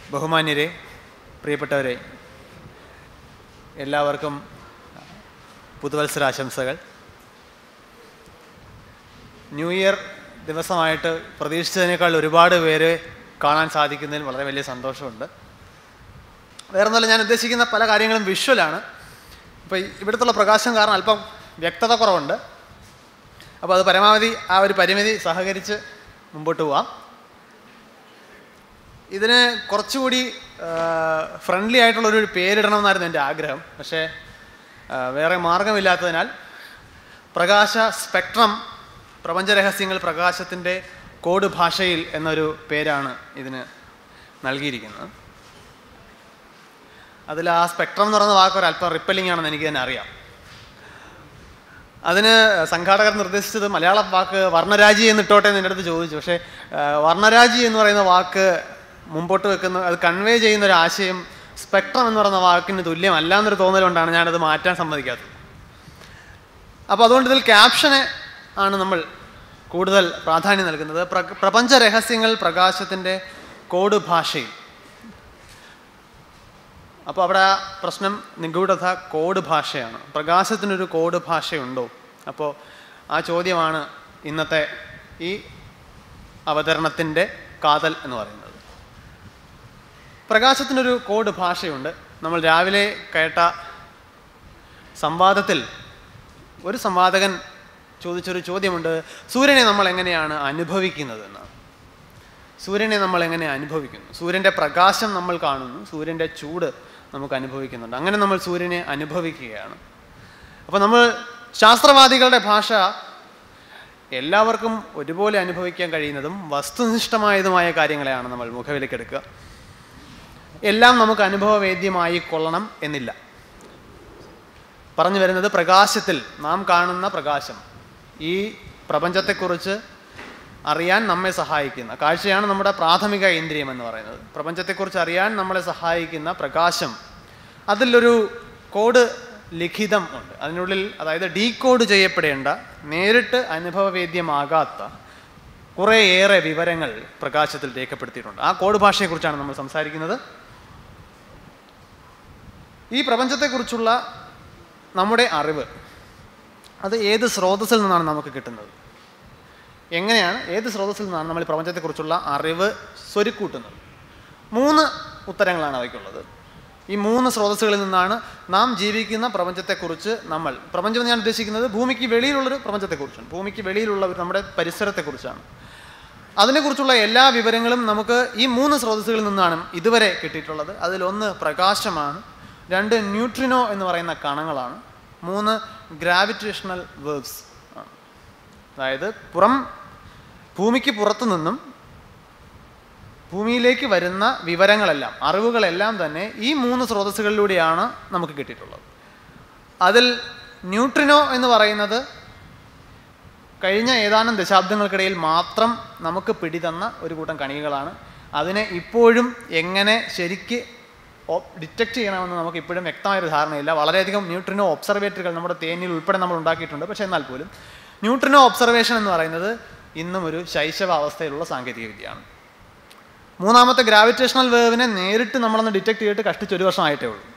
ബഹുമാന്യരെ പ്രിയപ്പെട്ടവരെ എല്ലാവർക്കും പുതുവത്സരാശംസകൾ new year ദിവസമായിട്ട് പ്രതീക്ഷിച്ചതിനേക്കാൾ ഒരുപാട് പേര് കാണാൻ സാധിക്കുന്നതിൽ വളരെ വലിയ സന്തോഷമുണ്ട് വേറെ ഒന്നുമല്ല ഞാൻ ഉദ്ദേശിക്കുന്ന പല കാര്യങ്ങളും വിഷ്വലാണ് ഇപ്പോൾ ഇവിടുത്തുള്ള പ്രകാശം കാരണം അല്പം വ്യക്തത കുറവുണ്ട് അപ്പോൾ അത് പരമാവധി ആ ഒരു പരിമിതി സഹകരിച്ച് മുമ്പോട്ട് പോവാം ഇതിന് കുറച്ചുകൂടി ഫ്രണ്ട്ലി ആയിട്ടുള്ളൊരു പേരിടണമെന്നായിരുന്നു എൻ്റെ ആഗ്രഹം പക്ഷേ ആ, വേറെ മാർഗമില്ലാത്തതിനാൽ പ്രകാശ സ്പെക്ട്രം പ്രപഞ്ചരഹസ്യങ്ങൾ പ്രകാശത്തിൻ്റെ കോഡ് ഭാഷയിൽ എന്നൊരു പേരാണ് ഇതിന് നൽകിയിരിക്കുന്നത് അതിൽ ആ സ്പെക്ട്രം എന്ന് പറയുന്ന വാക്ക് ഒരു അല്പം റിപ്പല്ലിംഗ് ആണെന്ന് എനിക്ക് തന്നെ അറിയാം അതിന് സംഘാടകർ നിർദ്ദേശിച്ചത് മലയാള വാക്ക് വർണ്ണരാജി എന്ന് ഇട്ടോട്ടെ എന്ന് എൻ്റെ അടുത്ത് ചോദിച്ചു പക്ഷേ ആ, വർണ്ണരാജി എന്ന് പറയുന്ന വാക്ക് മുമ്പോട്ട് വെക്കുന്ന അത് കൺവേ ചെയ്യുന്ന ഒരു ആശയം സ്പെക്ട്രം എന്ന് പറയുന്ന വാക്കിന് തുല്യമല്ല എന്നൊരു തോന്നലുകൊണ്ടാണ് ഞാനത് മാറ്റാൻ സമ്മതിക്കാത്തത് അപ്പോൾ അതുകൊണ്ട് ഇതിൽ ക്യാപ്ഷന് ആണ് നമ്മൾ കൂടുതൽ പ്രാധാന്യം നൽകുന്നത് പ്ര- പ്രപഞ്ച രഹസ്യങ്ങൾ പ്രകാശത്തിൻ്റെ കോഡ് ഭാഷയിൽ അപ്പോൾ അവിടെ ആ പ്രശ്നം നിഗൂഢത കോഡ് ഭാഷയാണ് പ്രകാശത്തിനൊരു കോഡ് ഭാഷയുണ്ടോ അപ്പോൾ ആ ചോദ്യമാണ് ഇന്നത്തെ ഈ അവതരണത്തിൻ്റെ കാതൽ എന്ന് പറയുന്നത് പ്രകാശത്തിനൊരു കോഡ് ഭാഷയുണ്ട് നമ്മൾ രാവിലെ കേട്ട സംവാദത്തിൽ ഒരു സംവാദകൻ ചോദിച്ചൊരു ചോദ്യമുണ്ട് സൂര്യനെ നമ്മൾ എങ്ങനെയാണ് അനുഭവിക്കുന്നത് എന്നാണ് സൂര്യനെ നമ്മൾ എങ്ങനെ അനുഭവിക്കുന്നു സൂര്യൻ്റെ പ്രകാശം നമ്മൾ കാണുന്നു സൂര്യൻ്റെ ചൂട് നമുക്ക് അനുഭവിക്കുന്നുണ്ട് അങ്ങനെ നമ്മൾ സൂര്യനെ അനുഭവിക്കുകയാണ് അപ്പോൾ നമ്മൾ ശാസ്ത്രവാദികളുടെ ഭാഷ എല്ലാവർക്കും ഒരുപോലെ അനുഭവിക്കാൻ കഴിയുന്നതും വസ്തുനിഷ്ഠമായതുമായ കാര്യങ്ങളെയാണ് നമ്മൾ മുഖവിലേക്ക് എടുക്കുക എല്ലാം നമുക്ക് അനുഭവവേദ്യമായി കൊള്ളണം എന്നില്ല പറഞ്ഞു വരുന്നത് പ്രകാശത്തിൽ നാം കാണുന്ന പ്രകാശം ഈ പ്രപഞ്ചത്തെക്കുറിച്ച് അറിയാൻ നമ്മെ സഹായിക്കുന്ന കാഴ്ചയാണ് നമ്മുടെ പ്രാഥമിക ഇന്ദ്രിയം എന്ന് പറയുന്നത് പ്രപഞ്ചത്തെക്കുറിച്ച് അറിയാൻ നമ്മളെ സഹായിക്കുന്ന പ്രകാശം അതിലൊരു കോഡ് ലിഖിതം ഉണ്ട് അതിനുള്ളിൽ അതായത് ഡീകോഡ് ചെയ്യപ്പെടേണ്ട നേരിട്ട് അനുഭവവേദ്യമാകാത്ത കുറേയേറെ വിവരങ്ങൾ പ്രകാശത്തിൽ രേഖപ്പെടുത്തിയിട്ടുണ്ട് ആ കോഡ് ഭാഷയെക്കുറിച്ചാണ് നമ്മൾ സംസാരിക്കുന്നത് ഈ പ്രപഞ്ചത്തെക്കുറിച്ചുള്ള നമ്മുടെ അറിവ് അത് ഏത് സ്രോതസ്സിൽ നിന്നാണ് നമുക്ക് കിട്ടുന്നത് എങ്ങനെയാണ് ഏത് സ്രോതസ്സിൽ നിന്നാണ് നമ്മൾ ഈ പ്രപഞ്ചത്തെക്കുറിച്ചുള്ള അറിവ് സ്വരുക്കൂട്ടുന്നത് മൂന്ന് ഉത്തരങ്ങളാണ് അവയ്ക്കുള്ളത് ഈ മൂന്ന് സ്രോതസ്സുകളിൽ നിന്നാണ് നാം ജീവിക്കുന്ന പ്രപഞ്ചത്തെക്കുറിച്ച് നമ്മൾ പ്രപഞ്ചം എന്ന് ഞാൻ ഉദ്ദേശിക്കുന്നത് ഭൂമിക്ക് വെളിയിലുള്ളൊരു പ്രപഞ്ചത്തെക്കുറിച്ചാണ് ഭൂമിക്ക് വെളിയിലുള്ള ഒരു നമ്മുടെ പരിസരത്തെക്കുറിച്ചാണ് അതിനെക്കുറിച്ചുള്ള എല്ലാ വിവരങ്ങളും നമുക്ക് ഈ മൂന്ന് സ്രോതസ്സുകളിൽ നിന്നാണ് ഇതുവരെ കിട്ടിയിട്ടുള്ളത് അതിലൊന്ന് പ്രകാശമാണ് രണ്ട് ന്യൂട്രിനോ എന്ന് പറയുന്ന കണങ്ങളാണ് മൂന്ന് ഗ്രാവിറ്റേഷണൽ വേർബ്സ് ആണ് അതായത് പുറം ഭൂമിക്ക് പുറത്തു നിന്നും ഭൂമിയിലേക്ക് വരുന്ന വിവരങ്ങളെല്ലാം അറിവുകളെല്ലാം തന്നെ ഈ മൂന്ന് സ്രോതസ്സുകളിലൂടെയാണ് നമുക്ക് കിട്ടിയിട്ടുള്ളത് അതിൽ ന്യൂട്രിനോ എന്ന് പറയുന്നത് കഴിഞ്ഞ ഏതാനും ദശാബ്ദങ്ങൾക്കിടയിൽ മാത്രം നമുക്ക് പിടിതന്ന ഒരു കൂട്ടം കണികകളാണ് അതിനെ ഇപ്പോഴും എങ്ങനെ ശരിക്ക് ഡിറ്റക്റ്റ് ചെയ്യണമെന്ന് നമുക്ക് ഇപ്പോഴും വ്യക്തമായൊരു ധാരണയില്ല വളരെയധികം ന്യൂട്രിനോ ഒബ്സർവേറ്ററികൾ നമ്മുടെ തേനിൽ ഉൾപ്പെടെ നമ്മൾ ഉണ്ടാക്കിയിട്ടുണ്ട് പക്ഷേ എന്നാൽ പോലും ന്യൂട്രിനോ ഒബ്സർവേഷൻ എന്ന് പറയുന്നത് ഇന്നും ഒരു ശൈശവ അവസ്ഥയിലുള്ള സാങ്കേതികവിദ്യയാണ് മൂന്നാമത്തെ ഗ്രാവിറ്റേഷണൽ വേവിനെ നേരിട്ട് നമ്മളൊന്ന് ഡിറ്റക്ട് ചെയ്തിട്ട് കഷ്ടിച്ച് ഒരു വർഷം ആയിട്ടേ ഉള്ളൂ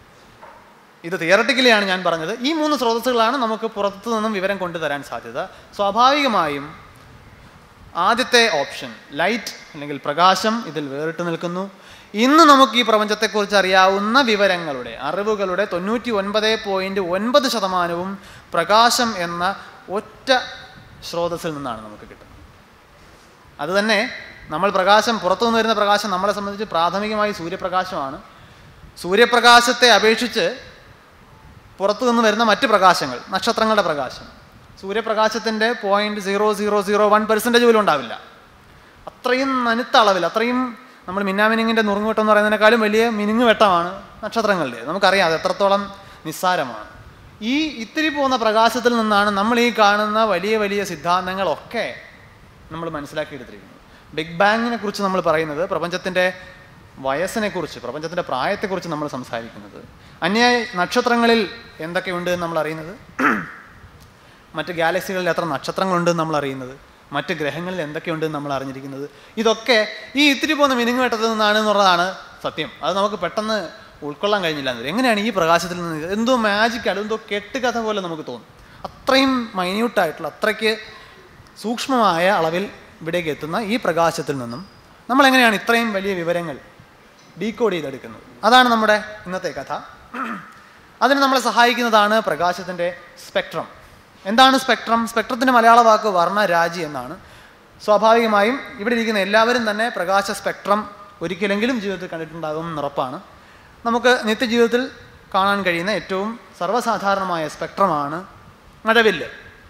ഇത് തിയറട്ടിക്കലിയാണ് ഞാൻ പറഞ്ഞത് ഈ മൂന്ന് സ്രോതസ്സുകളാണ് നമുക്ക് പുറത്തു നിന്നും വിവരം കൊണ്ടുതരാൻ സാധ്യത സ്വാഭാവികമായും ആദ്യത്തെ ഓപ്ഷൻ ലൈറ്റ് അല്ലെങ്കിൽ പ്രകാശം ഇതിൽ വേറിട്ട് നിൽക്കുന്നു ഇന്ന് നമുക്ക് ഈ പ്രപഞ്ചത്തെക്കുറിച്ച് അറിയാവുന്ന വിവരങ്ങളുടെ അറിവുകളുടെ തൊണ്ണൂറ്റി ഒൻപത് പോയിൻറ്റ് ഒൻപത് ശതമാനവും പ്രകാശം എന്ന ഒറ്റ സ്രോതസ്സിൽ നിന്നാണ് നമുക്ക് കിട്ടുന്നത് അതുതന്നെ നമ്മൾ പ്രകാശം പുറത്തുനിന്ന് വരുന്ന പ്രകാശം നമ്മളെ സംബന്ധിച്ച് പ്രാഥമികമായി സൂര്യപ്രകാശമാണ് സൂര്യപ്രകാശത്തെ അപേക്ഷിച്ച് പുറത്തു നിന്ന് വരുന്ന മറ്റ് പ്രകാശങ്ങൾ നക്ഷത്രങ്ങളുടെ പ്രകാശം സൂര്യപ്രകാശത്തിൻ്റെ point zero zero zero one percentage പോലും ഉണ്ടാവില്ല അത്രയും നനുത്ത അളവിൽ അത്രയും നമ്മൾ മിന്നാമിനിങ്ങിൻ്റെ നുറുങ്ങുവെട്ടം എന്ന് പറയുന്നതിനേക്കാളും വലിയ മിനുങ്ങ് വെട്ടമാണ് നക്ഷത്രങ്ങളുടെ നമുക്കറിയാം അത് എത്രത്തോളം നിസ്സാരമാണ് ഈ ഇത്തിരി പോകുന്ന പ്രകാശത്തിൽ നിന്നാണ് നമ്മൾ ഈ കാണുന്ന വലിയ വലിയ സിദ്ധാന്തങ്ങളൊക്കെ നമ്മൾ മനസ്സിലാക്കിയെടുത്തിരിക്കുന്നത് ബിഗ് ബാങ്ങിനെ കുറിച്ച് നമ്മൾ പറയുന്നത് പ്രപഞ്ചത്തിൻ്റെ വയസ്സിനെക്കുറിച്ച് പ്രപഞ്ചത്തിൻ്റെ പ്രായത്തെക്കുറിച്ച് നമ്മൾ സംസാരിക്കുന്നത് അന്യ നക്ഷത്രങ്ങളിൽ എന്തൊക്കെയുണ്ട് എന്ന് നമ്മൾ അറിയുന്നത് മറ്റ് ഗാലക്സികളിൽ എത്ര നക്ഷത്രങ്ങളുണ്ട് എന്ന് നമ്മൾ അറിയുന്നത് മറ്റ് ഗ്രഹങ്ങളിൽ എന്തൊക്കെയുണ്ടെന്ന് നമ്മൾ അറിഞ്ഞിരിക്കുന്നത് ഇതൊക്കെ ഈ ഇത്തിരി പോകുന്ന മിനുങ്ങുവെട്ടത്തിൽ നിന്നാണ് എന്നുള്ളതാണ് സത്യം അത് നമുക്ക് പെട്ടെന്ന് ഉൾക്കൊള്ളാൻ കഴിഞ്ഞില്ല എന്ന് വരും. എങ്ങനെയാണ് ഈ പ്രകാശത്തിൽ നിന്ന് ഇത്? എന്തോ മാജിക്കാണ് എന്തോ കെട്ടുകഥ പോലെ നമുക്ക് തോന്നും അത്രയും മൈന്യൂട്ടായിട്ടുള്ള അത്രയ്ക്ക് സൂക്ഷ്മമായ അളവിൽ ഇവിടേക്ക് എത്തുന്ന ഈ പ്രകാശത്തിൽ നിന്നും നമ്മൾ എങ്ങനെയാണ് ഇത്രയും വലിയ വിവരങ്ങൾ ഡീകോഡ് ചെയ്തെടുക്കുന്നത് അതാണ് നമ്മുടെ ഇന്നത്തെ കഥ അതിന് നമ്മളെ സഹായിക്കുന്നതാണ് പ്രകാശത്തിൻ്റെ സ്പെക്ട്രം എന്താണ് സ്പെക്ട്രം സ്പെക്ട്രത്തിൻ്റെ മലയാള വാക്ക് വർണ്ണരാജി എന്നാണ് സ്വാഭാവികമായും ഇവിടെ ഇരിക്കുന്ന എല്ലാവരും തന്നെ പ്രകാശ സ്പെക്ട്രം ഒരിക്കലെങ്കിലും ജീവിതത്തിൽ കണ്ടിട്ടുണ്ടാകും എന്ന് ഉറപ്പാണ് നമുക്ക് നിത്യജീവിതത്തിൽ കാണാൻ കഴിയുന്ന ഏറ്റവും സർവ്വസാധാരണമായ സ്പെക്ട്രമാണ് മഴവില്ല്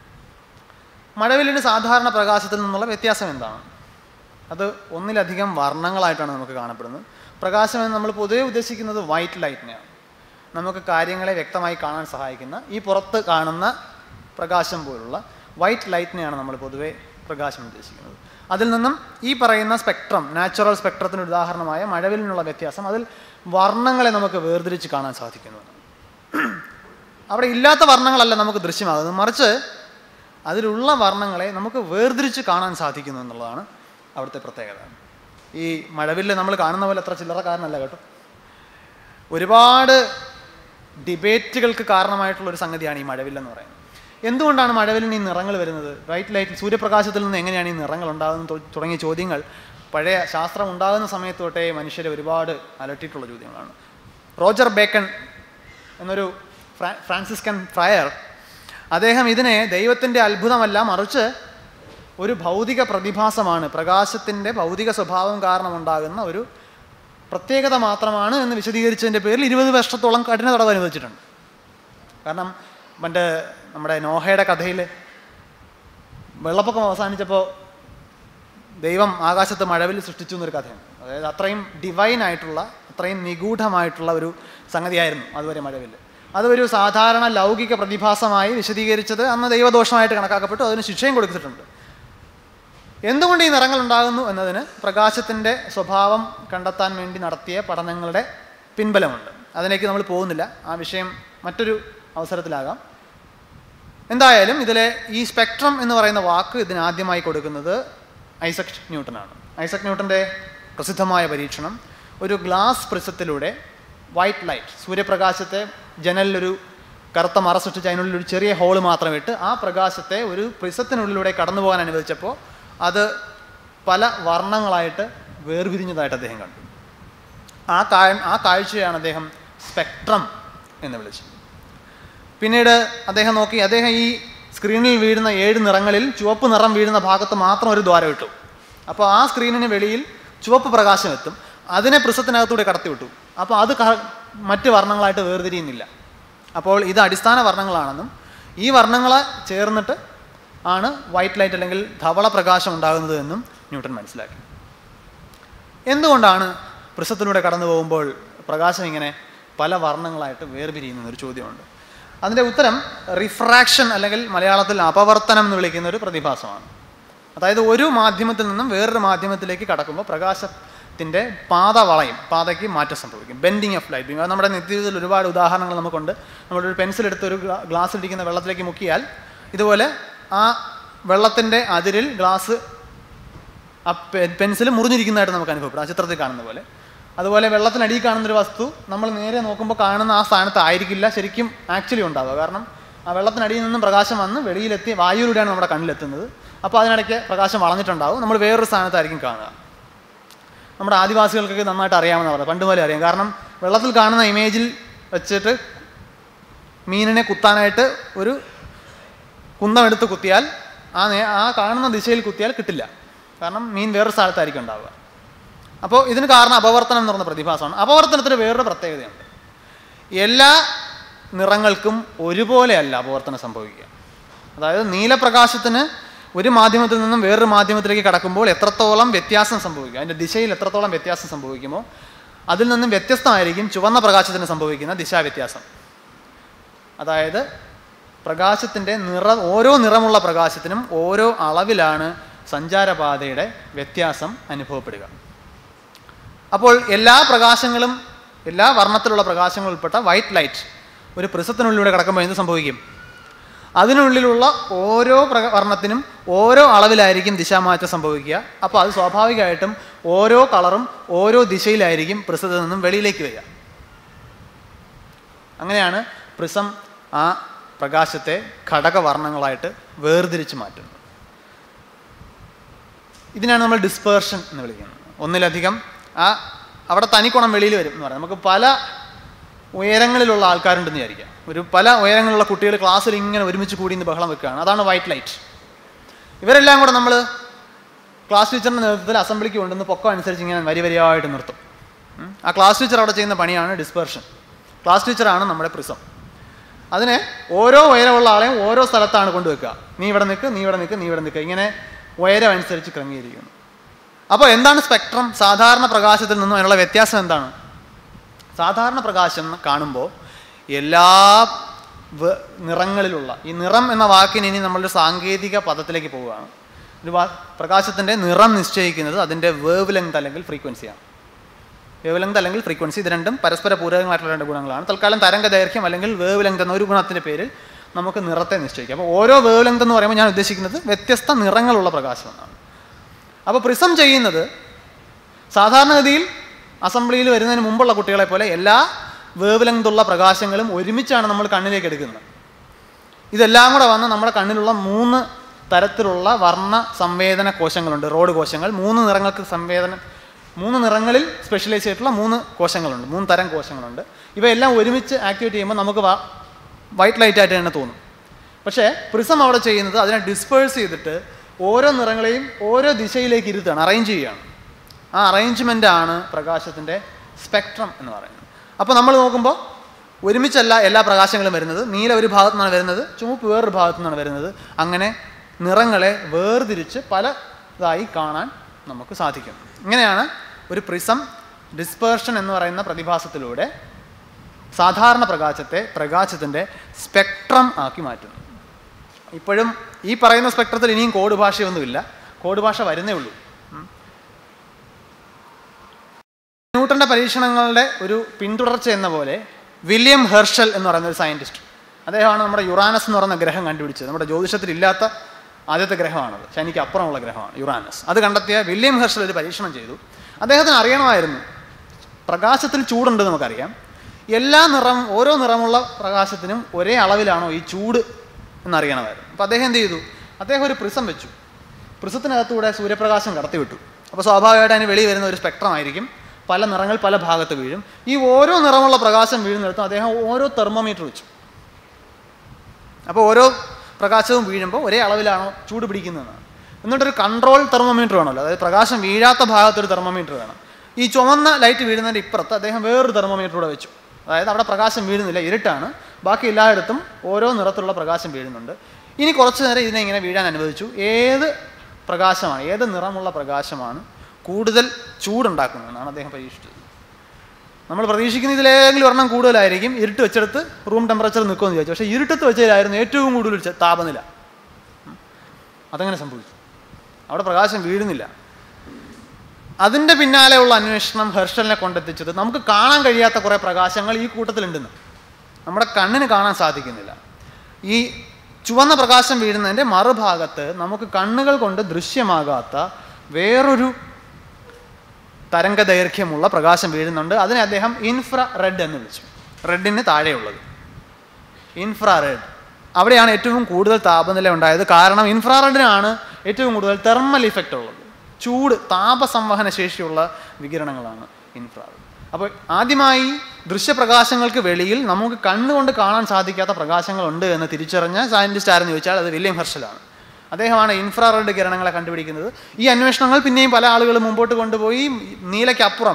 മഴവില്ലിന് സാധാരണ പ്രകാശത്തിൽ നിന്നുള്ള വ്യത്യാസം എന്താണ് അത് ഒന്നിലധികം വർണ്ണങ്ങളായിട്ടാണ് നമുക്ക് കാണപ്പെടുന്നത് പ്രകാശം എന്ന് നമ്മൾ പൊതുവെ ഉദ്ദേശിക്കുന്നത് വൈറ്റ് ലൈറ്റിനെയാണ് നമുക്ക് കാര്യങ്ങളെ വ്യക്തമായി കാണാൻ സഹായിക്കുന്ന ഈ പുറത്ത് കാണുന്ന പ്രകാശം പോലുള്ള വൈറ്റ് ലൈറ്റിനെയാണ് നമ്മൾ പൊതുവെ പ്രകാശം ഉദ്ദേശിക്കുന്നത് അതിൽ നിന്നും ഈ പറയുന്ന സ്പെക്ട്രം നാച്ചുറൽ സ്പെക്ട്രത്തിന് ഉദാഹരണമായ മഴവിലിനുള്ള വ്യത്യാസം അതിൽ വർണ്ണങ്ങളെ നമുക്ക് വേർതിരിച്ച് കാണാൻ സാധിക്കുന്നു അവിടെ ഇല്ലാത്ത വർണ്ണങ്ങളല്ല നമുക്ക് ദൃശ്യമാകുന്നത് മറിച്ച് അതിലുള്ള വർണ്ണങ്ങളെ നമുക്ക് വേർതിരിച്ച് കാണാൻ സാധിക്കുന്നു എന്നുള്ളതാണ് അവിടുത്തെ പ്രത്യേകത ഈ മഴവില്ല് നമ്മൾ കാണുന്ന പോലെ അത്ര ചില്ലറക്കാരനല്ല കേട്ടോ ഒരുപാട് ഡിബേറ്റുകൾക്ക് കാരണമായിട്ടുള്ള ഒരു സംഗതിയാണ് ഈ മഴവില്ലെന്ന് പറയുന്നത് എന്തുകൊണ്ടാണ് മഴവില്ലിന് ഈ നിറങ്ങൾ വരുന്നത് വൈറ്റ് ലൈറ്റ് സൂര്യപ്രകാശത്തിൽ നിന്ന് എങ്ങനെയാണ് ഈ നിറങ്ങൾ ഉണ്ടാകുന്നത് തു- തുടങ്ങിയ ചോദ്യങ്ങൾ പഴയ ശാസ്ത്രം ഉണ്ടാകുന്ന സമയത്ത് തൊട്ടേ മനുഷ്യരെ ഒരുപാട് അലട്ടിയിട്ടുള്ള ചോദ്യങ്ങളാണ് റോജർ ബേക്കൺ എന്നൊരു ഫ്രാ ഫ്രാൻസിസ്കൻ ഫ്രയർ അദ്ദേഹം ഇതിനെ ദൈവത്തിൻ്റെ അത്ഭുതമല്ല മറിച്ച് ഒരു ഭൗതിക പ്രതിഭാസമാണ് പ്രകാശത്തിൻ്റെ ഭൗതിക സ്വഭാവം കാരണമുണ്ടാകുന്ന ഒരു പ്രത്യേകത മാത്രമാണ് എന്ന് വിശദീകരിച്ചതിൻ്റെ പേരിൽ ഇരുപത് വർഷത്തോളം കഠിന തടവ് അനുവദിച്ചിട്ടുണ്ട് കാരണം മറ്റേ നമ്മുടെ നോഹയുടെ കഥയിൽ വെള്ളപ്പൊക്കം അവസാനിച്ചപ്പോൾ ദൈവം ആകാശത്ത് മഴവിൽ സൃഷ്ടിച്ചു എന്നൊരു കഥയാണ് അതായത് അത്രയും ഡിവൈൻ ആയിട്ടുള്ള അത്രയും നിഗൂഢമായിട്ടുള്ള ഒരു സംഗതിയായിരുന്നു അതുവരെ മഴവിൽ അത് ഒരു സാധാരണ ലൗകിക പ്രതിഭാസമായി വിശദീകരിച്ചത് അന്ന് ദൈവദോഷമായിട്ട് കണക്കാക്കപ്പെട്ടു അതിന് ശിക്ഷയും കൊടുത്തിട്ടുണ്ട് എന്തുകൊണ്ട് ഈ നിറങ്ങൾ ഉണ്ടാകുന്നു എന്നതിന് പ്രകാശത്തിൻ്റെ സ്വഭാവം കണ്ടെത്താൻ വേണ്ടി നടത്തിയ പഠനങ്ങളുടെ പിൻബലമുണ്ട് അതിലേക്ക് നമ്മൾ പോകുന്നില്ല ആ വിഷയം മറ്റൊരു അവസരത്തിലാകാം എന്തായാലും ഇതിലെ ഈ സ്പെക്ട്രം എന്ന് പറയുന്ന വാക്ക് ഇതിന് ആദ്യമായി കൊടുക്കുന്നത് ഐസക് ന്യൂട്ടനാണ് ഐസക് ന്യൂട്ടൻ്റെ പ്രസിദ്ധമായ പരീക്ഷണം ഒരു ഗ്ലാസ് പ്രിസത്തിലൂടെ വൈറ്റ് ലൈറ്റ് സൂര്യപ്രകാശത്തെ ജനലിലൊരു കറുത്ത മറ സൃഷ്ടിച്ച് അതിനുള്ളിൽ ഒരു ചെറിയ ഹോള് മാത്രം ഇട്ട് ആ പ്രകാശത്തെ ഒരു പ്രിസത്തിനുള്ളിലൂടെ കടന്നു പോകാൻ അനുവദിച്ചപ്പോൾ അത് പല വർണ്ണങ്ങളായിട്ട് വേർപിരിഞ്ഞതായിട്ട് അദ്ദേഹം കണ്ടു ആ കാ ആ കാഴ്ചയാണ് അദ്ദേഹം സ്പെക്ട്രം എന്ന് വിളിച്ചത് പിന്നീട് അദ്ദേഹം നോക്കി അദ്ദേഹം ഈ സ്ക്രീനിൽ വീഴുന്ന ഏഴ് നിറങ്ങളിൽ ചുവപ്പ് നിറം വീഴുന്ന ഭാഗത്ത് മാത്രം ഒരു ദ്വാരം ഇട്ടു അപ്പോൾ ആ സ്ക്രീനിന് വെളിയിൽ ചുവപ്പ് പ്രകാശം എത്തും അതിനെ പ്രിസത്തിനകത്തൂടെ കടത്തിവിട്ടു അപ്പോൾ അത് ക- മറ്റ് വർണ്ണങ്ങളായിട്ട് വേർതിരിയുന്നില്ല അപ്പോൾ ഇത് അടിസ്ഥാന വർണ്ണങ്ങളാണെന്നും ഈ വർണ്ണങ്ങളെ ചേർന്നിട്ട് ആണ് വൈറ്റ് ലൈറ്റ് അല്ലെങ്കിൽ ധവള പ്രകാശം ഉണ്ടാകുന്നത് എന്നും ന്യൂട്ടൺ മനസ്സിലാക്കി എന്തുകൊണ്ടാണ് പ്രിസത്തിലൂടെ കടന്നു പോകുമ്പോൾ പ്രകാശം ഇങ്ങനെ പല വർണ്ണങ്ങളായിട്ട് വേർപിരിയുന്ന ഒരു ചോദ്യമുണ്ട് അതിൻ്റെ ഉത്തരം റിഫ്രാക്ഷൻ അല്ലെങ്കിൽ മലയാളത്തിൽ അപവർത്തനം എന്ന് വിളിക്കുന്ന ഒരു പ്രതിഭാസമാണ് അതായത് ഒരു മാധ്യമത്തിൽ നിന്നും വേറൊരു മാധ്യമത്തിലേക്ക് കടക്കുമ്പോൾ പ്രകാശത്തിൻ്റെ പാത വളയും പാതയ്ക്ക് മാറ്റം സംഭവിക്കും ബെൻഡിങ് ഓഫ് ലൈറ്റ് അത് നമ്മുടെ നിത്യജീവിതത്തിൽ ഒരുപാട് ഉദാഹരണങ്ങൾ നമുക്കുണ്ട് നമ്മളൊരു പെൻസിൽ എടുത്ത് ഒരു ഗ്ലാ- ഗ്ലാസ്സിലിരിക്കുന്ന വെള്ളത്തിലേക്ക് മുക്കിയാൽ ഇതുപോലെ ആ വെള്ളത്തിൻ്റെ അതിരിൽ ഗ്ലാസ് ആ പെൻസിൽ മുറിഞ്ഞിരിക്കുന്നതായിട്ട് നമുക്ക് അനുഭവപ്പെടും ആ ചിത്രത്തിൽ കാണുന്ന പോലെ അതുപോലെ വെള്ളത്തിനടിയിൽ കാണുന്നൊരു വസ്തു നമ്മൾ നേരെ നോക്കുമ്പോൾ കാണുന്ന ആ സ്ഥാനത്ത് ആയിരിക്കില്ല ശരിക്കും ആക്ച്വലി ഉണ്ടാവുക കാരണം ആ വെള്ളത്തിനടിയിൽ നിന്നും പ്രകാശം വന്ന് വെളിയിലെത്തി വായുവിലൂടെയാണ് നമ്മുടെ കണ്ണിലെത്തുന്നത് അപ്പോൾ അതിനിടയ്ക്ക് പ്രകാശം വളഞ്ഞിട്ടുണ്ടാവും നമ്മൾ വേറൊരു സ്ഥാനത്തായിരിക്കും കാണുക നമ്മുടെ ആദിവാസികൾക്കൊക്കെ നന്നായിട്ട് അറിയാമെന്ന് പറയാം പണ്ട് പോലെ അറിയാം കാരണം വെള്ളത്തിൽ കാണുന്ന ഇമേജിൽ വെച്ചിട്ട് മീനിനെ കുത്താനായിട്ട് ഒരു കുന്തമെടുത്ത് കുത്തിയാൽ ആ നേ ആ കാണുന്ന ദിശയിൽ കുത്തിയാൽ കിട്ടില്ല കാരണം മീൻ വേറൊരു സ്ഥലത്തായിരിക്കും ഉണ്ടാവുക അപ്പോൾ ഇതിന് കാരണം അപവർത്തനം എന്ന് പറയുന്ന പ്രതിഭാസമാണ് അപവർത്തനത്തിന് വേറൊരു പ്രത്യേകതയുണ്ട് എല്ലാ നിറങ്ങൾക്കും ഒരുപോലെയല്ല അപവർത്തനം സംഭവിക്കുക അതായത് നീലപ്രകാശത്തിന് ഒരു മാധ്യമത്തിൽ നിന്നും വേറൊരു മാധ്യമത്തിലേക്ക് കടക്കുമ്പോൾ എത്രത്തോളം വ്യത്യാസം സംഭവിക്കും അതിൻ്റെ ദിശയിൽ എത്രത്തോളം വ്യത്യാസം സംഭവിക്കുമോ അതിൽ നിന്നും വ്യത്യസ്തമായിരിക്കും ചുവന്ന പ്രകാശത്തിന് സംഭവിക്കുന്ന ദിശാവ്യത്യാസം അതായത് പ്രകാശത്തിൻ്റെ നിറ ഓരോ നിറമുള്ള പ്രകാശത്തിനും ഓരോ അളവിലാണ് സഞ്ചാരപാതയുടെ വ്യത്യാസം അനുഭവപ്പെടുക അപ്പോൾ എല്ലാ പ്രകാശങ്ങളും എല്ലാ വർണ്ണത്തിലുള്ള പ്രകാശങ്ങൾ ഉൾപ്പെട്ട വൈറ്റ് ലൈറ്റ് ഒരു പ്രിസത്തിനുള്ളിലൂടെ കടക്കുമ്പോൾ എന്ത് സംഭവിക്കും അതിനുള്ളിലുള്ള ഓരോ പ്രക വർണ്ണത്തിനും ഓരോ അളവിലായിരിക്കും ദിശാമാറ്റം സംഭവിക്കുക അപ്പോൾ അത് സ്വാഭാവികമായിട്ടും ഓരോ കളറും ഓരോ ദിശയിലായിരിക്കും പ്രിസത്തിൽ നിന്നും വെളിയിലേക്ക് വരിക അങ്ങനെയാണ് പ്രിസം ആ പ്രകാശത്തെ ഘടകവർണ്ണങ്ങളായിട്ട് വേർതിരിച്ച് മാറ്റുന്നത് ഇതിനാണ് നമ്മൾ ഡിസ്പേർഷൻ എന്ന് വിളിക്കുന്നത് ഒന്നിലധികം ആ അവിടെ തനിക്കുണം വെളിയിൽ വരും എന്ന് പറയാം നമുക്ക് പല ഉയരങ്ങളിലുള്ള ആൾക്കാരുണ്ടെന്ന് വിചാരിക്കാം ഒരു പല ഉയരങ്ങളിലുള്ള കുട്ടികൾ ക്ലാസ്സിൽ ഇങ്ങനെ ഒരുമിച്ച് കൂടി ഇന്ന് ബഹളം വെക്കുകയാണ് അതാണ് വൈറ്റ് ലൈറ്റ് ഇവരെല്ലാം കൂടെ നമ്മൾ ക്ലാസ് ടീച്ചറിൻ്റെ നേതൃത്വത്തിൽ അസംബ്ലിക്ക് കൊണ്ടുവന്ന് പൊക്കം അനുസരിച്ച് ഇങ്ങനെ വരി വരിയായിട്ട് നിർത്തും ഉം. ആ ക്ലാസ് ടീച്ചർ അവിടെ ചെയ്യുന്ന പണിയാണ് ഡിസ്പേർഷൻ ക്ലാസ് ടീച്ചറാണ് നമ്മുടെ പ്രിസം അതിനെ ഓരോ ഉയരമുള്ള ആളെയും ഓരോ സ്ഥലത്താണ് കൊണ്ടുവെക്കുക നീ ഇവിടെ നിൽക്ക് നീ ഇവിടെ നിൽക്ക് നീ ഇവിടെ നിൽക്കുക ഇങ്ങനെ ഉയരം അനുസരിച്ച് ക്രമീകരിക്കുന്നു അപ്പോൾ എന്താണ് സ്പെക്ട്രം സാധാരണ പ്രകാശത്തിൽ നിന്നും അതിനുള്ള വ്യത്യാസം എന്താണ് സാധാരണ പ്രകാശം കാണുമ്പോൾ എല്ലാ വ- നിറങ്ങളിലുള്ള ഈ നിറം എന്ന വാക്കിന് ഇനി നമ്മളൊരു സാങ്കേതിക പദത്തിലേക്ക് പോവുകയാണ് ഒരു വാ പ്രകാശത്തിൻ്റെ നിറം നിശ്ചയിക്കുന്നത് അതിൻ്റെ വേവ് ലെങ്ത് അല്ലെങ്കിൽ ഫ്രീക്വൻസിയാണ് വേവ് ലെങ്ത് അല്ലെങ്കിൽ ഫ്രീക്വൻസി ഇത് രണ്ടും പരസ്പര പൂരകമായിട്ടുള്ള രണ്ട് ഗുണങ്ങളാണ് തൽക്കാലം തരംഗ ദൈർഘ്യം അല്ലെങ്കിൽ വേവ് ലെങ്ത് എന്ന ഒരു ഗുണത്തിൻ്റെ പേരിൽ നമുക്ക് നിറത്തെ നിശ്ചയിക്കാം അപ്പോൾ ഓരോ വേവ് ലെങ്ത് എന്ന് പറയുമ്പോൾ ഞാൻ ഉദ്ദേശിക്കുന്നത് വ്യത്യസ്ത നിറങ്ങളുള്ള പ്രകാശം എന്നാണ് അപ്പോൾ പ്രിസം ചെയ്യുന്നത് സാധാരണഗതിയിൽ അസംബ്ലിയിൽ വരുന്നതിന് മുമ്പുള്ള കുട്ടികളെ പോലെ എല്ലാ വേവ് ലെങ്തുള്ള പ്രകാശങ്ങളും ഒരുമിച്ചാണ് നമ്മൾ കണ്ണിലേക്ക് എടുക്കുന്നത് ഇതെല്ലാം കൂടെ വന്ന് നമ്മുടെ കണ്ണിലുള്ള മൂന്ന് തരത്തിലുള്ള വർണ്ണ സംവേദന കോശങ്ങളുണ്ട് റോഡ് കോശങ്ങൾ മൂന്ന് നിറങ്ങൾക്ക് സംവേദന മൂന്ന് നിറങ്ങളിൽ സ്പെഷ്യലൈസ് ചെയ്തിട്ടുള്ള മൂന്ന് കോശങ്ങളുണ്ട് മൂന്ന് തരം കോശങ്ങളുണ്ട് ഇവയെല്ലാം ഒരുമിച്ച് ആക്ടിവേറ്റ് ചെയ്യുമ്പോൾ നമുക്ക് വൈറ്റ് ലൈറ്റ് ആയിട്ട് തന്നെ തോന്നും പക്ഷേ പ്രിസം അവിടെ ചെയ്യുന്നത് അതിനെ ഡിസ്പേഴ്സ് ചെയ്തിട്ട് ഓരോ നിറങ്ങളെയും ഓരോ ദിശയിലേക്ക് ഇരുത്താണ് അറേഞ്ച് ചെയ്യുകയാണ് ആ അറേഞ്ച്മെൻ്റ് ആണ് പ്രകാശത്തിൻ്റെ സ്പെക്ട്രം എന്ന് പറയുന്നത് അപ്പോൾ നമ്മൾ നോക്കുമ്പോൾ ഒരുമിച്ചല്ല എല്ലാ പ്രകാശങ്ങളും വരുന്നത് നീല ഒരു ഭാഗത്തു നിന്നാണ് വരുന്നത് ചുവപ്പ് വേറൊരു ഭാഗത്തു നിന്നാണ് വരുന്നത് അങ്ങനെ നിറങ്ങളെ വേർതിരിച്ച് പല ഇതായി കാണാൻ നമുക്ക് സാധിക്കും ഇങ്ങനെയാണ് ഒരു പ്രിസം ഡിസ്പേർഷൻ എന്ന് പറയുന്ന പ്രതിഭാസത്തിലൂടെ സാധാരണ പ്രകാശത്തെ പ്രകാശത്തിൻ്റെ സ്പെക്ട്രം ആക്കി മാറ്റുന്നു ഇപ്പോഴും ഈ പറയുന്ന സ്പെക്ട്രത്തിൽ ഇനിയും കോഡ് ഭാഷയൊന്നുമില്ല കോഡ് ഭാഷ വരുന്നേ ഉള്ളൂ ഉം. ന്യൂട്ടന്റെ പരീക്ഷണങ്ങളുടെ ഒരു പിന്തുടർച്ച എന്ന പോലെ വില്യം ഹെർഷൽ എന്ന് പറയുന്ന ഒരു സയൻറ്റിസ്റ്റ് അദ്ദേഹമാണ് നമ്മുടെ യുറാനസ് എന്ന് പറയുന്ന ഗ്രഹം കണ്ടുപിടിച്ചത് നമ്മുടെ ജ്യോതിഷത്തിൽ ഇല്ലാത്ത ആദ്യത്തെ ഗ്രഹമാണത് ശനിക്ക് അപ്പുറമുള്ള ഗ്രഹമാണ് യുറാനസ് അത് കണ്ടെത്തിയ വില്യം ഹെർഷൽ ഒരു പരീക്ഷണം ചെയ്തു അദ്ദേഹത്തിന് അറിയണമായിരുന്നു പ്രകാശത്തിൽ ചൂടുണ്ട് നമുക്കറിയാം എല്ലാ നിറം ഓരോ നിറമുള്ള പ്രകാശത്തിനും ഒരേ അളവിലാണോ ഈ ചൂട് എന്നറിയണമായിരുന്നു അപ്പോൾ അദ്ദേഹം എന്ത് ചെയ്തു അദ്ദേഹം ഒരു പ്രിസം വെച്ചു പ്രിസത്തിനകത്തൂടെ സൂര്യപ്രകാശം കടത്തിവിട്ടു അപ്പോൾ സ്വാഭാവികമായിട്ട് അതിന് വെളി വരുന്ന ഒരു സ്പെക്ട്രം ആയിരിക്കും പല നിറങ്ങൾ പല ഭാഗത്ത് വീഴും ഈ ഓരോ നിറമുള്ള പ്രകാശം വീഴുന്നിടത്തും അദ്ദേഹം ഓരോ തെർമോമീറ്റർ വെച്ചു അപ്പോൾ ഓരോ പ്രകാശവും വീഴുമ്പോൾ ഒരേ അളവിലാണോ ചൂട് പിടിക്കുന്നതെന്നാണ് എന്നിട്ടൊരു കൺട്രോൾ തെർമോമീറ്റർ വേണമല്ലോ അതായത് പ്രകാശം വീഴാത്ത ഭാഗത്തൊരു തെർമോമീറ്റർ വേണം ഈ ചുവന്ന ലൈറ്റ് വീഴുന്നതിൻ്റെ ഇപ്പുറത്ത് അദ്ദേഹം വേറൊരു തെർമോമീറ്റർ കൂടെ വെച്ചു അതായത് അവിടെ പ്രകാശം വീഴുന്നില്ല ഇരുട്ടാണ് ബാക്കി എല്ലായിടത്തും ഓരോ നിറത്തിലുള്ള പ്രകാശം വീഴുന്നുണ്ട് ഇനി കുറച്ച് നേരം ഇതിനെ ഇങ്ങനെ വീഴാൻ അനുവദിച്ചു ഏത് പ്രകാശമാണ് ഏത് നിറമുള്ള പ്രകാശമാണ് കൂടുതൽ ചൂടുണ്ടാക്കുന്നതെന്നാണ് അദ്ദേഹം പരീക്ഷിച്ചത് നമ്മൾ പ്രതീക്ഷിക്കുന്ന ഇതിലേതെങ്കിലും ഒരെണ്ണം കൂടുതലായിരിക്കും ഇരുട്ട് വെച്ചെടുത്ത് റൂം ടെമ്പറേച്ചർ നിൽക്കുമെന്ന് ചോദിച്ചു പക്ഷേ ഇരുട്ടത്ത് വെച്ചതിലായിരുന്നു ഏറ്റവും കൂടുതൽ ചെ- താപനില ഉം. അതങ്ങനെ സംഭവിച്ചു അവിടെ പ്രകാശം വീഴുന്നില്ല അതിൻ്റെ പിന്നാലെയുള്ള അന്വേഷണം ഹെർഷലിനെ കൊണ്ടെത്തിച്ചത് നമുക്ക് കാണാൻ കഴിയാത്ത കുറേ പ്രകാശങ്ങൾ ഈ കൂട്ടത്തിലുണ്ടെന്ന് നമ്മുടെ കണ്ണിന് കാണാൻ സാധിക്കുന്നില്ല ഈ ചുവന്ന പ്രകാശം വീഴുന്നതിൻ്റെ മറുഭാഗത്ത് നമുക്ക് കണ്ണുകൾ കൊണ്ട് ദൃശ്യമാകാത്ത വേറൊരു തരംഗ ദൈർഘ്യമുള്ള പ്രകാശം വീഴുന്നുണ്ട് അതിനെ അദ്ദേഹം ഇൻഫ്ര റെഡ് എന്ന് വിളിച്ചു റെഡിന് താഴെയുള്ളത് ഇൻഫ്രാ റെഡ് അവിടെയാണ് ഏറ്റവും കൂടുതൽ താപനില ഉണ്ടായത് കാരണം ഇൻഫ്രാറെഡിനാണ് ഏറ്റവും കൂടുതൽ തെർമൽ ഇഫക്റ്റ് ഉള്ളത് ചൂട് താപസംവഹന ശേഷിയുള്ള വികിരണങ്ങളാണ് ഇൻഫ്രാറെഡ് അപ്പോൾ ആദ്യമായി ദൃശ്യപ്രകാശങ്ങൾക്ക് വെളിയിൽ നമുക്ക് കണ്ണുകൊണ്ട് കാണാൻ സാധിക്കാത്ത പ്രകാശങ്ങളുണ്ട് എന്ന് തിരിച്ചറിഞ്ഞ സയൻറ്റിസ്റ്റ് ആരെന്ന് ചോദിച്ചാൽ അത് വില്യം ഹെർഷലാണ് അദ്ദേഹമാണ് ഇൻഫ്രാറെഡ് കിരണങ്ങളെ കണ്ടുപിടിക്കുന്നത് ഈ അന്വേഷണങ്ങൾ പിന്നെയും പല ആളുകളും മുമ്പോട്ട് കൊണ്ടുപോയി നീലയ്ക്കപ്പുറം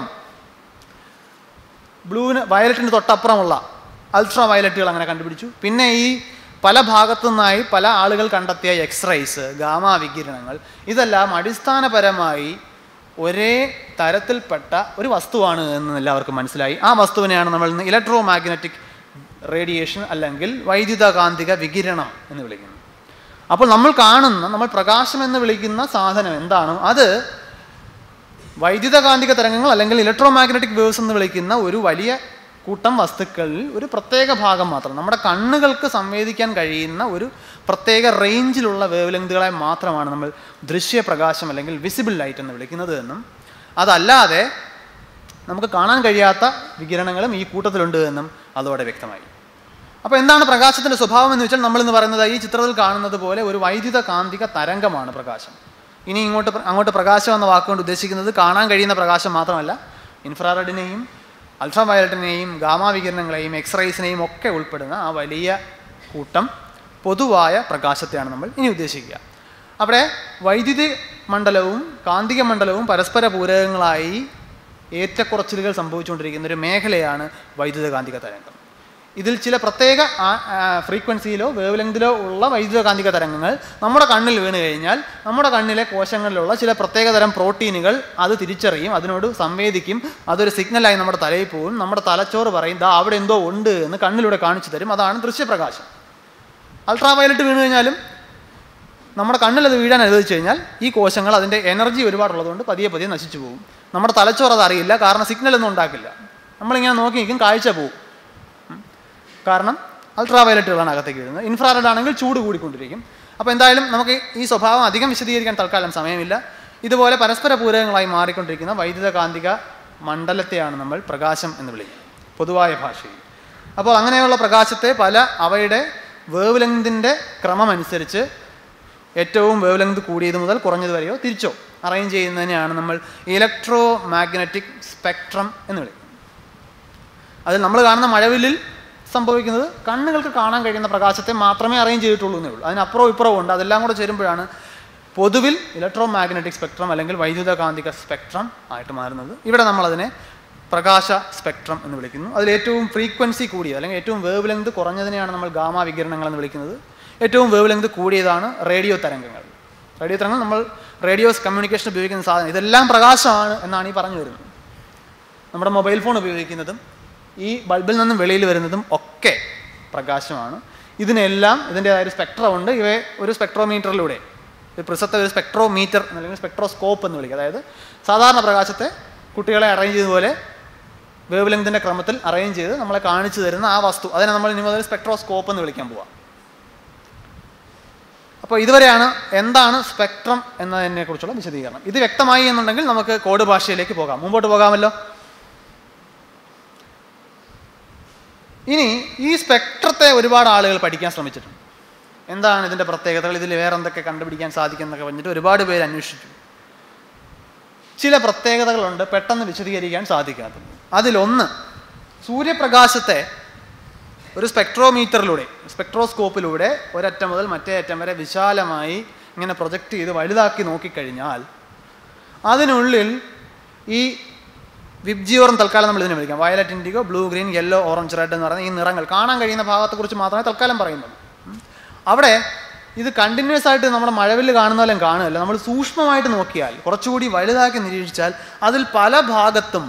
ബ്ലൂവിന് വയലറ്റിന് തൊട്ടപ്പുറമുള്ള അൾട്രാ വയലറ്റുകൾ അങ്ങനെ കണ്ടുപിടിച്ചു പിന്നെ ഈ പല ഭാഗത്തു നിന്നായി പല ആളുകൾ കണ്ടെത്തിയ എക്സ്റൈസ് ഗാമ വികിരണങ്ങൾ ഇതെല്ലാം അടിസ്ഥാനപരമായി ഒരേ തരത്തിൽപ്പെട്ട ഒരു വസ്തുവാണ് എന്ന് എല്ലാവർക്കും മനസ്സിലായി ആ വസ്തുവിനെയാണ് നമ്മൾ ഇന്ന് ഇലക്ട്രോ മാഗ്നറ്റിക് റേഡിയേഷൻ അല്ലെങ്കിൽ വൈദ്യുതകാന്തിക വികിരണം എന്ന് വിളിക്കുന്നത് അപ്പോൾ നമ്മൾ കാണുന്ന നമ്മൾ പ്രകാശം എന്ന് വിളിക്കുന്ന സാധനം എന്താണോ അത് വൈദ്യുതകാന്തിക തരംഗങ്ങൾ അല്ലെങ്കിൽ ഇലക്ട്രോ മാഗ്നറ്റിക് വേവ്സ് എന്ന് വിളിക്കുന്ന ഒരു വലിയ കൂട്ടം വസ്തുക്കളിൽ ഒരു പ്രത്യേക ഭാഗം മാത്രം നമ്മുടെ കണ്ണുകൾക്ക് സംവേദിക്കാൻ കഴിയുന്ന ഒരു പ്രത്യേക റേഞ്ചിലുള്ള വേവ് ലെങ്തുകളെ മാത്രമാണ് നമ്മൾ ദൃശ്യപ്രകാശം അല്ലെങ്കിൽ വിസിബിൾ ലൈറ്റ് എന്ന് വിളിക്കുന്നത് എന്നും അതല്ലാതെ നമുക്ക് കാണാൻ കഴിയാത്ത വികിരണങ്ങളും ഈ കൂട്ടത്തിലുണ്ട് എന്നും അതോടെ വ്യക്തമായി അപ്പോൾ എന്താണ് പ്രകാശത്തിൻ്റെ സ്വഭാവം എന്ന് വെച്ചാൽ നമ്മളിന്ന് പറയുന്നത് ഈ ചിത്രത്തിൽ കാണുന്നത് പോലെ ഒരു വൈദ്യുത കാന്തിക തരംഗമാണ് പ്രകാശം ഇനി ഇങ്ങോട്ട് പ്ര- അങ്ങോട്ട് പ്രകാശം എന്ന വാക്കുകൊണ്ട് ഉദ്ദേശിക്കുന്നത് കാണാൻ കഴിയുന്ന പ്രകാശം മാത്രമല്ല ഇൻഫ്രാറെഡിനെയും അൾട്രാ വയലറ്റിനെയും ഗാമാ വികിരണങ്ങളെയും എക്സ്റേസിനെയും ഒക്കെ ഉൾപ്പെടുന്ന ആ വലിയ കൂട്ടം പൊതുവായ പ്രകാശത്തെയാണ് നമ്മൾ ഇനി ഉദ്ദേശിക്കുക അവിടെ വൈദ്യുതി മണ്ഡലവും കാന്തിക മണ്ഡലവും പരസ്പര പൂരകങ്ങളായി ഏറ്റക്കുറച്ചിലുകൾ സംഭവിച്ചുകൊണ്ടിരിക്കുന്ന ഒരു മേഖലയാണ് വൈദ്യുത കാന്തിക തരംഗം ഇതിൽ ചില പ്രത്യേക ഫ്രീക്വൻസിയിലോ വേവ് ലെങ്തിലോ ഉള്ള വൈദ്യുത കാന്തിക തരംഗങ്ങൾ നമ്മുടെ കണ്ണിൽ വീണ് കഴിഞ്ഞാൽ നമ്മുടെ കണ്ണിലെ കോശങ്ങളിലുള്ള ചില പ്രത്യേകതരം പ്രോട്ടീനുകൾ അത് തിരിച്ചറിയും അതിനോട് സംവേദിക്കും അതൊരു സിഗ്നലായി നമ്മുടെ തലയിൽ പോകും നമ്മുടെ തലച്ചോറ് പറയും ദാ അവിടെ എന്തോ ഉണ്ട് എന്ന് കണ്ണിലൂടെ കാണിച്ചു തരും അതാണ് ദൃശ്യപ്രകാശം അൾട്രാ വയലറ്റ് വീണ് കഴിഞ്ഞാലും നമ്മുടെ കണ്ണിൽ അത് വീഴാൻ അനുവദിച്ചു കഴിഞ്ഞാൽ ഈ കോശങ്ങൾ അതിൻ്റെ എനർജി ഒരുപാടുള്ളതുകൊണ്ട് പതിയെ പതിയെ നശിച്ചു പോകും നമ്മുടെ തലച്ചോറ് അത് അറിയില്ല കാരണം സിഗ്നൽ ഒന്നും ഉണ്ടാക്കില്ല നമ്മളിങ്ങനെ നോക്കി നിൽക്കും കാഴ്ച പോകും ഉം. കാരണം അൾട്രാ വയലറ്റുകളാണ് അകത്തേക്ക് വീഴുന്നത് ഇൻഫ്രാറെഡ് ആണെങ്കിൽ ചൂട് കൂടിക്കൊണ്ടിരിക്കും അപ്പോൾ എന്തായാലും നമുക്ക് ഈ സ്വഭാവം അധികം വിശദീകരിക്കാൻ തൽക്കാലം സമയമില്ല ഇതുപോലെ പരസ്പര പൂരകങ്ങളായി മാറിക്കൊണ്ടിരിക്കുന്ന വൈദ്യുത കാന്തിക മണ്ഡലത്തെയാണ് നമ്മൾ പ്രകാശം എന്ന് വിളിക്കുന്നത് പൊതുവായ ഭാഷയിൽ അപ്പോൾ അങ്ങനെയുള്ള പ്രകാശത്തെ പല അവയുടെ വേവ് ലെങ്തിൻ്റെ ക്രമമനുസരിച്ച് ഏറ്റവും വേവ് ലെങ്ത് കൂടിയത് മുതൽ കുറഞ്ഞത് വരെയോ തിരിച്ചോ അറേഞ്ച് ചെയ്യുന്നതിനെയാണ് നമ്മൾ ഇലക്ട്രോ മാഗ്നറ്റിക് സ്പെക്ട്രം എന്ന് വിളിക്കുന്നത് അതിൽ നമ്മൾ കാണുന്ന മഴവില്ലിൽ സംഭവിക്കുന്നത് കണ്ണുകൾക്ക് കാണാൻ കഴിയുന്ന പ്രകാശത്തെ മാത്രമേ അറേഞ്ച് ചെയ്തിട്ടുള്ളൂ എന്നേ ഉള്ളൂ അതിനപ്പുറവും ഇപ്പുറവും ഉണ്ട് അതെല്ലാം കൂടെ ചേരുമ്പോഴാണ് പൊതുവിൽ ഇലക്ട്രോ മാഗ്നറ്റിക് സ്പെക്ട്രം അല്ലെങ്കിൽ വൈദ്യുത കാന്തിക സ്പെക്ട്രം ആയിട്ട് മാറുന്നത് ഇവിടെ നമ്മളതിനെ പ്രകാശ സ്പെക്ട്രം എന്ന് വിളിക്കുന്നു അതിൽ ഏറ്റവും ഫ്രീക്വൻസി കൂടിയത് അല്ലെങ്കിൽ ഏറ്റവും വേവ് ലെങ്ത് കുറഞ്ഞതിനെയാണ് നമ്മൾ ഗാമ വികിരണങ്ങൾ എന്ന് വിളിക്കുന്നത് ഏറ്റവും വേവ് ലെങ്ത് കൂടിയതാണ് റേഡിയോ തരംഗങ്ങൾ റേഡിയോ തരംഗങ്ങൾ നമ്മൾ റേഡിയോസ് കമ്മ്യൂണിക്കേഷൻ ഉപയോഗിക്കുന്ന സാധനം ഇതെല്ലാം പ്രകാശമാണ് എന്നാണ് ഈ പറഞ്ഞു വരുന്നത് നമ്മുടെ മൊബൈൽ ഫോൺ ഉപയോഗിക്കുന്നതും ഈ ബൾബിൽ നിന്നും വെളിയിൽ വരുന്നതും ഒക്കെ പ്രകാശമാണ് ഇതിനെല്ലാം ഇതിൻ്റെതായ ഒരു സ്പെക്ട്രം ഉണ്ട് ഇവയെ ഒരു സ്പെക്ട്രോമീറ്ററിലൂടെ ഒരു പ്രിസത്തെ ഒരു സ്പെക്ട്രോമീറ്റർ അല്ലെങ്കിൽ സ്പെക്ട്രോസ്കോപ്പ് എന്ന് വിളിക്കുക അതായത് സാധാരണ പ്രകാശത്തെ കുട്ടികളെ അറേഞ്ച് ചെയ്തതുപോലെ വേവ് ലെങ്തിൻ്റെ ക്രമത്തിൽ അറേഞ്ച് ചെയ്ത് നമ്മളെ കാണിച്ചു തരുന്ന ആ വസ്തു അതിനെ നമ്മൾ ഇനി മുതൽ സ്പെക്ട്രോസ്കോപ്പ് എന്ന് വിളിക്കാൻ പോവാം അപ്പോൾ ഇതുവരെയാണ് എന്താണ് സ്പെക്ട്രം എന്നതിനെക്കുറിച്ചുള്ള വിശദീകരണം ഇത് വ്യക്തമായി എന്നുണ്ടെങ്കിൽ നമുക്ക് കോഡ് ഭാഷയിലേക്ക് പോകാം മുമ്പോട്ട് പോകാമല്ലോ ഇനി ഈ സ്പെക്ട്രത്തെ ഒരുപാട് ആളുകൾ പഠിക്കാൻ ശ്രമിച്ചിട്ടുണ്ട് എന്താണ് ഇതിൻ്റെ പ്രത്യേകതകൾ ഇതിൽ വേറെ എന്തൊക്കെ കണ്ടുപിടിക്കാൻ സാധിക്കും എന്നൊക്കെ പറഞ്ഞിട്ട് ഒരുപാട് പേര് അന്വേഷിച്ചു ചില പ്രത്യേകതകളുണ്ട് പെട്ടെന്ന് വിശദീകരിക്കാൻ സാധിക്കാത്തത് അതിലൊന്ന് സൂര്യപ്രകാശത്തെ ഒരു സ്പെക്ട്രോമീറ്ററിലൂടെ സ്പെക്ട്രോസ്കോപ്പിലൂടെ ഒരറ്റം മുതൽ മറ്റേ അറ്റം വരെ വിശാലമായി ഇങ്ങനെ പ്രൊജക്റ്റ് ചെയ്ത് വലുതാക്കി നോക്കിക്കഴിഞ്ഞാൽ അതിനുള്ളിൽ ഈ വിബ്ജിയോറും തൽക്കാലം നമ്മൾ ഇതിനെ വിളിക്കാം violet indigo blue green yellow orange red എന്ന് പറയുന്ന ഈ നിറങ്ങൾ കാണാൻ കഴിയുന്ന ഭാഗത്തെക്കുറിച്ച് മാത്രമേ തൽക്കാലം പറയുന്നുള്ളൂ ഉം. അവിടെ ഇത് കണ്ടിന്യൂസ് ആയിട്ട് നമ്മുടെ മഴവില്ല് കാണുന്നാലും കാണുകയല്ല നമ്മൾ സൂക്ഷ്മമായിട്ട് നോക്കിയാൽ കുറച്ചുകൂടി വലുതാക്കി നിരീക്ഷിച്ചാൽ അതിൽ പല ഭാഗത്തും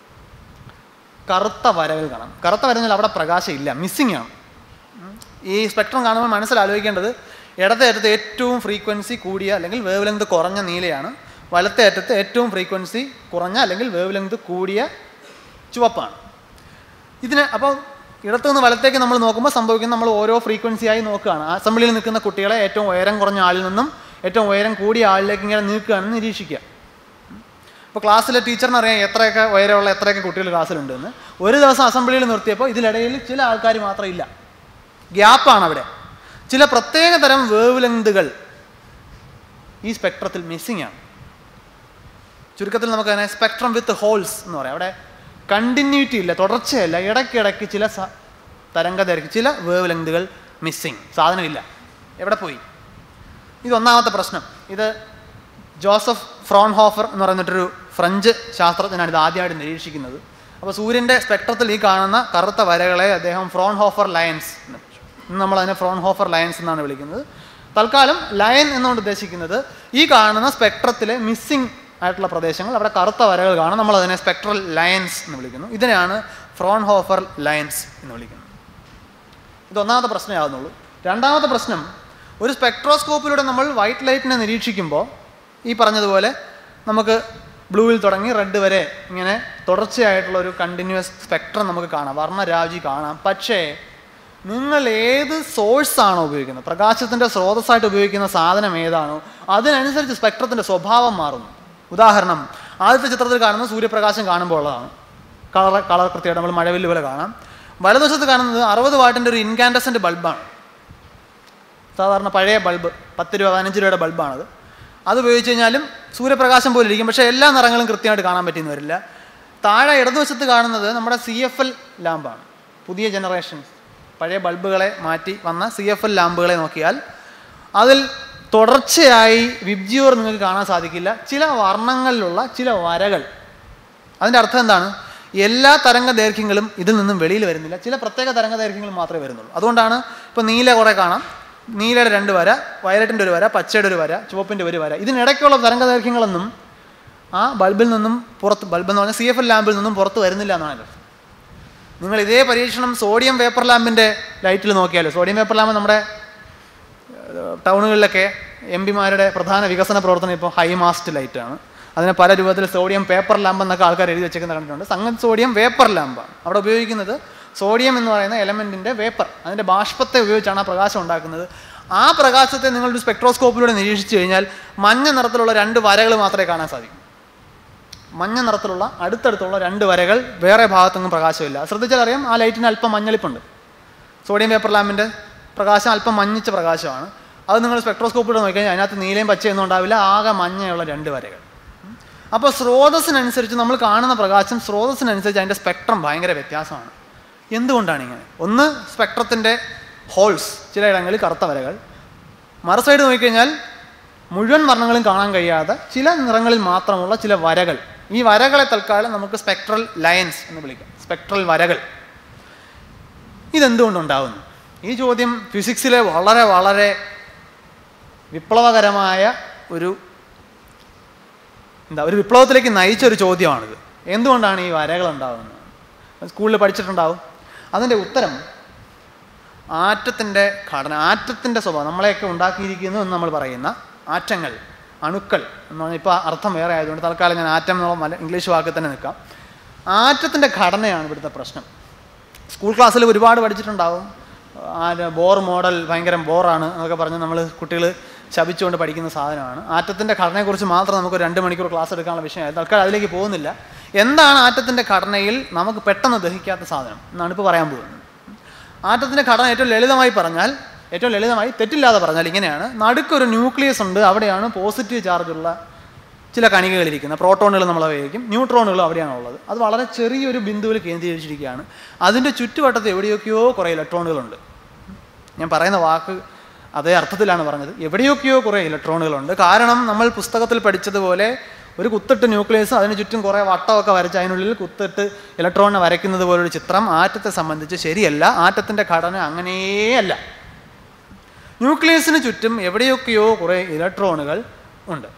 കറുത്ത വരകൾ കാണാം കറുത്ത വരഞ്ഞാൽ അവിടെ പ്രകാശം ഇല്ല മിസ്സിങ് ആണ് ഉം. ഈ സ്പെക്ട്രം കാണുമ്പോൾ മനസ്സിലാലോചിക്കേണ്ടത് ഇടത്തെ അറ്റത്ത് ഏറ്റവും ഫ്രീക്വൻസി കൂടിയ അല്ലെങ്കിൽ വേവ് ലെങ്ത് കുറഞ്ഞ നീലയാണ് വലത്തെ അറ്റത്ത് ഏറ്റവും ഫ്രീക്വൻസി കുറഞ്ഞ അല്ലെങ്കിൽ വേവ് ലെങ്ത് കൂടിയ ചുവപ്പാണ് ഇതിന് അപ്പോൾ ഇടത്തു നിന്ന് വലത്തേക്ക് നമ്മൾ നോക്കുമ്പോൾ സംഭവിക്കുന്നത് നമ്മൾ ഓരോ ഫ്രീക്വൻസിയായി നോക്കുകയാണ് അസംബ്ലിയിൽ നിൽക്കുന്ന കുട്ടികളെ ഏറ്റവും ഉയരം കുറഞ്ഞ ആളിൽ നിന്നും ഏറ്റവും ഉയരം കൂടിയ ആളിലേക്ക് ഇങ്ങനെ നീക്കുകയാണെന്ന് നിരീക്ഷിക്കുക ഇപ്പോൾ ക്ലാസ്സിലെ ടീച്ചറിന് അറിയാം എത്രയൊക്കെ ഉയരമുള്ള എത്രയൊക്കെ കുട്ടികൾ ക്ലാസ്സിലുണ്ട് എന്ന് ഒരു ദിവസം അസംബ്ലിയിൽ നിർത്തിയപ്പോൾ ഇതിനിടയിൽ ചില ആൾക്കാർ മാത്രം ഇല്ല ഗ്യാപ്പാണ് അവിടെ ചില പ്രത്യേക തരം വേവ് ലെങ്തുകൾ ഈ സ്പെക്ട്രത്തിൽ മിസ്സിംഗ് ആണ് ചുരുക്കത്തിൽ നമുക്ക് അതിനെ സ്പെക്ട്രം വിത്ത് ഹോൾസ് എന്ന് പറയാം അവിടെ കണ്ടിന്യൂറ്റി ഇല്ല തുടർച്ചയല്ല ഇടയ്ക്കിടയ്ക്ക് ചില സ- തരംഗദൈർഘ്യം ചില വേവ് ലെങ്തുകൾ മിസ്സിങ് സാധനമില്ല എവിടെ പോയി ഇതൊന്നാമത്തെ പ്രശ്നം ഇത് ജോസഫ് ഫ്രോൺഹോഫർ എന്ന് പറയുന്നിട്ടൊരു ഫ്രഞ്ച് ശാസ്ത്രജ്ഞനാണ് ഇത് ആദ്യമായിട്ട് നിരീക്ഷിക്കുന്നത് അപ്പോൾ സൂര്യൻ്റെ സ്പെക്ട്രത്തിൽ ഈ കാണുന്ന കറുത്ത വരകളെ അദ്ദേഹം ഫ്രോൺഹോഫർ ലയൻസ് എന്ന് വിളിച്ചു. ഇന്ന് നമ്മൾ അതിനെ ഫ്രോൺഹോഫർ ലയൻസ് എന്നാണ് വിളിക്കുന്നത് തൽക്കാലം ലയൻ എന്നുകൊണ്ട് ഉദ്ദേശിക്കുന്നത് ഈ കാണുന്ന സ്പെക്ട്രത്തിലെ മിസ്സിംഗ് ആയിട്ടുള്ള പ്രദേശങ്ങൾ അവിടെ കറുത്ത വരകൾ കാണും നമ്മൾ അതിനെ സ്പെക്ട്രൽ ലയൻസ് എന്ന് വിളിക്കുന്നു ഇതിനെയാണ് ഫ്രോൺഹോഫർ ലയൻസ് എന്ന് വിളിക്കുന്നത് ഇത് ഒന്നാമത്തെ പ്രശ്നമാകുന്നുള്ളൂ രണ്ടാമത്തെ പ്രശ്നം ഒരു സ്പെക്ട്രോസ്കോപ്പിലൂടെ നമ്മൾ വൈറ്റ് ലൈറ്റിനെ നിരീക്ഷിക്കുമ്പോൾ ഈ പറഞ്ഞതുപോലെ നമുക്ക് ബ്ലൂവിൽ തുടങ്ങി റെഡ് വരെ ഇങ്ങനെ തുടർച്ചയായിട്ടുള്ള ഒരു കണ്ടിന്യൂസ് സ്പെക്ട്രം നമുക്ക് കാണാം വർണ്ണരാജി കാണാം പക്ഷേ നിങ്ങൾ ഏത് സോഴ്സാണോ ഉപയോഗിക്കുന്നത് പ്രകാശത്തിൻ്റെ സ്രോതസ്സായിട്ട് ഉപയോഗിക്കുന്ന സാധനം ഏതാണോ അതിനനുസരിച്ച് സ്പെക്ട്രത്തിൻ്റെ സ്വഭാവം മാറുന്നു ഉദാഹരണം ആദ്യത്തെ ചിത്രത്തിൽ കാണുന്നത് സൂര്യപ്രകാശം കാണുമ്പോൾ ഉള്ളതാണ് കളർ കളർ കൃത്യമായിട്ട് നമ്മൾ മഴവില്ല് പോലെ കാണാം വലതുവശത്ത് കാണുന്നത് അറുപത് വാട്ടിൻ്റെ ഒരു ഇൻകാൻഡസൻ്റ് ബൾബാണ് സാധാരണ പഴയ ബൾബ് പത്ത് രൂപ പതിനഞ്ച് രൂപയുടെ ബൾബാണത് അത് ഉപയോഗിച്ച് കഴിഞ്ഞാലും സൂര്യപ്രകാശം പോലെ ഇരിക്കും പക്ഷേ എല്ലാ നിറങ്ങളും കൃത്യമായിട്ട് കാണാൻ പറ്റിയെന്ന് വരില്ല താഴെ ഇടതുവശത്ത് കാണുന്നത് നമ്മുടെ സി എഫ് എൽ ലാമ്പാണ് പുതിയ ജനറേഷൻ പഴയ ബൾബുകളെ മാറ്റി വന്ന സി എഫ് എൽ ലാമ്പുകളെ നോക്കിയാൽ അതിൽ തുടർച്ചയായി വിബ്ജിയോർ നിങ്ങൾക്ക് കാണാൻ സാധിക്കില്ല ചില വർണ്ണങ്ങളിലുള്ള ചില വരകൾ അതിൻ്റെ അർത്ഥം എന്താണ് എല്ലാ തരംഗ ദൈർഘ്യങ്ങളും ഇതിൽ നിന്നും വെളിയിൽ വരുന്നില്ല ചില പ്രത്യേക തരംഗ ദൈർഘ്യങ്ങൾ മാത്രമേ വരുന്നുള്ളൂ അതുകൊണ്ടാണ് ഇപ്പോൾ നീല കുറേ കാണാം നീലയുടെ രണ്ട് വര വയലറ്റിൻ്റെ ഒരു വര പച്ചയുടെ ഒരു വര ചുവപ്പിൻ്റെ ഒരു വര ഇതിനിടയ്ക്കുള്ള തരംഗ ദൈർഘ്യങ്ങളൊന്നും ആ ബൾബിൽ നിന്നും പുറത്ത് ബൾബ് എന്ന് പറഞ്ഞാൽ സി എഫ് എൽ ലാമ്പിൽ നിന്നും പുറത്ത് വരുന്നില്ല എന്നാണ് എൻ്റെ അർത്ഥം നിങ്ങൾ ഇതേ പരീക്ഷണം സോഡിയം വേപ്പർ ലാമ്പിൻ്റെ ലൈറ്റിൽ നോക്കിയാലോ സോഡിയം വേപ്പർ ലാമ്പ് നമ്മുടെ ഏഹ്, ടൗണുകളിലൊക്കെ എം പിമാരുടെ പ്രധാന വികസന പ്രവർത്തനം ഇപ്പോൾ ഹൈ മാസ്റ്റ് ലൈറ്റാണ് അതിനെ പല രൂപത്തിൽ സോഡിയം പേപ്പർ ലാമ്പ് എന്നൊക്കെ ആൾക്കാർ എഴുതി വെച്ചേക്കുന്ന കണ്ടിട്ടുണ്ട് സംഗതി സോഡിയം വേപ്പർ ലാമ്പാണ് അവിടെ ഉപയോഗിക്കുന്നത് സോഡിയം എന്ന് പറയുന്ന എലമെൻറ്റിൻ്റെ വേപ്പർ അതിൻ്റെ ബാഷ്പത്തെ ഉപയോഗിച്ചാണ് ആ പ്രകാശം ഉണ്ടാക്കുന്നത് ആ പ്രകാശത്തെ നിങ്ങളൊരു സ്പെക്ട്രോസ്കോപ്പിലൂടെ നിരീക്ഷിച്ചു കഴിഞ്ഞാൽ മഞ്ഞ നിറത്തിലുള്ള രണ്ട് വരകൾ മാത്രമേ കാണാൻ സാധിക്കൂ മഞ്ഞ നിറത്തിലുള്ള അടുത്തടുത്തുള്ള രണ്ട് വരകൾ വേറെ ഭാഗത്തൊന്നും പ്രകാശമില്ല ശ്രദ്ധിച്ചാൽ അറിയാം ആ ലൈറ്റിന് അല്പം മഞ്ഞളിപ്പുണ്ട് സോഡിയം പേപ്പർ ലാമ്പിൻ്റെ പ്രകാശം അല്പം മഞ്ഞിച്ച പ്രകാശമാണ് അത് നിങ്ങൾ സ്പെക്ട്രോസ്കോപ്പിലൂടെ നോക്കിക്കഴിഞ്ഞാൽ അതിനകത്ത് നീലയും പച്ചയൊന്നും ഉണ്ടാവില്ല ആകെ മഞ്ഞയുള്ള രണ്ട് വരകൾ അപ്പോൾ സ്രോതസ്സിനനുസരിച്ച് നമ്മൾ കാണുന്ന പ്രകാശം സ്രോതസ്സിനനുസരിച്ച് അതിൻ്റെ സ്പെക്ട്രം ഭയങ്കര വ്യത്യാസമാണ് എന്തുകൊണ്ടാണ് ഇങ്ങനെ ഒന്ന് സ്പെക്ട്രത്തിൻ്റെ ഹോൾസ് ചിലയിടങ്ങളിൽ കറുത്ത വരകൾ മറു സൈഡ് നോക്കിക്കഴിഞ്ഞാൽ മുഴുവൻ വർണ്ണങ്ങളും കാണാൻ കഴിയാതെ ചില നിറങ്ങളിൽ മാത്രമുള്ള ചില വരകൾ ഈ വരകളെ തൽക്കാലം നമുക്ക് സ്പെക്ട്രൽ ലയൻസ് എന്ന് വിളിക്കാം സ്പെക്ട്രൽ വരകൾ ഇതെന്തുകൊണ്ടുണ്ടാവുന്നു ഈ ചോദ്യം ഫിസിക്സിലെ വളരെ വളരെ വിപ്ലവകരമായ ഒരു എന്താ ഒരു വിപ്ലവത്തിലേക്ക് നയിച്ച ഒരു ചോദ്യമാണിത് എന്തുകൊണ്ടാണ് ഈ വരകൾ ഉണ്ടാകുന്നത് സ്കൂളിൽ പഠിച്ചിട്ടുണ്ടാവും അതിൻ്റെ ഉത്തരം ആറ്റത്തിൻ്റെ ഘടന ആറ്റത്തിൻ്റെ സ്വഭാവം നമ്മളെയൊക്കെ ഉണ്ടാക്കിയിരിക്കുന്നു എന്ന് നമ്മൾ പറയുന്ന ആറ്റങ്ങൾ അണുക്കൾ എന്ന് പറഞ്ഞാൽ ഇപ്പോൾ അർത്ഥം വേറെ ആയതുകൊണ്ട് തൽക്കാലം ഞാൻ ആറ്റം എന്നുള്ള മല ഇംഗ്ലീഷ് വാക്കിൽ തന്നെ നിൽക്കാം ആറ്റത്തിൻ്റെ ഘടനയാണ് ഇവിടുത്തെ പ്രശ്നം സ്കൂൾ ക്ലാസ്സിൽ ഒരുപാട് പഠിച്ചിട്ടുണ്ടാവും ആ ബോർ മോഡൽ ഭയങ്കര ബോറാണ് എന്നൊക്കെ പറഞ്ഞ് നമ്മൾ കുട്ടികൾ ശപിച്ചുകൊണ്ട് പഠിക്കുന്ന സാധനമാണ് ആറ്റത്തിൻ്റെ ഘടനയെക്കുറിച്ച് മാത്രം നമുക്ക് രണ്ട് മണിക്കൂർ ക്ലാസ് എടുക്കാനുള്ള വിഷയമായി തൽക്കാലം അതിലേക്ക് പോകുന്നില്ല എന്താണ് ആറ്റത്തിൻ്റെ ഘടനയിൽ നമുക്ക് പെട്ടെന്ന് ദഹിക്കാത്ത സാധനം എന്നാണ് ഇപ്പോൾ പറയാൻ പോകുന്നത് ആറ്റത്തിൻ്റെ ഘടന ഏറ്റവും ലളിതമായി പറഞ്ഞാൽ ഏറ്റവും ലളിതമായി തെറ്റില്ലാതെ പറഞ്ഞാൽ ഇങ്ങനെയാണ് നടുക്കൊരു ന്യൂക്ലിയസ് ഉണ്ട് അവിടെയാണ് പോസിറ്റീവ് ചാർജുള്ള ചില കണികകളിരിക്കുന്നത് പ്രോട്ടോണുകൾ നമ്മൾ ഉപയോഗിക്കും ന്യൂട്രോണുകൾ അവിടെയാണ് ഉള്ളത് അത് വളരെ ചെറിയൊരു ബിന്ദുവിൽ കേന്ദ്രീകരിച്ചിരിക്കുകയാണ് അതിൻ്റെ ചുറ്റുവട്ടത്ത് എവിടെയൊക്കെയോ കുറേ ഇലക്ട്രോണുകളുണ്ട് ഞാൻ പറയുന്ന വാക്ക് അതേ അർത്ഥത്തിലാണ് പറഞ്ഞത് എവിടെയൊക്കെയോ കുറേ ഇലക്ട്രോണുകളുണ്ട് കാരണം നമ്മൾ പുസ്തകത്തിൽ പഠിച്ചതുപോലെ ഒരു കുത്തിട്ട് ന്യൂക്ലിയസ് അതിന് ചുറ്റും കുറേ വട്ടമൊക്കെ വരച്ച് അതിനുള്ളിൽ കുത്തിട്ട് ഇലക്ട്രോണിനെ വരയ്ക്കുന്നത് പോലൊരു ചിത്രം ആറ്റത്തെ സംബന്ധിച്ച് ശരിയല്ല ആറ്റത്തിൻ്റെ ഘടന അങ്ങനെയല്ല ന്യൂക്ലിയസിന് ചുറ്റും എവിടെയൊക്കെയോ കുറേ ഇലക്ട്രോണുകൾ ഉണ്ട്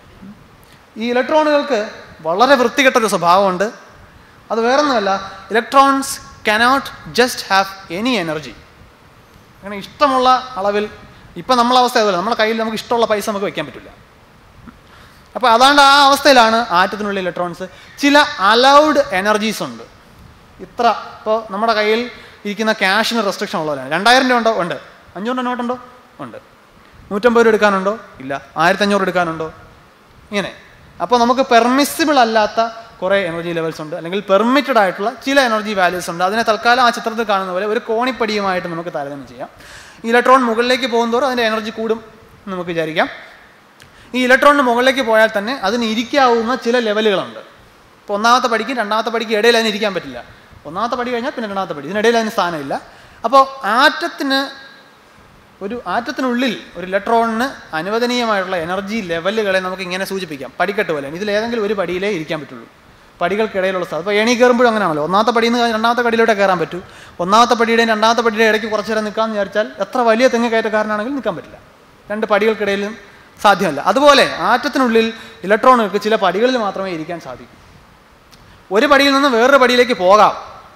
ഈ ഇലക്ട്രോണുകൾക്ക് വളരെ വൃത്തികെട്ടൊരു സ്വഭാവമുണ്ട് അത് വേറൊന്നുമല്ല electrons cannot just have any energy അങ്ങനെ ഇഷ്ടമുള്ള അളവിൽ ഇപ്പം നമ്മളെ അവസ്ഥ അതുപോലെ നമ്മുടെ കയ്യിൽ നമുക്ക് ഇഷ്ടമുള്ള പൈസ നമുക്ക് വെക്കാൻ പറ്റില്ല അപ്പോൾ അതാണ്ട് ആ അവസ്ഥയിലാണ് ആറ്റത്തിനുള്ള ഇലക്ട്രോൺസ് ചില അലൗഡ് എനർജീസ് ഉണ്ട് ഇത്ര ഇപ്പോൾ നമ്മുടെ കയ്യിൽ ഇരിക്കുന്ന ക്യാഷിന് റെസ്ട്രിക്ഷൻ ഉള്ളവരാണ് രണ്ടായിരം രൂപ ഉണ്ടോ ഉണ്ട് അഞ്ഞൂറ് നോട്ടുണ്ടോ ഉണ്ട് നൂറ്റമ്പത് രൂപ എടുക്കാനുണ്ടോ ഇല്ല ആയിരത്തഞ്ഞൂറ് എടുക്കാനുണ്ടോ ഇങ്ങനെ അപ്പോൾ നമുക്ക് പെർമിസിബിൾ അല്ലാത്ത കുറേ എനർജി ലെവൽസ് ഉണ്ട് അല്ലെങ്കിൽ പെർമിറ്റഡ് ആയിട്ടുള്ള ചില എനർജി വാല്യൂസ് ഉണ്ട് അതിനെ തൽക്കാലം ആ ചിത്രത്തിൽ കാണുന്ന പോലെ ഒരു കോണിപ്പടിയുമായിട്ട് നമുക്ക് താരതമ്യം ചെയ്യാം ഈ ഇലക്ട്രോൺ മുകളിലേക്ക് പോകുന്നതോറും അതിൻ്റെ എനർജി കൂടും എന്ന് നമുക്ക് വിചാരിക്കാം ഈ ഇലക്ട്രോണിന് മുകളിലേക്ക് പോയാൽ തന്നെ അതിന് ഇരിക്കാവുന്ന ചില ലെവലുകളുണ്ട് ഇപ്പോൾ ഒന്നാമത്തെ പടിക്ക് രണ്ടാമത്തെ പടിക്ക് ഇടയിൽ അതിന് ഇരിക്കാൻ പറ്റില്ല ഒന്നാമത്തെ പടി കഴിഞ്ഞാൽ പിന്നെ രണ്ടാമത്തെ പടി ഇതിനിടയിൽ അതിന് സ്ഥാനമില്ല അപ്പോൾ ആറ്റത്തിന് ഒരു ആറ്റത്തിനുള്ളിൽ ഒരു ഇലക്ട്രോണിന് അനുവദനീയമായിട്ടുള്ള എനർജി ലെവലുകളെ നമുക്ക് ഇങ്ങനെ സൂചിപ്പിക്കാം പടിക്കെട്ട് പോലെ ഇതിൽ ഏതെങ്കിലും ഒരു പടിയിലേ ഇരിക്കാൻ പറ്റുള്ളൂ പടികൾക്കിടയിലുള്ള സ്ഥലം അപ്പോൾ ഏണി കയറുമ്പോഴും അങ്ങനെയാണല്ലോ ഒന്നാമത്തെ പടിയിൽ നിന്ന് രണ്ടാമത്തെ പടിയിലോട്ട് കയറാൻ പറ്റൂ ഒന്നാമത്തെ പടിയുടെയും രണ്ടാമത്തെ പടിയുടെ ഇടയ്ക്ക് കുറച്ച് നേരം നിൽക്കാമെന്ന് വിചാരിച്ചാൽ എത്ര വലിയ തെങ്ങ് കയറ്റക്കാരനാണെങ്കിലും നിൽക്കാൻ പറ്റില്ല രണ്ട് പടികൾക്കിടയിലും സാധ്യമല്ല അതുപോലെ ആറ്റത്തിനുള്ളിൽ ഇലക്ട്രോണുകൾക്ക് ചില പടികളിൽ മാത്രമേ ഇരിക്കാൻ സാധിക്കൂ ഒരു പടിയിൽ നിന്ന് വേറൊരു പടിയിലേക്ക് പോകാം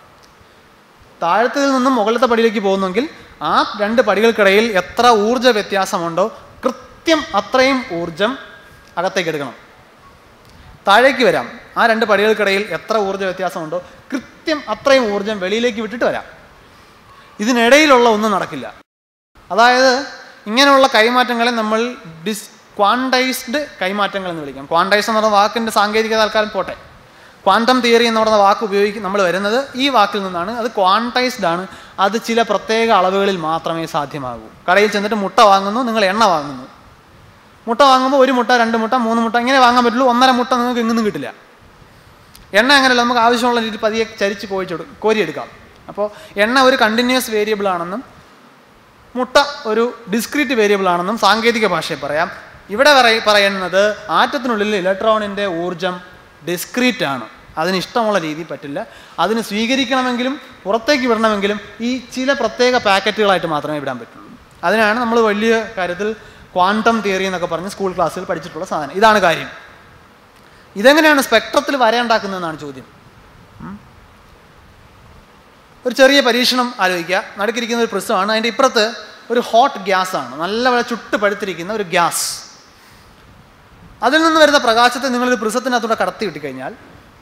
താഴത്തിൽ നിന്നും മുകളിലത്തെ പടിയിലേക്ക് പോകുന്നെങ്കിൽ ആ രണ്ട് പടികൾക്കിടയിൽ എത്ര ഊർജ്ജ വ്യത്യാസമുണ്ടോ കൃത്യം അത്രയും ഊർജം അകത്തേക്ക് എടുക്കണം താഴേക്ക് വരാം ആ രണ്ട് പടികൾക്കിടയിൽ എത്ര ഊർജ്ജ വ്യത്യാസമുണ്ടോ കൃത്യം അത്രയും ഊർജ്ജം വെളിയിലേക്ക് വിട്ടിട്ട് വരാം ഇതിനിടയിലുള്ള ഒന്നും നടക്കില്ല അതായത് ഇങ്ങനെയുള്ള കൈമാറ്റങ്ങളെ നമ്മൾ ഡിസ് ക്വാണ്ടൈസ്ഡ് കൈമാറ്റങ്ങൾ എന്ന് വിളിക്കാം ക്വാണ്ടൈസ് എന്ന് പറയുന്ന വാക്കിൻ്റെ സാങ്കേതിക തൽക്കാലം പോട്ടെ ക്വാണ്ടം തിയറി എന്ന് പറയുന്ന വാക്ക് ഉപയോഗിക്കും നമ്മൾ വരുന്നത് ഈ വാക്കിൽ നിന്നാണ് അത് ക്വാണ്ടൈസ്ഡ് ആണ് അത് ചില പ്രത്യേക അളവുകളിൽ മാത്രമേ സാധ്യമാകൂ കടയിൽ ചെന്നിട്ട് മുട്ട വാങ്ങുന്നു നിങ്ങൾ എണ്ണ വാങ്ങുന്നു മുട്ട വാങ്ങുമ്പോൾ ഒരു മുട്ട രണ്ട് മുട്ട മൂന്ന് മുട്ട ഇങ്ങനെ വാങ്ങാൻ പറ്റുള്ളൂ ഒന്നര മുട്ട നിങ്ങൾക്ക് എങ്ങൊന്നും കിട്ടില്ല എണ്ണ അങ്ങനെയല്ല നമുക്ക് ആവശ്യമുള്ള രീതിയിൽ പതിയെ ചരിച്ച് കോഴിച്ചെടു കോരിയെടുക്കാം അപ്പോൾ എണ്ണ ഒരു കണ്ടിന്യൂസ് വേരിയബിൾ ആണെന്നും മുട്ട ഒരു ഡിസ്ക്രീറ്റ് വേരിയബിൾ ആണെന്നും സാങ്കേതിക ഭാഷയിൽ പറയാം ഇവിടെ പറയ- പറയുന്നത് ആറ്റത്തിനുള്ളിൽ ഇലക്ട്രോണിൻ്റെ ഊർജം ഡിസ്ക്രീറ്റ് ആണ് അതിന് ഇഷ്ടമുള്ള രീതി പറ്റില്ല അതിന് സ്വീകരിക്കണമെങ്കിലും പുറത്തേക്ക് വിടണമെങ്കിലും ഈ ചില പ്രത്യേക പാക്കറ്റുകളായിട്ട് മാത്രമേ വിടാൻ പറ്റുള്ളൂ അതിനാണ് നമ്മൾ വലിയ കാര്യത്തിൽ ക്വാണ്ടം തിയറി എന്നൊക്കെ പറഞ്ഞ് സ്കൂൾ ക്ലാസ്സിൽ പഠിച്ചിട്ടുള്ള സാധനം ഇതാണ് കാര്യം ഇതെങ്ങനെയാണ് സ്പെക്ട്രത്തിൽ വരയുണ്ടാക്കുന്നതെന്നാണ് ചോദ്യം ഉം. ഒരു ചെറിയ പരീക്ഷണം ആലോചിക്കുക നടുക്കിരിക്കുന്ന ഒരു പ്രിസമാണ് അതിൻ്റെ ഇപ്പുറത്ത് ഒരു ഹോട്ട് ഗ്യാസ് ആണ് നല്ലപോലെ ചുട്ട് പഴുത്തിരിക്കുന്ന ഒരു ഗ്യാസ് അതിൽ നിന്ന് വരുന്ന പ്രകാശത്തെ നിങ്ങളൊരു പ്രിസത്തിനകത്തൂടെ കടത്തി വിട്ടിക്കഴിഞ്ഞാൽ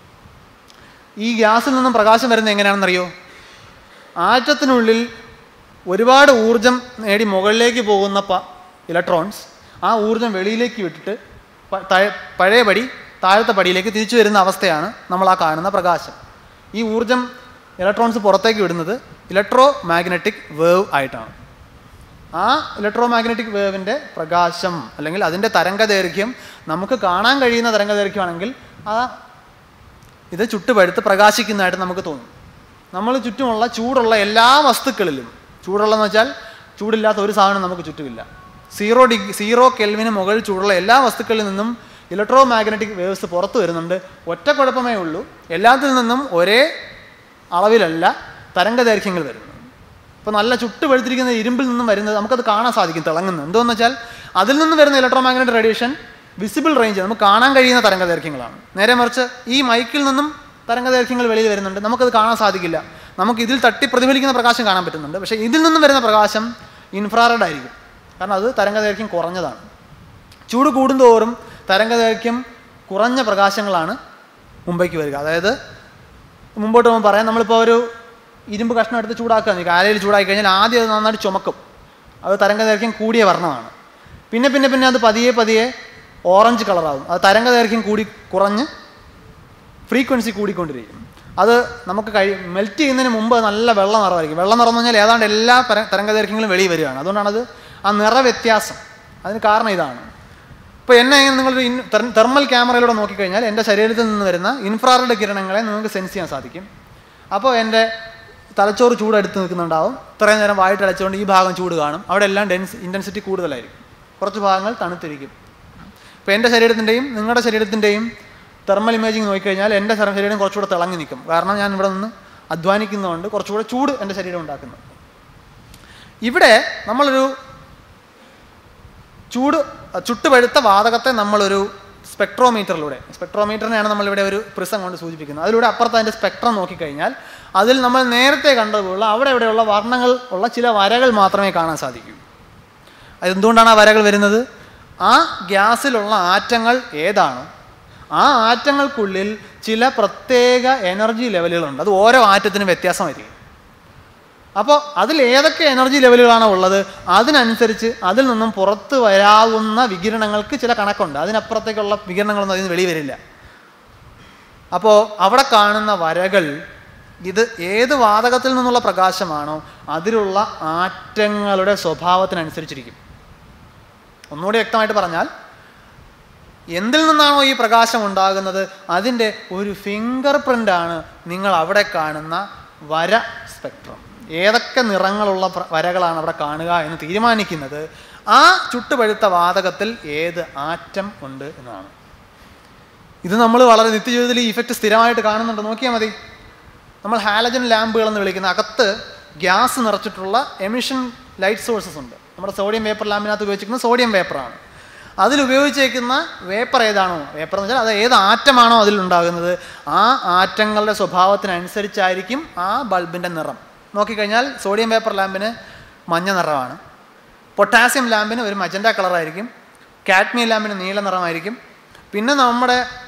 ഈ ഗ്യാസിൽ നിന്നും പ്രകാശം വരുന്നത് എങ്ങനെയാണെന്നറിയോ ആറ്റത്തിനുള്ളിൽ ഒരുപാട് ഊർജം നേടി മുകളിലേക്ക് പോകുന്ന പ ഇലക്ട്രോൺസ് ആ ഊർജം വെളിയിലേക്ക് വിട്ടിട്ട് പ- താഴെ- പഴയ പടി താഴത്തെ പടിയിലേക്ക് തിരിച്ചു വരുന്ന അവസ്ഥയാണ് നമ്മൾ ആ കാണുന്ന പ്രകാശം ഈ ഊർജം ഇലക്ട്രോൺസ് പുറത്തേക്ക് വിടുന്നത് ഇലക്ട്രോ മാഗ്നറ്റിക് വേവ് ആയിട്ടാണ് ആ ഇലക്ട്രോ മാഗ്നറ്റിക് വേവിൻ്റെ പ്രകാശം അല്ലെങ്കിൽ അതിൻ്റെ തരംഗദൈർഘ്യം നമുക്ക് കാണാൻ കഴിയുന്ന തരംഗദൈർഘ്യമാണെങ്കിൽ ആ ഇത് ചുട്ടുപഴുത്ത് പ്രകാശിക്കുന്നതായിട്ട് നമുക്ക് തോന്നും നമ്മൾ ചുറ്റുമുള്ള ചൂടുള്ള എല്ലാ വസ്തുക്കളിലും ചൂടുള്ളതെന്ന് വെച്ചാൽ ചൂടില്ലാത്ത ഒരു സാധനം നമുക്ക് ചുറ്റുമില്ല സീറോ ഡിഗ്രി സീറോ കെൽവിന് മുകളിൽ ചൂടുള്ള എല്ലാ വസ്തുക്കളിൽ നിന്നും ഇലക്ട്രോ മാഗ്നറ്റിക് വേവ്സ് പുറത്തു വരുന്നുണ്ട് ഒറ്റ കുഴപ്പമേ ഉള്ളൂ എല്ലാത്തിൽ നിന്നും ഒരേ അളവിലല്ല തരംഗദൈർഘ്യങ്ങൾ വരുന്നത് ഇപ്പോൾ നല്ല ചുട്ട് പഴുത്തിരിക്കുന്ന ഇരുമ്പിൽ നിന്നും വരുന്നത് നമുക്കത് കാണാൻ സാധിക്കും തിളങ്ങുന്നത് എന്തോന്ന് വെച്ചാൽ അതിൽ നിന്ന് വരുന്ന electromagnetic radiation visible range നമുക്ക് കാണാൻ കഴിയുന്ന തരംഗദൈർഘ്യങ്ങളാണ് നേരെ മറിച്ച് ഈ മൈക്കിൽ നിന്നും തരംഗദൈർഘ്യങ്ങൾ വെളിയിൽ വരുന്നുണ്ട് നമുക്കത് കാണാൻ സാധിക്കില്ല നമുക്ക് ഇതിൽ തട്ടി പ്രതിഫലിക്കുന്ന പ്രകാശം കാണാൻ പറ്റുന്നുണ്ട് പക്ഷേ ഇതിൽ നിന്നും വരുന്ന പ്രകാശം ഇൻഫ്രാറെഡ് ആയിരിക്കും കാരണം അത് തരംഗദൈർഘ്യം കുറഞ്ഞതാണ് ചൂട് കൂടുന്തോറും തരംഗദൈർഘ്യം കുറഞ്ഞ പ്രകാശങ്ങളാണ് മുമ്പേക്ക് വരിക അതായത് മുമ്പോട്ട് പോകുമ്പോൾ പറയാം നമ്മളിപ്പോൾ ഒരു ഇരുമ്പ് കഷ്ണം എടുത്ത് ചൂടാക്കുക കാലയിൽ ചൂടാക്കി കഴിഞ്ഞാൽ ആദ്യം അത് നന്നായിട്ട് ചുമക്കും അത് തരംഗദൈർഘ്യം കൂടിയ വർണ്ണമാണ് പിന്നെ പിന്നെ പിന്നെ അത് പതിയെ പതിയെ ഓറഞ്ച് കളറാകും അത് തരംഗദൈർഘ്യം കൂടി കുറഞ്ഞ് ഫ്രീക്വൻസി കൂടിക്കൊണ്ടിരിക്കും അത് നമുക്ക് കഴി മെൽറ്റ് ചെയ്യുന്നതിന് മുമ്പ് നല്ല വെള്ള നിറമായിരിക്കും വെള്ള നിറം എന്ന് പറഞ്ഞാൽ ഏതാണ്ട് എല്ലാ തര- തരംഗദൈർഘ്യങ്ങളും വെളിയിൽ വരികയാണ് അതുകൊണ്ടാണത് ആ നിറവ്യത്യാസം അതിന് കാരണം ഇതാണ് ഇപ്പോൾ എന്നെ ഇങ്ങനെ നിങ്ങളൊരു ഇൻ തെർ- തെർമൽ ക്യാമറയിലൂടെ നോക്കിക്കഴിഞ്ഞാൽ എൻ്റെ ശരീരത്തിൽ നിന്ന് വരുന്ന ഇൻഫ്രാറെഡ് കിരണങ്ങളെ നിങ്ങൾക്ക് സെൻസ് ചെയ്യാൻ സാധിക്കും അപ്പോൾ എൻ്റെ തലച്ചോറ് ചൂടെടുത്ത് നിൽക്കുന്നുണ്ടാവും ഇത്രയും നേരം വായിട്ട് അടച്ചുകൊണ്ട് ഈ ഭാഗം ചൂട് കാണും അവിടെ എല്ലാം ഡെൻസ് ഇൻറ്റൻസിറ്റി കൂടുതലായിരിക്കും കുറച്ച് ഭാഗങ്ങൾ തണുത്തിരിക്കും ഇപ്പോൾ എൻ്റെ ശരീരത്തിൻ്റെയും നിങ്ങളുടെ ശരീരത്തിൻ്റെയും തെർമൽ ഇമേജിങ് നോക്കിക്കഴിഞ്ഞാൽ എൻ്റെ ശര- ശരീരം കുറച്ചുകൂടെ തിളങ്ങി നിൽക്കും കാരണം ഞാൻ ഇവിടെ നിന്ന് അധ്വാനിക്കുന്നതുകൊണ്ട് കുറച്ചുകൂടെ ചൂട് എൻ്റെ ശരീരം ഉണ്ടാക്കുന്നു ഇവിടെ നമ്മളൊരു ചൂട് ചുട്ടുപഴുത്ത വാതകത്തെ നമ്മളൊരു സ്പെക്ട്രോമീറ്ററിലൂടെ സ്പെക്ട്രോമീറ്ററിനെയാണ് നമ്മളിവിടെ ഒരു പ്രിസം കൊണ്ട് സൂചിപ്പിക്കുന്നത് അതിലൂടെ അപ്പുറത്ത് അതിൻ്റെ സ്പെക്ട്രം നോക്കിക്കഴിഞ്ഞാൽ അതിൽ നമ്മൾ നേരത്തെ കണ്ടതുപോലുള്ള അവിടെ ഇവിടെയുള്ള വർണ്ണങ്ങൾ ഉള്ള ചില വരകൾ മാത്രമേ കാണാൻ സാധിക്കൂ അതെന്തുകൊണ്ടാണ് ആ വരകൾ വരുന്നത് ആ ഗ്യാസിലുള്ള ആറ്റങ്ങൾ ഏതാണ് ആ ആറ്റങ്ങൾക്കുള്ളിൽ ചില പ്രത്യേക എനർജി ലെവലുകളുണ്ട് അത് ഓരോ ആറ്റത്തിനും വ്യത്യാസമായിരിക്കും അപ്പോൾ അതിൽ ഏതൊക്കെ എനർജി ലെവലുകളാണോ ഉള്ളത് അതിനനുസരിച്ച് അതിൽ നിന്നും പുറത്ത് വരാവുന്ന വികിരണങ്ങൾക്ക് ചില കണക്കുണ്ട് അതിനപ്പുറത്തേക്കുള്ള വികിരണങ്ങളൊന്നും അതിന് വെളി വരില്ല അപ്പോൾ അവിടെ കാണുന്ന വരകൾ ഇത് ഏത് വാതകത്തിൽ നിന്നുള്ള പ്രകാശമാണോ അതിലുള്ള ആറ്റങ്ങളുടെ സ്വഭാവത്തിനനുസരിച്ചിരിക്കും ഒന്നുകൂടി വ്യക്തമായിട്ട് പറഞ്ഞാൽ എന്തിൽ നിന്നാണോ ഈ പ്രകാശം ഉണ്ടാകുന്നത് അതിൻ്റെ ഒരു ഫിംഗർ പ്രിൻ്റാണ് നിങ്ങൾ അവിടെ കാണുന്ന വര സ്പെക്ട്രം ഏതൊക്കെ നിറങ്ങളുള്ള പ്ര- വരകളാണ് അവിടെ കാണുക എന്ന് തീരുമാനിക്കുന്നത് ആ ചുട്ടുപഴുത്ത വാതകത്തിൽ ഏത് ആറ്റം ഉണ്ട് എന്നാണ് ഇത് നമ്മൾ വളരെ നിത്യജീവിതത്തിൽ ഈ ഇഫക്റ്റ് സ്ഥിരമായിട്ട് കാണുന്നുണ്ട് നോക്കിയാൽ മതി നമ്മൾ ഹാലജൻ ലാമ്പുകൾ എന്ന് വിളിക്കുന്ന അകത്ത് ഗ്യാസ് നിറച്ചിട്ടുള്ള എമിഷൻ ലൈറ്റ് സോഴ്സസ് ഉണ്ട് നമ്മുടെ സോഡിയം വേപ്പർ ലാമ്പിനകത്ത് ഉപയോഗിച്ചിരിക്കുന്ന സോഡിയം വേപ്പറാണ് അതിൽ ഉപയോഗിച്ചേക്കുന്ന വേപ്പർ ഏതാണോ വേപ്പർ എന്ന് വെച്ചാൽ അത് ഏത് ആറ്റമാണോ അതിലുണ്ടാകുന്നത് ആ ആറ്റങ്ങളുടെ സ്വഭാവത്തിനനുസരിച്ചായിരിക്കും ആ ബൾബിൻ്റെ നിറം നോക്കിക്കഴിഞ്ഞാൽ സോഡിയം വേപ്പർ ലാമ്പിന് മഞ്ഞ നിറമാണ് പൊട്ടാസ്യം ലാമ്പിന് ഒരു മജന്ത കളറായിരിക്കും കാഡ്മിയം ലാമ്പിന് നീല നിറമായിരിക്കും പിന്നെ നമ്മുടെ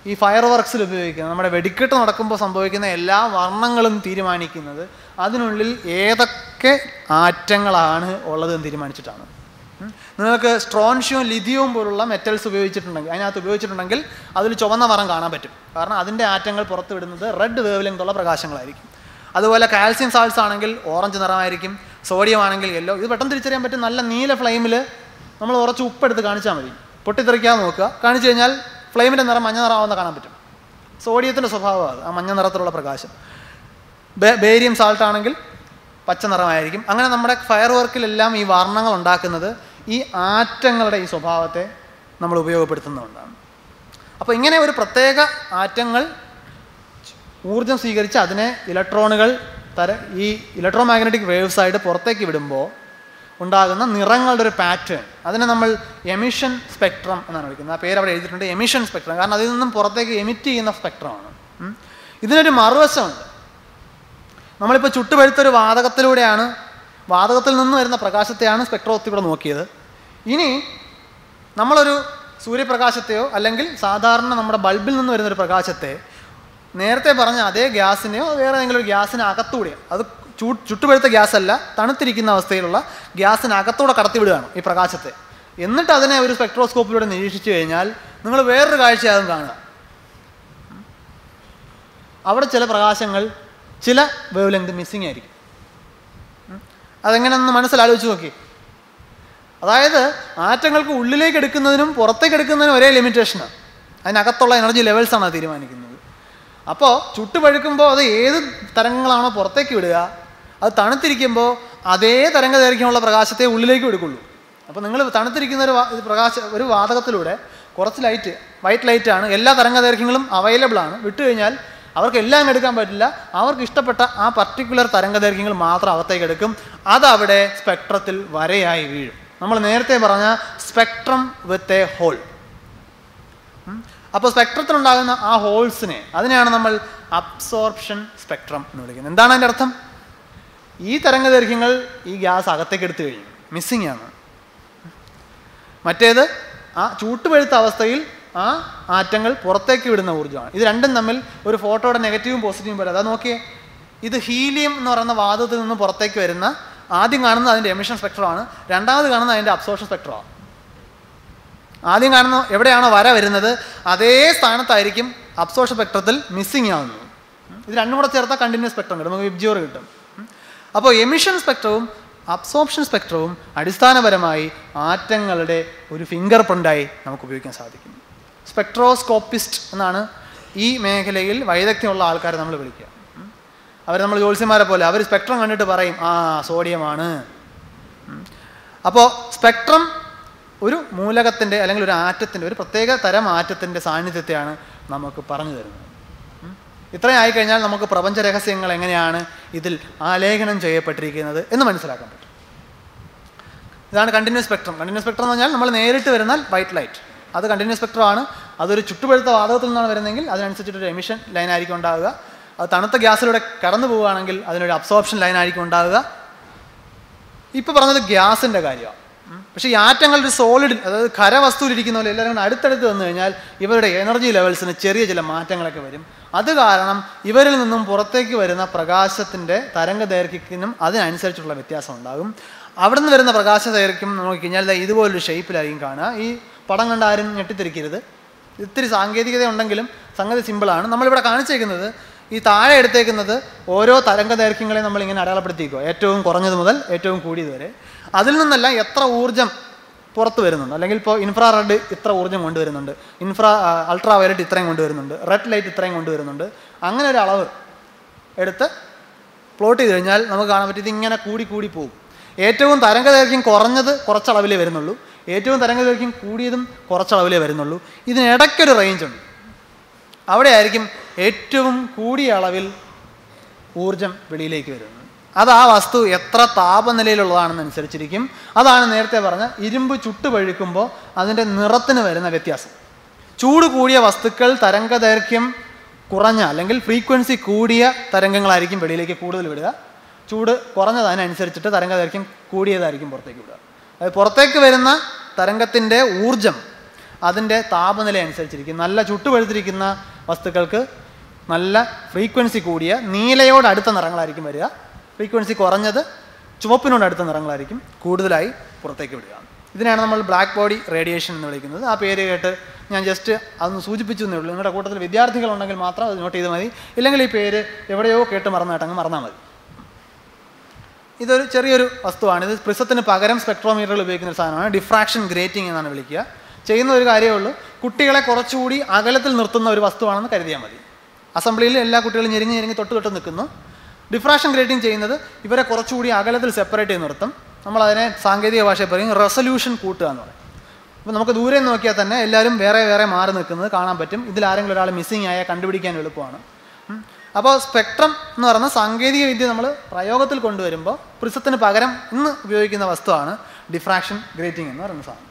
ഈ ഫയർ വർക്ക്സിൽ ഉപയോഗിക്കുന്നത് നമ്മുടെ വെടിക്കെട്ട് നടക്കുമ്പോൾ സംഭവിക്കുന്ന എല്ലാ വർണ്ണങ്ങളും തീരുമാനിക്കുന്നത് അതിനുള്ളിൽ ഏതൊക്കെ ആറ്റങ്ങളാണ് ഉള്ളതെന്ന് തീരുമാനിച്ചിട്ടാണ് ഉം. നിങ്ങൾക്ക് സ്ട്രോൺഷ്യവും ലിഥിയവും പോലുള്ള മെറ്റൽസ് ഉപയോഗിച്ചിട്ടുണ്ടെങ്കിൽ അതിനകത്ത് ഉപയോഗിച്ചിട്ടുണ്ടെങ്കിൽ അതിൽ ചുവന്ന നിറം കാണാൻ പറ്റും കാരണം അതിൻ്റെ ആറ്റങ്ങൾ പുറത്ത് വിടുന്നത് റെഡ് വേവ് ലെങ്ത് ഉള്ള പ്രകാശങ്ങളായിരിക്കും അതുപോലെ കാൽസ്യം സാൾട്സ് ആണെങ്കിൽ ഓറഞ്ച് നിറമായിരിക്കും സോഡിയം ആണെങ്കിൽ യെല്ലോ ഇത് പെട്ടെന്ന് തിരിച്ചറിയാൻ പറ്റും നല്ല നീല ഫ്ലെയിമിൽ നമ്മൾ കുറച്ച് ഉപ്പെടുത്ത് കാണിച്ചാൽ മതി പൊട്ടിത്തെറിക്കാതെ നോക്കുക കാണിച്ചു കഴിഞ്ഞാൽ ഫ്ലെയിമിൻ്റെ നിറം മഞ്ഞ നിറമാവുന്ന കാണാൻ പറ്റും സോഡിയത്തിൻ്റെ സ്വഭാവമാണ് അത്, ആ മഞ്ഞ നിറത്തിലുള്ള പ്രകാശം ബേ- ബേരിയം സാൾട്ട് ആണെങ്കിൽ പച്ച നിറമായിരിക്കും അങ്ങനെ നമ്മുടെ ഫയർ വർക്കിലെല്ലാം ഈ വർണ്ണങ്ങൾ ഉണ്ടാക്കുന്നത് ഈ ആറ്റങ്ങളുടെ ഈ സ്വഭാവത്തെ നമ്മൾ ഉപയോഗപ്പെടുത്തുന്നതുകൊണ്ടാണ് അപ്പോൾ ഇങ്ങനെ ഒരു പ്രത്യേക ആറ്റങ്ങൾ ഊർജം സ്വീകരിച്ച് അതിനെ ഇലക്ട്രോണുകൾ തര ഈ ഇലക്ട്രോ മാഗ്നറ്റിക് വേവ്സ് ആയിട്ട് പുറത്തേക്ക് വിടുമ്പോൾ ഉണ്ടാകുന്ന നിറങ്ങളുടെ ഒരു പാറ്റേൺ അതിനെ നമ്മൾ എമിഷൻ സ്പെക്ട്രം എന്നാണ് വിളിക്കുന്നത് ആ പേര് അവിടെ എഴുതിയിട്ടുണ്ട് എമിഷൻ സ്പെക്ട്രം കാരണം അതിൽ നിന്നും പുറത്തേക്ക് എമിറ്റ് ചെയ്യുന്ന സ്പെക്ട്രമാണ് ഉം. ഇതിനൊരു മറുവശമുണ്ട് നമ്മളിപ്പോൾ ചുട്ടുപഴുത്തൊരു വാതകത്തിലൂടെയാണ് വാതകത്തിൽ നിന്ന് വരുന്ന പ്രകാശത്തെയാണ് സ്പെക്ട്രോത്തിലൂടെ നോക്കിയത് ഇനി നമ്മളൊരു സൂര്യപ്രകാശത്തെയോ അല്ലെങ്കിൽ സാധാരണ നമ്മുടെ ബൾബിൽ നിന്ന് വരുന്ന ഒരു പ്രകാശത്തെ നേരത്തെ പറഞ്ഞ അതേ ഗ്യാസിനെയോ വേറെ ഏതെങ്കിലും ഒരു ഗ്യാസിന് അകത്തൂടെ അത് ചൂ ചുട്ടുപഴുത്ത ഗ്യാസ് അല്ല തണുത്തിരിക്കുന്ന അവസ്ഥയിലുള്ള ഗ്യാസിനകത്തൂടെ കടത്തിവിടുകയാണ് ഈ പ്രകാശത്തെ എന്നിട്ട് അതിനെ ഒരു സ്പെക്ട്രോസ്കോപ്പിലൂടെ നിരീക്ഷിച്ചു കഴിഞ്ഞാൽ നിങ്ങൾ വേറൊരു കാഴ്ചയാകും കാണുക അവിടെ ചില പ്രകാശങ്ങൾ ചില വേവ് ലെങ്ത് മിസ്സിങ് ആയിരിക്കും ഉം. അതെങ്ങനെയൊന്ന് മനസ്സിലാലോചിച്ച് നോക്കി അതായത് ആറ്റങ്ങൾക്ക് ഉള്ളിലേക്ക് എടുക്കുന്നതിനും പുറത്തേക്ക് എടുക്കുന്നതിനും ഒരേ ലിമിറ്റേഷനാണ് അതിനകത്തുള്ള എനർജി ലെവൽസാണ് അത് തീരുമാനിക്കുന്നത് അപ്പോൾ ചുട്ടുപഴുക്കുമ്പോൾ അത് ഏത് തരംഗങ്ങളാണോ പുറത്തേക്ക് വിടുക അത് തണുത്തിരിക്കുമ്പോൾ അതേ തരംഗദൈർഘ്യമുള്ള പ്രകാശത്തെ ഉള്ളിലേക്ക് എടുക്കുള്ളൂ അപ്പോൾ നിങ്ങൾ തണുത്തിരിക്കുന്ന ഒരു വാ- ഇത് പ്രകാശ ഒരു വാതകത്തിലൂടെ കുറച്ച് ലൈറ്റ് വൈറ്റ് ലൈറ്റ് ആണ് എല്ലാ തരംഗദൈർഘ്യങ്ങളും അവൈലബിൾ ആണ് വിട്ടു കഴിഞ്ഞാൽ അവർക്ക് എല്ലാം എടുക്കാൻ പറ്റില്ല അവർക്ക് ഇഷ്ടപ്പെട്ട ആ പർട്ടിക്കുലർ തരംഗദൈർഘ്യങ്ങൾ മാത്രം അകത്തേക്ക് എടുക്കും അതവിടെ സ്പെക്ട്രത്തിൽ വരയായി വീഴും നമ്മൾ നേരത്തെ പറഞ്ഞ സ്പെക്ട്രം വിത്ത് എ ഹോൾ അപ്പോൾ സ്പെക്ട്രത്തിലുണ്ടാകുന്ന ആ ഹോൾസിനെ അതിനെയാണ് നമ്മൾ അബ്സോർപ്ഷൻ സ്പെക്ട്രം എന്ന് വിളിക്കുന്നത് എന്താണ് അതിൻ്റെ അർത്ഥം ഈ തരംഗദൈർഘ്യങ്ങൾ ഈ ഗ്യാസ് അകത്തേക്ക് എടുത്തു കഴിഞ്ഞു മിസ്സിംഗ് ആണ് മറ്റേത് ആ ചൂട്ടുപഴുത്ത അവസ്ഥയിൽ ആ ആറ്റങ്ങൾ പുറത്തേക്ക് വിടുന്ന ഊർജ്ജമാണ് ഇത് രണ്ടും തമ്മിൽ ഒരു ഫോട്ടോയുടെ നെഗറ്റീവും പോസിറ്റീവും പോലെ അതാ നോക്കിയേ ഇത് ഹീലിയം എന്ന് പറയുന്ന വാദത്തിൽ നിന്ന് പുറത്തേക്ക് വരുന്ന ആദ്യം കാണുന്നത് അതിൻ്റെ എമിഷൻ സ്പെക്ട്രമാണ് രണ്ടാമത് കാണുന്നത് അതിൻ്റെ അബ്സോർഷൻ സ്പെക്ട്രമാണ് ആദ്യം കാണുന്ന എവിടെയാണോ വര വരുന്നത് അതേ സ്ഥാനത്തായിരിക്കും അബ്സോർഷൻ സ്പെക്ട്രത്തിൽ മിസ്സിങ് ആവുന്നത് ഉം. ഇത് രണ്ടും കൂടെ ചേർത്താൽ കണ്ടിന്യൂസ് സ്പെക്ട്രം കിട്ടും നമുക്ക് വിബ്ജിയോർ കിട്ടും ഉം. അപ്പോൾ എമിഷൻ സ്പെക്ട്രവും അബ്സോർപ്ഷൻ സ്പെക്ട്രവും അടിസ്ഥാനപരമായി ആറ്റങ്ങളുടെ ഒരു ഫിംഗർ പ്രിൻ്റായി നമുക്ക് ഉപയോഗിക്കാൻ സാധിക്കും സ്പെക്ട്രോസ്കോപ്പിസ്റ്റ് എന്നാണ് ഈ മേഖലയിൽ വൈദഗ്ധ്യമുള്ള ആൾക്കാരെ നമ്മൾ വിളിക്കുക ഉം. അവർ നമ്മൾ ജ്യോത്സ്യന്മാരെ പോലെ അവർ സ്പെക്ട്രം കണ്ടിട്ട് പറയും ആ സോഡിയമാണ് അപ്പോൾ സ്പെക്ട്രം ഒരു മൂലകത്തിൻ്റെ അല്ലെങ്കിൽ ഒരു ആറ്റത്തിൻ്റെ ഒരു പ്രത്യേക തരം ആറ്റത്തിൻ്റെ സാന്നിധ്യത്തെയാണ് നമുക്ക് പറഞ്ഞു തരുന്നത് ഉം. ഇത്രയും ആയിക്കഴിഞ്ഞാൽ നമുക്ക് പ്രപഞ്ച രഹസ്യങ്ങൾ എങ്ങനെയാണ് ഇതിൽ ആലേഖനം ചെയ്യപ്പെട്ടിരിക്കുന്നത് എന്ന് മനസ്സിലാക്കാൻ പറ്റും ഇതാണ് കണ്ടിന്യൂസ് സ്പെക്ട്രം കണ്ടിന്യൂസ് സ്പെക്ട്രം എന്ന് പറഞ്ഞാൽ നമ്മൾ നേരിട്ട് വരുന്ന വൈറ്റ് ലൈറ്റ് അത് കണ്ടിന്യൂസ് സ്പെക്ട്രമാണ് അതൊരു ചുട്ടുപഴുത്ത വാതകത്തിൽ നിന്നാണ് വരുന്നതെങ്കിൽ അതിനനുസരിച്ചിട്ടൊരു എമിഷൻ ലൈൻ ആയിരിക്കും ഉണ്ടാവുക അത് തണുത്ത ഗ്യാസിലൂടെ കടന്നു പോവുകയാണെങ്കിൽ അതിനൊരു അബ്സോർപ്ഷൻ ലൈൻ ആയിരിക്കും ഉണ്ടാവുക ഇപ്പോൾ പറഞ്ഞത് ഗ്യാസിൻ്റെ കാര്യമാണ് ഉം. പക്ഷേ ഈ ആറ്റങ്ങൾ ഒരു സോളിഡിൽ അതായത് ഖരവസ്തുവിലിരിക്കുന്ന പോലെ എല്ലാവരും കൂടെ അടുത്തടുത്ത് വന്നു കഴിഞ്ഞാൽ ഇവരുടെ എനർജി ലെവൽസിന് ചെറിയ ചില മാറ്റങ്ങളൊക്കെ വരും അത് കാരണം ഇവരിൽ നിന്നും പുറത്തേക്ക് വരുന്ന പ്രകാശത്തിൻ്റെ തരംഗ ദൈർഘ്യത്തിനും അതിനനുസരിച്ചുള്ള വ്യത്യാസം ഉണ്ടാകും അവിടെ നിന്ന് വരുന്ന പ്രകാശ ദൈർഘ്യം നോക്കിക്കഴിഞ്ഞാൽ ദാ ഇതുപോലൊരു ഷേപ്പിലായിരിക്കും കാണുക ഈ പടം കണ്ട് ആരും ഞെട്ടിത്തിരിക്കരുത് ഇത്തിരി സാങ്കേതികത ഉണ്ടെങ്കിലും സംഗതി സിമ്പിളാണ് നമ്മളിവിടെ കാണിച്ചേക്കുന്നത് ഈ താഴെ എടുത്തേക്കുന്നത് ഓരോ തരംഗ ദൈർഘ്യങ്ങളെ നമ്മൾ ഇങ്ങനെ അടയാളപ്പെടുത്തിക്കുക ഏറ്റവും കുറഞ്ഞത് മുതൽ ഏറ്റവും കൂടിയത് വരെ അതിൽ നിന്നെല്ലാം എത്ര ഊർജ്ജം പുറത്ത് വരുന്നുണ്ട് അല്ലെങ്കിൽ ഇപ്പോൾ ഇൻഫ്രാ റെഡ് ഇത്ര ഊർജ്ജം കൊണ്ടുവരുന്നുണ്ട് ഇൻഫ്രാ അൾട്രാ വയലറ്റ് ഇത്രയും കൊണ്ടുവരുന്നുണ്ട് റെഡ് ലൈറ്റ് ഇത്രയും കൊണ്ടുവരുന്നുണ്ട് അങ്ങനെ ഒരു അളവ് എടുത്ത് പ്ലോട്ട് ചെയ്ത് കഴിഞ്ഞാൽ നമുക്ക് കാണാൻ പറ്റും ഇതിങ്ങനെ കൂടി കൂടി പോകും ഏറ്റവും തരംഗദൈർഘ്യം കുറഞ്ഞത് കുറച്ചളവിലേ വരുന്നുള്ളൂ ഏറ്റവും തരംഗദൈർഘ്യം കൂടിയതും കുറച്ചളവിലേ വരുന്നുള്ളൂ ഇതിനിടയ്ക്കൊരു റേഞ്ച് ഉണ്ട് അവിടെ ആയിരിക്കും ഏറ്റവും കൂടിയ അളവിൽ ഊർജം വെളിയിലേക്ക് വരുന്നത് അത് ആ വസ്തു എത്ര താപനിലയിലുള്ളതാണെന്നനുസരിച്ചിരിക്കും അതാണ് നേരത്തെ പറഞ്ഞ ഇരുമ്പ് ചുട്ടുപഴുക്കുമ്പോൾ അതിൻ്റെ നിറത്തിന് വരുന്ന വ്യത്യാസം ചൂട് കൂടിയ വസ്തുക്കൾ തരംഗദൈർഘ്യം കുറഞ്ഞ അല്ലെങ്കിൽ ഫ്രീക്വൻസി കൂടിയ തരംഗങ്ങളായിരിക്കും വെളിയിലേക്ക് കൂടുതൽ വിടുക ചൂട് കുറഞ്ഞത് അതിനനുസരിച്ചിട്ട് തരംഗദൈർഘ്യം കൂടിയതായിരിക്കും പുറത്തേക്ക് വിടുക അത് പുറത്തേക്ക് വരുന്ന തരംഗത്തിൻ്റെ ഊർജം അതിൻ്റെ താപനില അനുസരിച്ചിരിക്കും നല്ല ചുട്ടുപഴുത്തിരിക്കുന്ന വസ്തുക്കൾക്ക് നല്ല ഫ്രീക്വൻസി കൂടിയ നീലയോട് അടുത്ത നിറങ്ങളായിരിക്കും വരിക ഫ്രീക്വൻസി കുറഞ്ഞത് ചുവപ്പിനോട് അടുത്ത നിറങ്ങളായിരിക്കും കൂടുതലായി പുറത്തേക്ക് വിടുക ഇതിനാണ് നമ്മൾ ബ്ലാക്ക് ബോഡി റേഡിയേഷൻ എന്ന് വിളിക്കുന്നത് ആ പേര് കേട്ട് ഞാൻ ജസ്റ്റ് അതൊന്ന് സൂചിപ്പിച്ചു എന്നേ ഉള്ളൂ നിങ്ങളുടെ കൂട്ടത്തിൽ വിദ്യാർത്ഥികളുണ്ടെങ്കിൽ മാത്രം അത് നോട്ട് ചെയ്താൽ മതി ഇല്ലെങ്കിൽ ഈ പേര് എവിടെയോ കേട്ട് മറന്നിട്ടങ്ങ് മറന്നാൽ മതി ഇതൊരു ചെറിയൊരു വസ്തുവാണ് ഇത് പ്രിസത്തിന് പകരം സ്പെക്ട്രോമീറ്ററുകൾ ഉപയോഗിക്കുന്ന ഒരു സാധനമാണ് ഡിഫ്രാക്ഷൻ ഗ്രേറ്റിംഗ് എന്നാണ് വിളിക്കുക ചെയ്യുന്ന ഒരു കാര്യമേ ഉള്ളൂ കുട്ടികളെ കുറച്ചുകൂടി അകലത്തിൽ നിർത്തുന്ന ഒരു വസ്തുവാണെന്ന് കരുതിയാൽ മതി അസംബ്ലിയിൽ എല്ലാ കുട്ടികളും ഞെരിഞ്ഞ് ഞെരിഞ്ഞ് തൊട്ട് തൊട്ട് നിൽക്കുന്നു ഡിഫ്രാക്ഷൻ ഗ്രേറ്റിംഗ് ചെയ്യുന്നത് ഇവരെ കുറച്ചുകൂടി അകലത്തിൽ സെപ്പറേറ്റ് ചെയ്ത് നിർത്തും നമ്മളതിനെ സാങ്കേതിക ഭാഷയിൽ പറയും റെസൊല്യൂഷൻ കൂട്ടുക എന്ന് പറയും അപ്പോൾ നമുക്ക് ദൂരെ നിന്ന് നോക്കിയാൽ തന്നെ എല്ലാവരും വേറെ വേറെ മാറി നിൽക്കുന്നത് കാണാൻ പറ്റും ഇതിൽ ആരെങ്കിലും ഒരാൾ മിസ്സിംഗ് ആയാൽ കണ്ടുപിടിക്കാൻ എളുപ്പമാണ് ഉം. അപ്പോൾ സ്പെക്ട്രം എന്ന് പറയുന്ന സാങ്കേതിക വിദ്യ നമ്മൾ പ്രയോഗത്തിൽ കൊണ്ടുവരുമ്പോൾ പ്രിസത്തിന് പകരം ഇന്ന് ഉപയോഗിക്കുന്ന വസ്തുവാണ് ഡിഫ്രാക്ഷൻ ഗ്രേറ്റിംഗ് എന്ന് പറയുന്ന സാധനം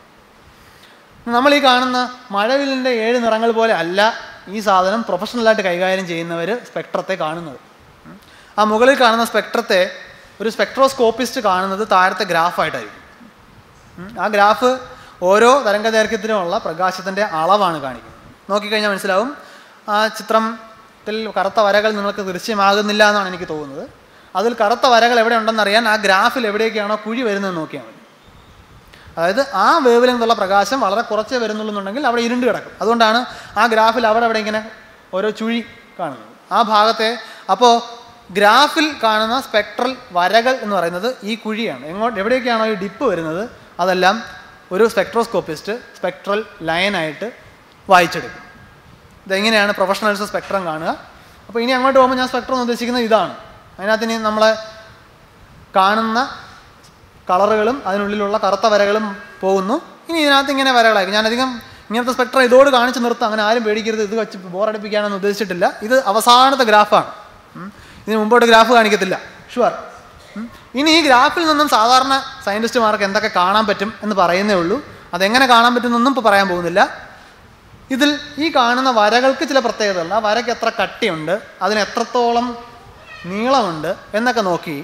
നമ്മൾ ഈ കാണുന്ന മഴവില്ലിൻ്റെ ഏഴ് നിറങ്ങൾ പോലെ അല്ല ഈ സാധനം പ്രൊഫഷണലായിട്ട് കൈകാര്യം ചെയ്യുന്നവർ സ്പെക്ട്രത്തെ കാണുന്നത് ഉം. ആ മുകളിൽ കാണുന്ന സ്പെക്ട്രത്തെ ഒരു സ്പെക്ട്രോസ്കോപ്പിസ്റ്റ് കാണുന്നത് താഴത്തെ ഗ്രാഫായിട്ടായിരിക്കും ഉം. ആ ഗ്രാഫ് ഓരോ തരംഗദൈർഘ്യത്തിനുമുള്ള പ്രകാശത്തിൻ്റെ അളവാണ് കാണിക്കുന്നത് നോക്കിക്കഴിഞ്ഞാൽ മനസ്സിലാവും ആ ചിത്രത്തിൽ കറുത്ത വരകൾ നിങ്ങൾക്ക് ദൃശ്യമാകുന്നില്ല എന്നാണ് എനിക്ക് തോന്നുന്നത് അതിൽ കറുത്ത വരകൾ എവിടെ ഉണ്ടെന്നറിയാൻ ആ ഗ്രാഫിൽ എവിടേക്കാണോ കുഴി വരുന്നത് നോക്കിയാൽ മതി അതായത് ആ വേവ് ലെങ്തുള്ള പ്രകാശം വളരെ കുറച്ചേ വരുന്നുള്ളൂ എന്നുണ്ടെങ്കിൽ അവിടെ ഇരുണ്ട് കിടക്കും അതുകൊണ്ടാണ് ആ ഗ്രാഫിൽ അവിടെ അവിടെ ഇങ്ങനെ ഓരോ ചുഴി കാണുന്നത് ആ ഭാഗത്തെ അപ്പോൾ ഗ്രാഫിൽ കാണുന്ന സ്പെക്ട്രൽ വരകൾ എന്ന് പറയുന്നത് ഈ കുഴിയാണ് എങ്ങോട്ട് എവിടേക്കാണോ ഈ ഡിപ്പ് വരുന്നത് അതെല്ലാം ഒരു സ്പെക്ട്രോസ്കോപ്പിസ്റ്റ് സ്പെക്ട്രൽ ലൈനായിട്ട് വായിച്ചെടുക്കും ഇതെങ്ങനെയാണ് പ്രൊഫഷണൽസ് സ്പെക്ട്രം കാണുക അപ്പോൾ ഇനി അങ്ങോട്ട് പോകുമ്പോൾ ഞാൻ സ്പെക്ട്രം എന്ന് ഉദ്ദേശിക്കുന്നത് ഇതാണ് അതിനകത്ത് ഇനി നമ്മളെ കാണുന്ന കളറുകളും അതിനുള്ളിലുള്ള കറുത്ത വരകളും പോകുന്നു ഇനി ഇതിനകത്ത് ഇങ്ങനെ വരകളായിരിക്കും ഞാനധികം ഇങ്ങനത്തെ സ്പെക്ട്രം ഇതോട് കാണിച്ച് നിർത്താം അങ്ങനെ ആരും പേടിക്കരുത് ഇത് വെച്ച് ബോറടിപ്പിക്കാനൊന്നും ഉദ്ദേശിച്ചിട്ടില്ല ഇത് അവസാനത്തെ ഗ്രാഫാണ് ഉം. ഇതിന് മുമ്പോട്ട് ഗ്രാഫ് കാണിക്കത്തില്ല ഷുവർ ഇനി ഈ ഗ്രാഫിൽ നിന്നും സാധാരണ സയൻറ്റിസ്റ്റുമാർക്ക് എന്തൊക്കെ കാണാൻ പറ്റും എന്ന് പറയുന്നേ ഉള്ളൂ അതെങ്ങനെ കാണാൻ പറ്റുമെന്നൊന്നും ഇപ്പോൾ പറയാൻ പോകുന്നില്ല ഇതിൽ ഈ കാണുന്ന വരകൾക്ക് ചില പ്രത്യേകതകളുണ്ട് ആ വരയ്ക്ക് എത്ര കട്ടിയുണ്ട് അതിന് എത്രത്തോളം നീളമുണ്ട് എന്നൊക്കെ നോക്കി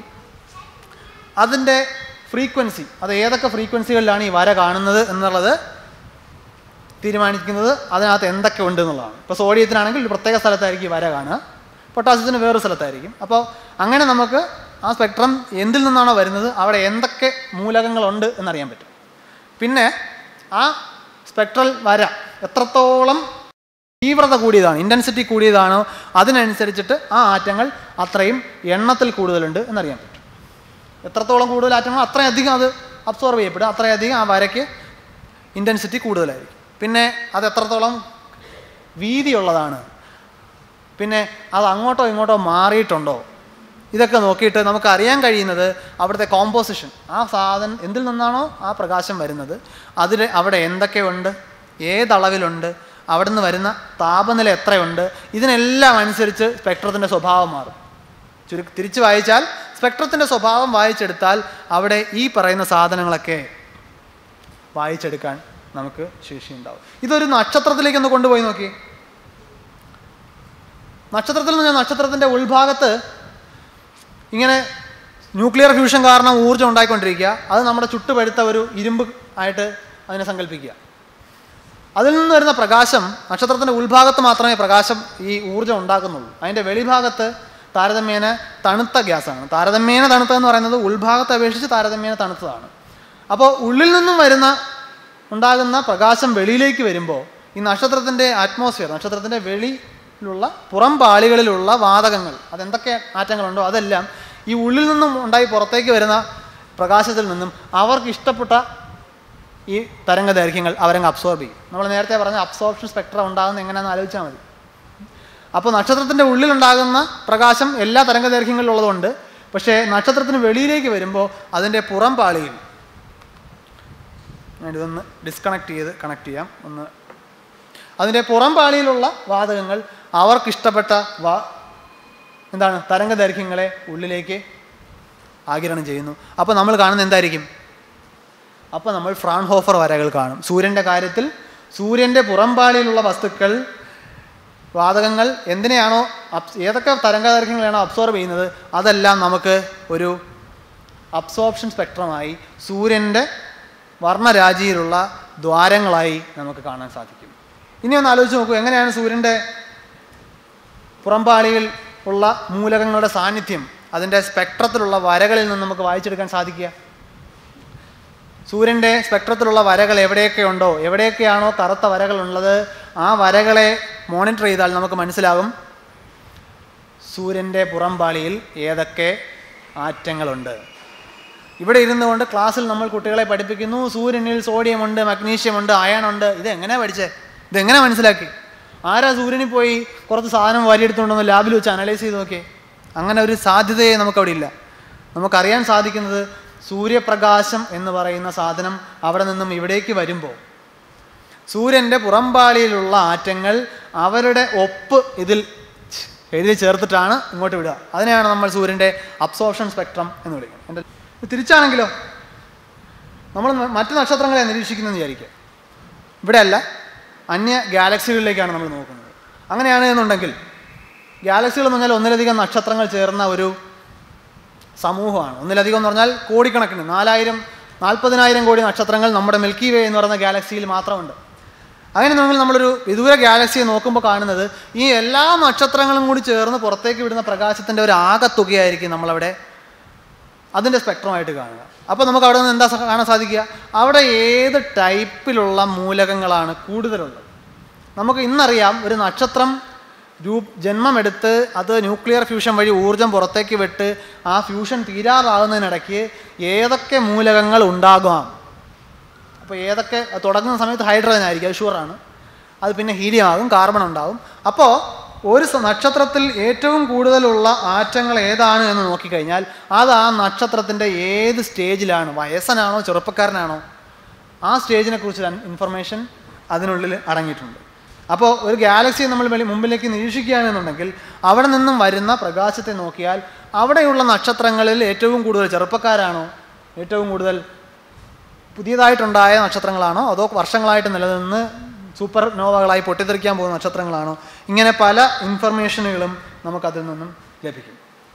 അതിൻ്റെ ഫ്രീക്വൻസി അത് ഏതൊക്കെ ഫ്രീക്വൻസികളിലാണ് ഈ വര കാണുന്നത് എന്നുള്ളത് തീരുമാനിക്കുന്നത് അതിനകത്ത് എന്തൊക്കെ ഉണ്ട് എന്നുള്ളതാണ് ഇപ്പോൾ സോഡിയത്തിനാണെങ്കിൽ ഒരു പ്രത്യേക സ്ഥലത്തായിരിക്കും ഈ വര കാണുക പൊട്ടാസ്യത്തിന് വേറൊരു സ്ഥലത്തായിരിക്കും അപ്പോൾ അങ്ങനെ നമുക്ക് ആ സ്പെക്ട്രം എന്തിൽ നിന്നാണോ വരുന്നത് അവിടെ എന്തൊക്കെ മൂലകങ്ങളുണ്ട് എന്നറിയാൻ പറ്റും പിന്നെ ആ സ്പെക്ട്രൽ വര എത്രത്തോളം തീവ്രത കൂടിയതാണ് ഇൻറ്റൻസിറ്റി കൂടിയതാണോ അതിനനുസരിച്ചിട്ട് ആ ആറ്റങ്ങൾ അത്രയും എണ്ണത്തിൽ കൂടുതലുണ്ട് എന്നറിയാൻ പറ്റും എത്രത്തോളം കൂടുതൽ ആറ്റങ്ങൾ അത്രയധികം അത് അബ്സോർവ് ചെയ്യപ്പെടും അത്രയധികം ആ വരയ്ക്ക് ഇൻറ്റൻസിറ്റി കൂടുതലായിരിക്കും പിന്നെ അത് എത്രത്തോളം വീതിയുള്ളതാണ് പിന്നെ അത് അങ്ങോട്ടോ ഇങ്ങോട്ടോ മാറിയിട്ടുണ്ടോ ഇതൊക്കെ നോക്കിയിട്ട് നമുക്ക് അറിയാൻ കഴിയുന്നത് അവിടുത്തെ കോമ്പോസിഷൻ ആ സാധനം എന്തിൽ നിന്നാണോ ആ പ്രകാശം വരുന്നത് അതിൽ അവിടെ എന്തൊക്കെയുണ്ട് ഏതളവിലുണ്ട് അവിടെ നിന്ന് വരുന്ന താപനില എത്രയുണ്ട് ഇതിനെല്ലാം അനുസരിച്ച് സ്പെക്ട്രത്തിൻ്റെ സ്വഭാവം മാറും ചുരു തിരിച്ച് വായിച്ചാൽ സ്പെക്ട്രത്തിൻ്റെ സ്വഭാവം വായിച്ചെടുത്താൽ അവിടെ ഈ പറയുന്ന സാധനങ്ങളൊക്കെ വായിച്ചെടുക്കാൻ നമുക്ക് ശേഷിയുണ്ടാവും ഇതൊരു നക്ഷത്രത്തിലേക്ക് ഒന്ന് കൊണ്ടുപോയി നോക്കി നക്ഷത്രത്തിൽ നിന്ന് നക്ഷത്രത്തിൻ്റെ ഉൾഭാഗത്ത് ഇങ്ങനെ ന്യൂക്ലിയർ ഫ്യൂഷൻ കാരണം ഊർജ്ജം ഉണ്ടായിക്കൊണ്ടിരിക്കുക അത് നമ്മുടെ ചുട്ടുപഴുത്ത ഒരു ഇരുമ്പ് ആയിട്ട് അതിനെ സങ്കല്പിക്കുക അതിൽ നിന്ന് വരുന്ന പ്രകാശം നക്ഷത്രത്തിൻ്റെ ഉൾഭാഗത്ത് മാത്രമേ പ്രകാശം ഈ ഊർജ്ജം ഉണ്ടാക്കുന്നുള്ളൂ അതിൻ്റെ വെളിഭാഗത്ത് താരതമ്യേന തണുത്ത ഗ്യാസാണ് താരതമ്യേന തണുത്തതെന്ന് പറയുന്നത് ഉൾഭാഗത്തെ അപേക്ഷിച്ച് താരതമ്യേന തണുത്തതാണ് അപ്പോൾ ഉള്ളിൽ നിന്നും വരുന്ന ഉണ്ടാകുന്ന പ്രകാശം വെളിയിലേക്ക് വരുമ്പോൾ ഈ നക്ഷത്രത്തിൻ്റെ അറ്റ്മോസ്ഫിയർ നക്ഷത്രത്തിൻ്റെ വെളിയിലുള്ള പുറം പാളികളിലുള്ള വാതകങ്ങൾ അതെന്തൊക്കെ ആറ്റങ്ങളുണ്ടോ അതെല്ലാം ഈ ഉള്ളിൽ നിന്നും ഉണ്ടായി പുറത്തേക്ക് വരുന്ന പ്രകാശത്തിൽ നിന്നും അവർക്ക് ഇഷ്ടപ്പെട്ട ഈ തരംഗദൈർഘ്യങ്ങൾ അവരങ്ങ് അബ്സോർബ് ചെയ്യും നമ്മൾ നേരത്തെ പറഞ്ഞ അബ്സോർപ്ഷൻ സ്പെക്ട്രം ഉണ്ടാകുന്ന എങ്ങനെയാണെന്ന് ആലോചിച്ചാൽ മതി അപ്പോൾ നക്ഷത്രത്തിൻ്റെ ഉള്ളിലുണ്ടാകുന്ന പ്രകാശം എല്ലാ തരംഗദൈർഘ്യങ്ങളിലുള്ളതുകൊണ്ട് പക്ഷേ നക്ഷത്രത്തിന് വെളിയിലേക്ക് വരുമ്പോൾ അതിൻ്റെ പുറം പാളിയിൽ ഞാനിതൊന്ന് ഡിസ്കണക്ട് ചെയ്ത് കണക്ട് ചെയ്യാം ഒന്ന് അതിൻ്റെ പുറം പാളിയിലുള്ള വാതകങ്ങൾ അവർക്കിഷ്ടപ്പെട്ട വാ എന്താണ് തരംഗദൈർഘ്യങ്ങളെ ഉള്ളിലേക്ക് ആകിരണം ചെയ്യുന്നു അപ്പോൾ നമ്മൾ കാണുന്നത് എന്തായിരിക്കും അപ്പോൾ നമ്മൾ ഫ്രാൺഹോഫർ വരകൾ കാണും സൂര്യൻ്റെ കാര്യത്തിൽ സൂര്യൻ്റെ പുറംപാളിയിലുള്ള വസ്തുക്കൾ വാതകങ്ങൾ എന്തിനെയാണോ അബ്സ് ഏതൊക്കെ തരംഗദൈർഘ്യങ്ങളാണോ അബ്സോർബ് ചെയ്യുന്നത് അതെല്ലാം നമുക്ക് ഒരു അബ്സോർപ്ഷൻ സ്പെക്ട്രമായി സൂര്യൻ്റെ വർണ്ണരാജിയിലുള്ള ദ്വാരങ്ങളായി നമുക്ക് കാണാൻ സാധിക്കും ഇനി ഒന്ന് ആലോചിച്ച് നോക്കൂ എങ്ങനെയാണ് സൂര്യൻ്റെ പുറംപാളിയിൽ ഉള്ള മൂലകങ്ങളുടെ സാന്നിധ്യം അതിൻ്റെ സ്പെക്ട്രത്തിലുള്ള വരകളിൽ നിന്ന് നമുക്ക് വായിച്ചെടുക്കാൻ സാധിക്കുക സൂര്യൻ്റെ സ്പെക്ട്രത്തിലുള്ള വരകൾ എവിടെയൊക്കെ ഉണ്ടോ എവിടെയൊക്കെയാണോ കറുത്ത വരകൾ ഉള്ളത് ആ വരകളെ മോണിറ്റർ ചെയ്താൽ നമുക്ക് മനസ്സിലാകും സൂര്യൻ്റെ പുറംപാളിയിൽ ഏതൊക്കെ ആറ്റങ്ങളുണ്ട് ഇവിടെ ഇരുന്നു കൊണ്ട് ക്ലാസ്സിൽ നമ്മൾ കുട്ടികളെ പഠിപ്പിക്കുന്നു സൂര്യനിൽ സോഡിയം ഉണ്ട് മഗ്നീഷ്യം ഉണ്ട് അയൺ ഉണ്ട് ഇത് എങ്ങനെ പഠിച്ചേ ഇതെങ്ങനെ മനസ്സിലാക്കി ആരാ സൂര്യനിൽ പോയി കുറച്ച് സാധനം വാരിയെടുത്തുകൊണ്ടൊന്ന് ലാബിൽ വെച്ച് അനലൈസ് ചെയ്ത് നോക്കിയേ അങ്ങനെ ഒരു സാധ്യതയെ നമുക്കവിടെ ഇല്ല നമുക്കറിയാൻ സാധിക്കുന്നത് സൂര്യപ്രകാശം എന്ന് പറയുന്ന സാധനം അവിടെ നിന്നും ഇവിടേക്ക് വരുമ്പോൾ സൂര്യൻ്റെ പുറംപാളിയിലുള്ള ആറ്റങ്ങൾ അവരുടെ ഒപ്പ് ഇതിൽ എഴുതി ചേർത്തിട്ടാണ് ഇങ്ങോട്ട് വിടുക അതിനെയാണ് നമ്മൾ സൂര്യൻ്റെ അബ്സോർപ്ഷൻ സ്പെക്ട്രം എന്ന് വിളിക്കുന്നത് എൻ്റെ ഇത് തിരിച്ചാണെങ്കിലോ നമ്മൾ മ- മറ്റ് നക്ഷത്രങ്ങളെ നിരീക്ഷിക്കുന്നതെന്ന് വിചാരിക്കുക ഇവിടെ അല്ല അന്യ ഗാലക്സികളിലേക്കാണ് നമ്മൾ നോക്കുന്നത് അങ്ങനെയാണ് എന്നുണ്ടെങ്കിൽ ഗാലക്സികൾ എന്ന് പറഞ്ഞാൽ ഒന്നിലധികം നക്ഷത്രങ്ങൾ ചേർന്ന ഒരു സമൂഹമാണ് ഒന്നിലധികം എന്ന് പറഞ്ഞാൽ കോടിക്കണക്കിന് നാലായിരം നാൽപ്പതിനായിരം കോടി നക്ഷത്രങ്ങൾ നമ്മുടെ മിൽക്കി വേ എന്ന് പറയുന്ന ഗാലക്സിയിൽ മാത്രമുണ്ട് അങ്ങനെ നമ്മൾ നമ്മളൊരു വിദൂര ഗാലക്സിയെ നോക്കുമ്പോൾ കാണുന്നത് ഈ എല്ലാ നക്ഷത്രങ്ങളും കൂടി ചേർന്ന് പുറത്തേക്ക് വിടുന്ന പ്രകാശത്തിൻ്റെ ഒരു ആകത്തുകയായിരിക്കും നമ്മളവിടെ അതിൻ്റെ സ്പെക്ട്രമായിട്ട് കാണുക അപ്പോൾ നമുക്ക് അവിടെ നിന്ന് എന്താ സ- കാണാൻ സാധിക്കുക അവിടെ ഏത് ടൈപ്പിലുള്ള മൂലകങ്ങളാണ് കൂടുതലുള്ളത് നമുക്ക് ഇന്നറിയാം ഒരു നക്ഷത്രം രൂപ ജന്മമെടുത്ത് അത് ന്യൂക്ലിയർ ഫ്യൂഷൻ വഴി ഊർജം പുറത്തേക്ക് വിട്ട് ആ ഫ്യൂഷൻ തീരാറാകുന്നതിനിടയ്ക്ക് ഏതൊക്കെ മൂലകങ്ങൾ ഉണ്ടാകാം അപ്പോൾ ഏതൊക്കെ അത് തുടങ്ങുന്ന സമയത്ത് ഹൈഡ്രജൻ ആയിരിക്കും അത് ഷുവറാണ് അത് പിന്നെ ഹീലിയം ആകും കാർബൺ ഉണ്ടാകും അപ്പോൾ ഒരു സ- നക്ഷത്രത്തിൽ ഏറ്റവും കൂടുതലുള്ള ആറ്റങ്ങൾ ഏതാണ് എന്ന് നോക്കിക്കഴിഞ്ഞാൽ അത് ആ നക്ഷത്രത്തിൻ്റെ ഏത് സ്റ്റേജിലാണ് വയസ്സനാണോ ചെറുപ്പക്കാരനാണോ ആ സ്റ്റേജിനെ കുറിച്ച് ഇൻഫർമേഷൻ അതിനുള്ളിൽ അടങ്ങിയിട്ടുണ്ട് അപ്പോൾ ഒരു ഗാലക്സിയെ നമ്മൾ വെളി മുമ്പിലേക്ക് നിരീക്ഷിക്കുകയാണെന്നുണ്ടെങ്കിൽ അവിടെ നിന്നും വരുന്ന പ്രകാശത്തെ നോക്കിയാൽ അവിടെയുള്ള നക്ഷത്രങ്ങളിൽ ഏറ്റവും കൂടുതൽ ചെറുപ്പക്കാരാണോ ഏറ്റവും കൂടുതൽ പുതിയതായിട്ടുണ്ടായ നക്ഷത്രങ്ങളാണോ അതോ വർഷങ്ങളായിട്ട് നിലനിന്ന് സൂപ്പർ നോവകളായി പൊട്ടിത്തെറിക്കാൻ പോകുന്ന നക്ഷത്രങ്ങളാണോ ഇങ്ങനെ പല ഇൻഫർമേഷനുകളും നമുക്കതിൽ നിന്നും ലഭിക്കും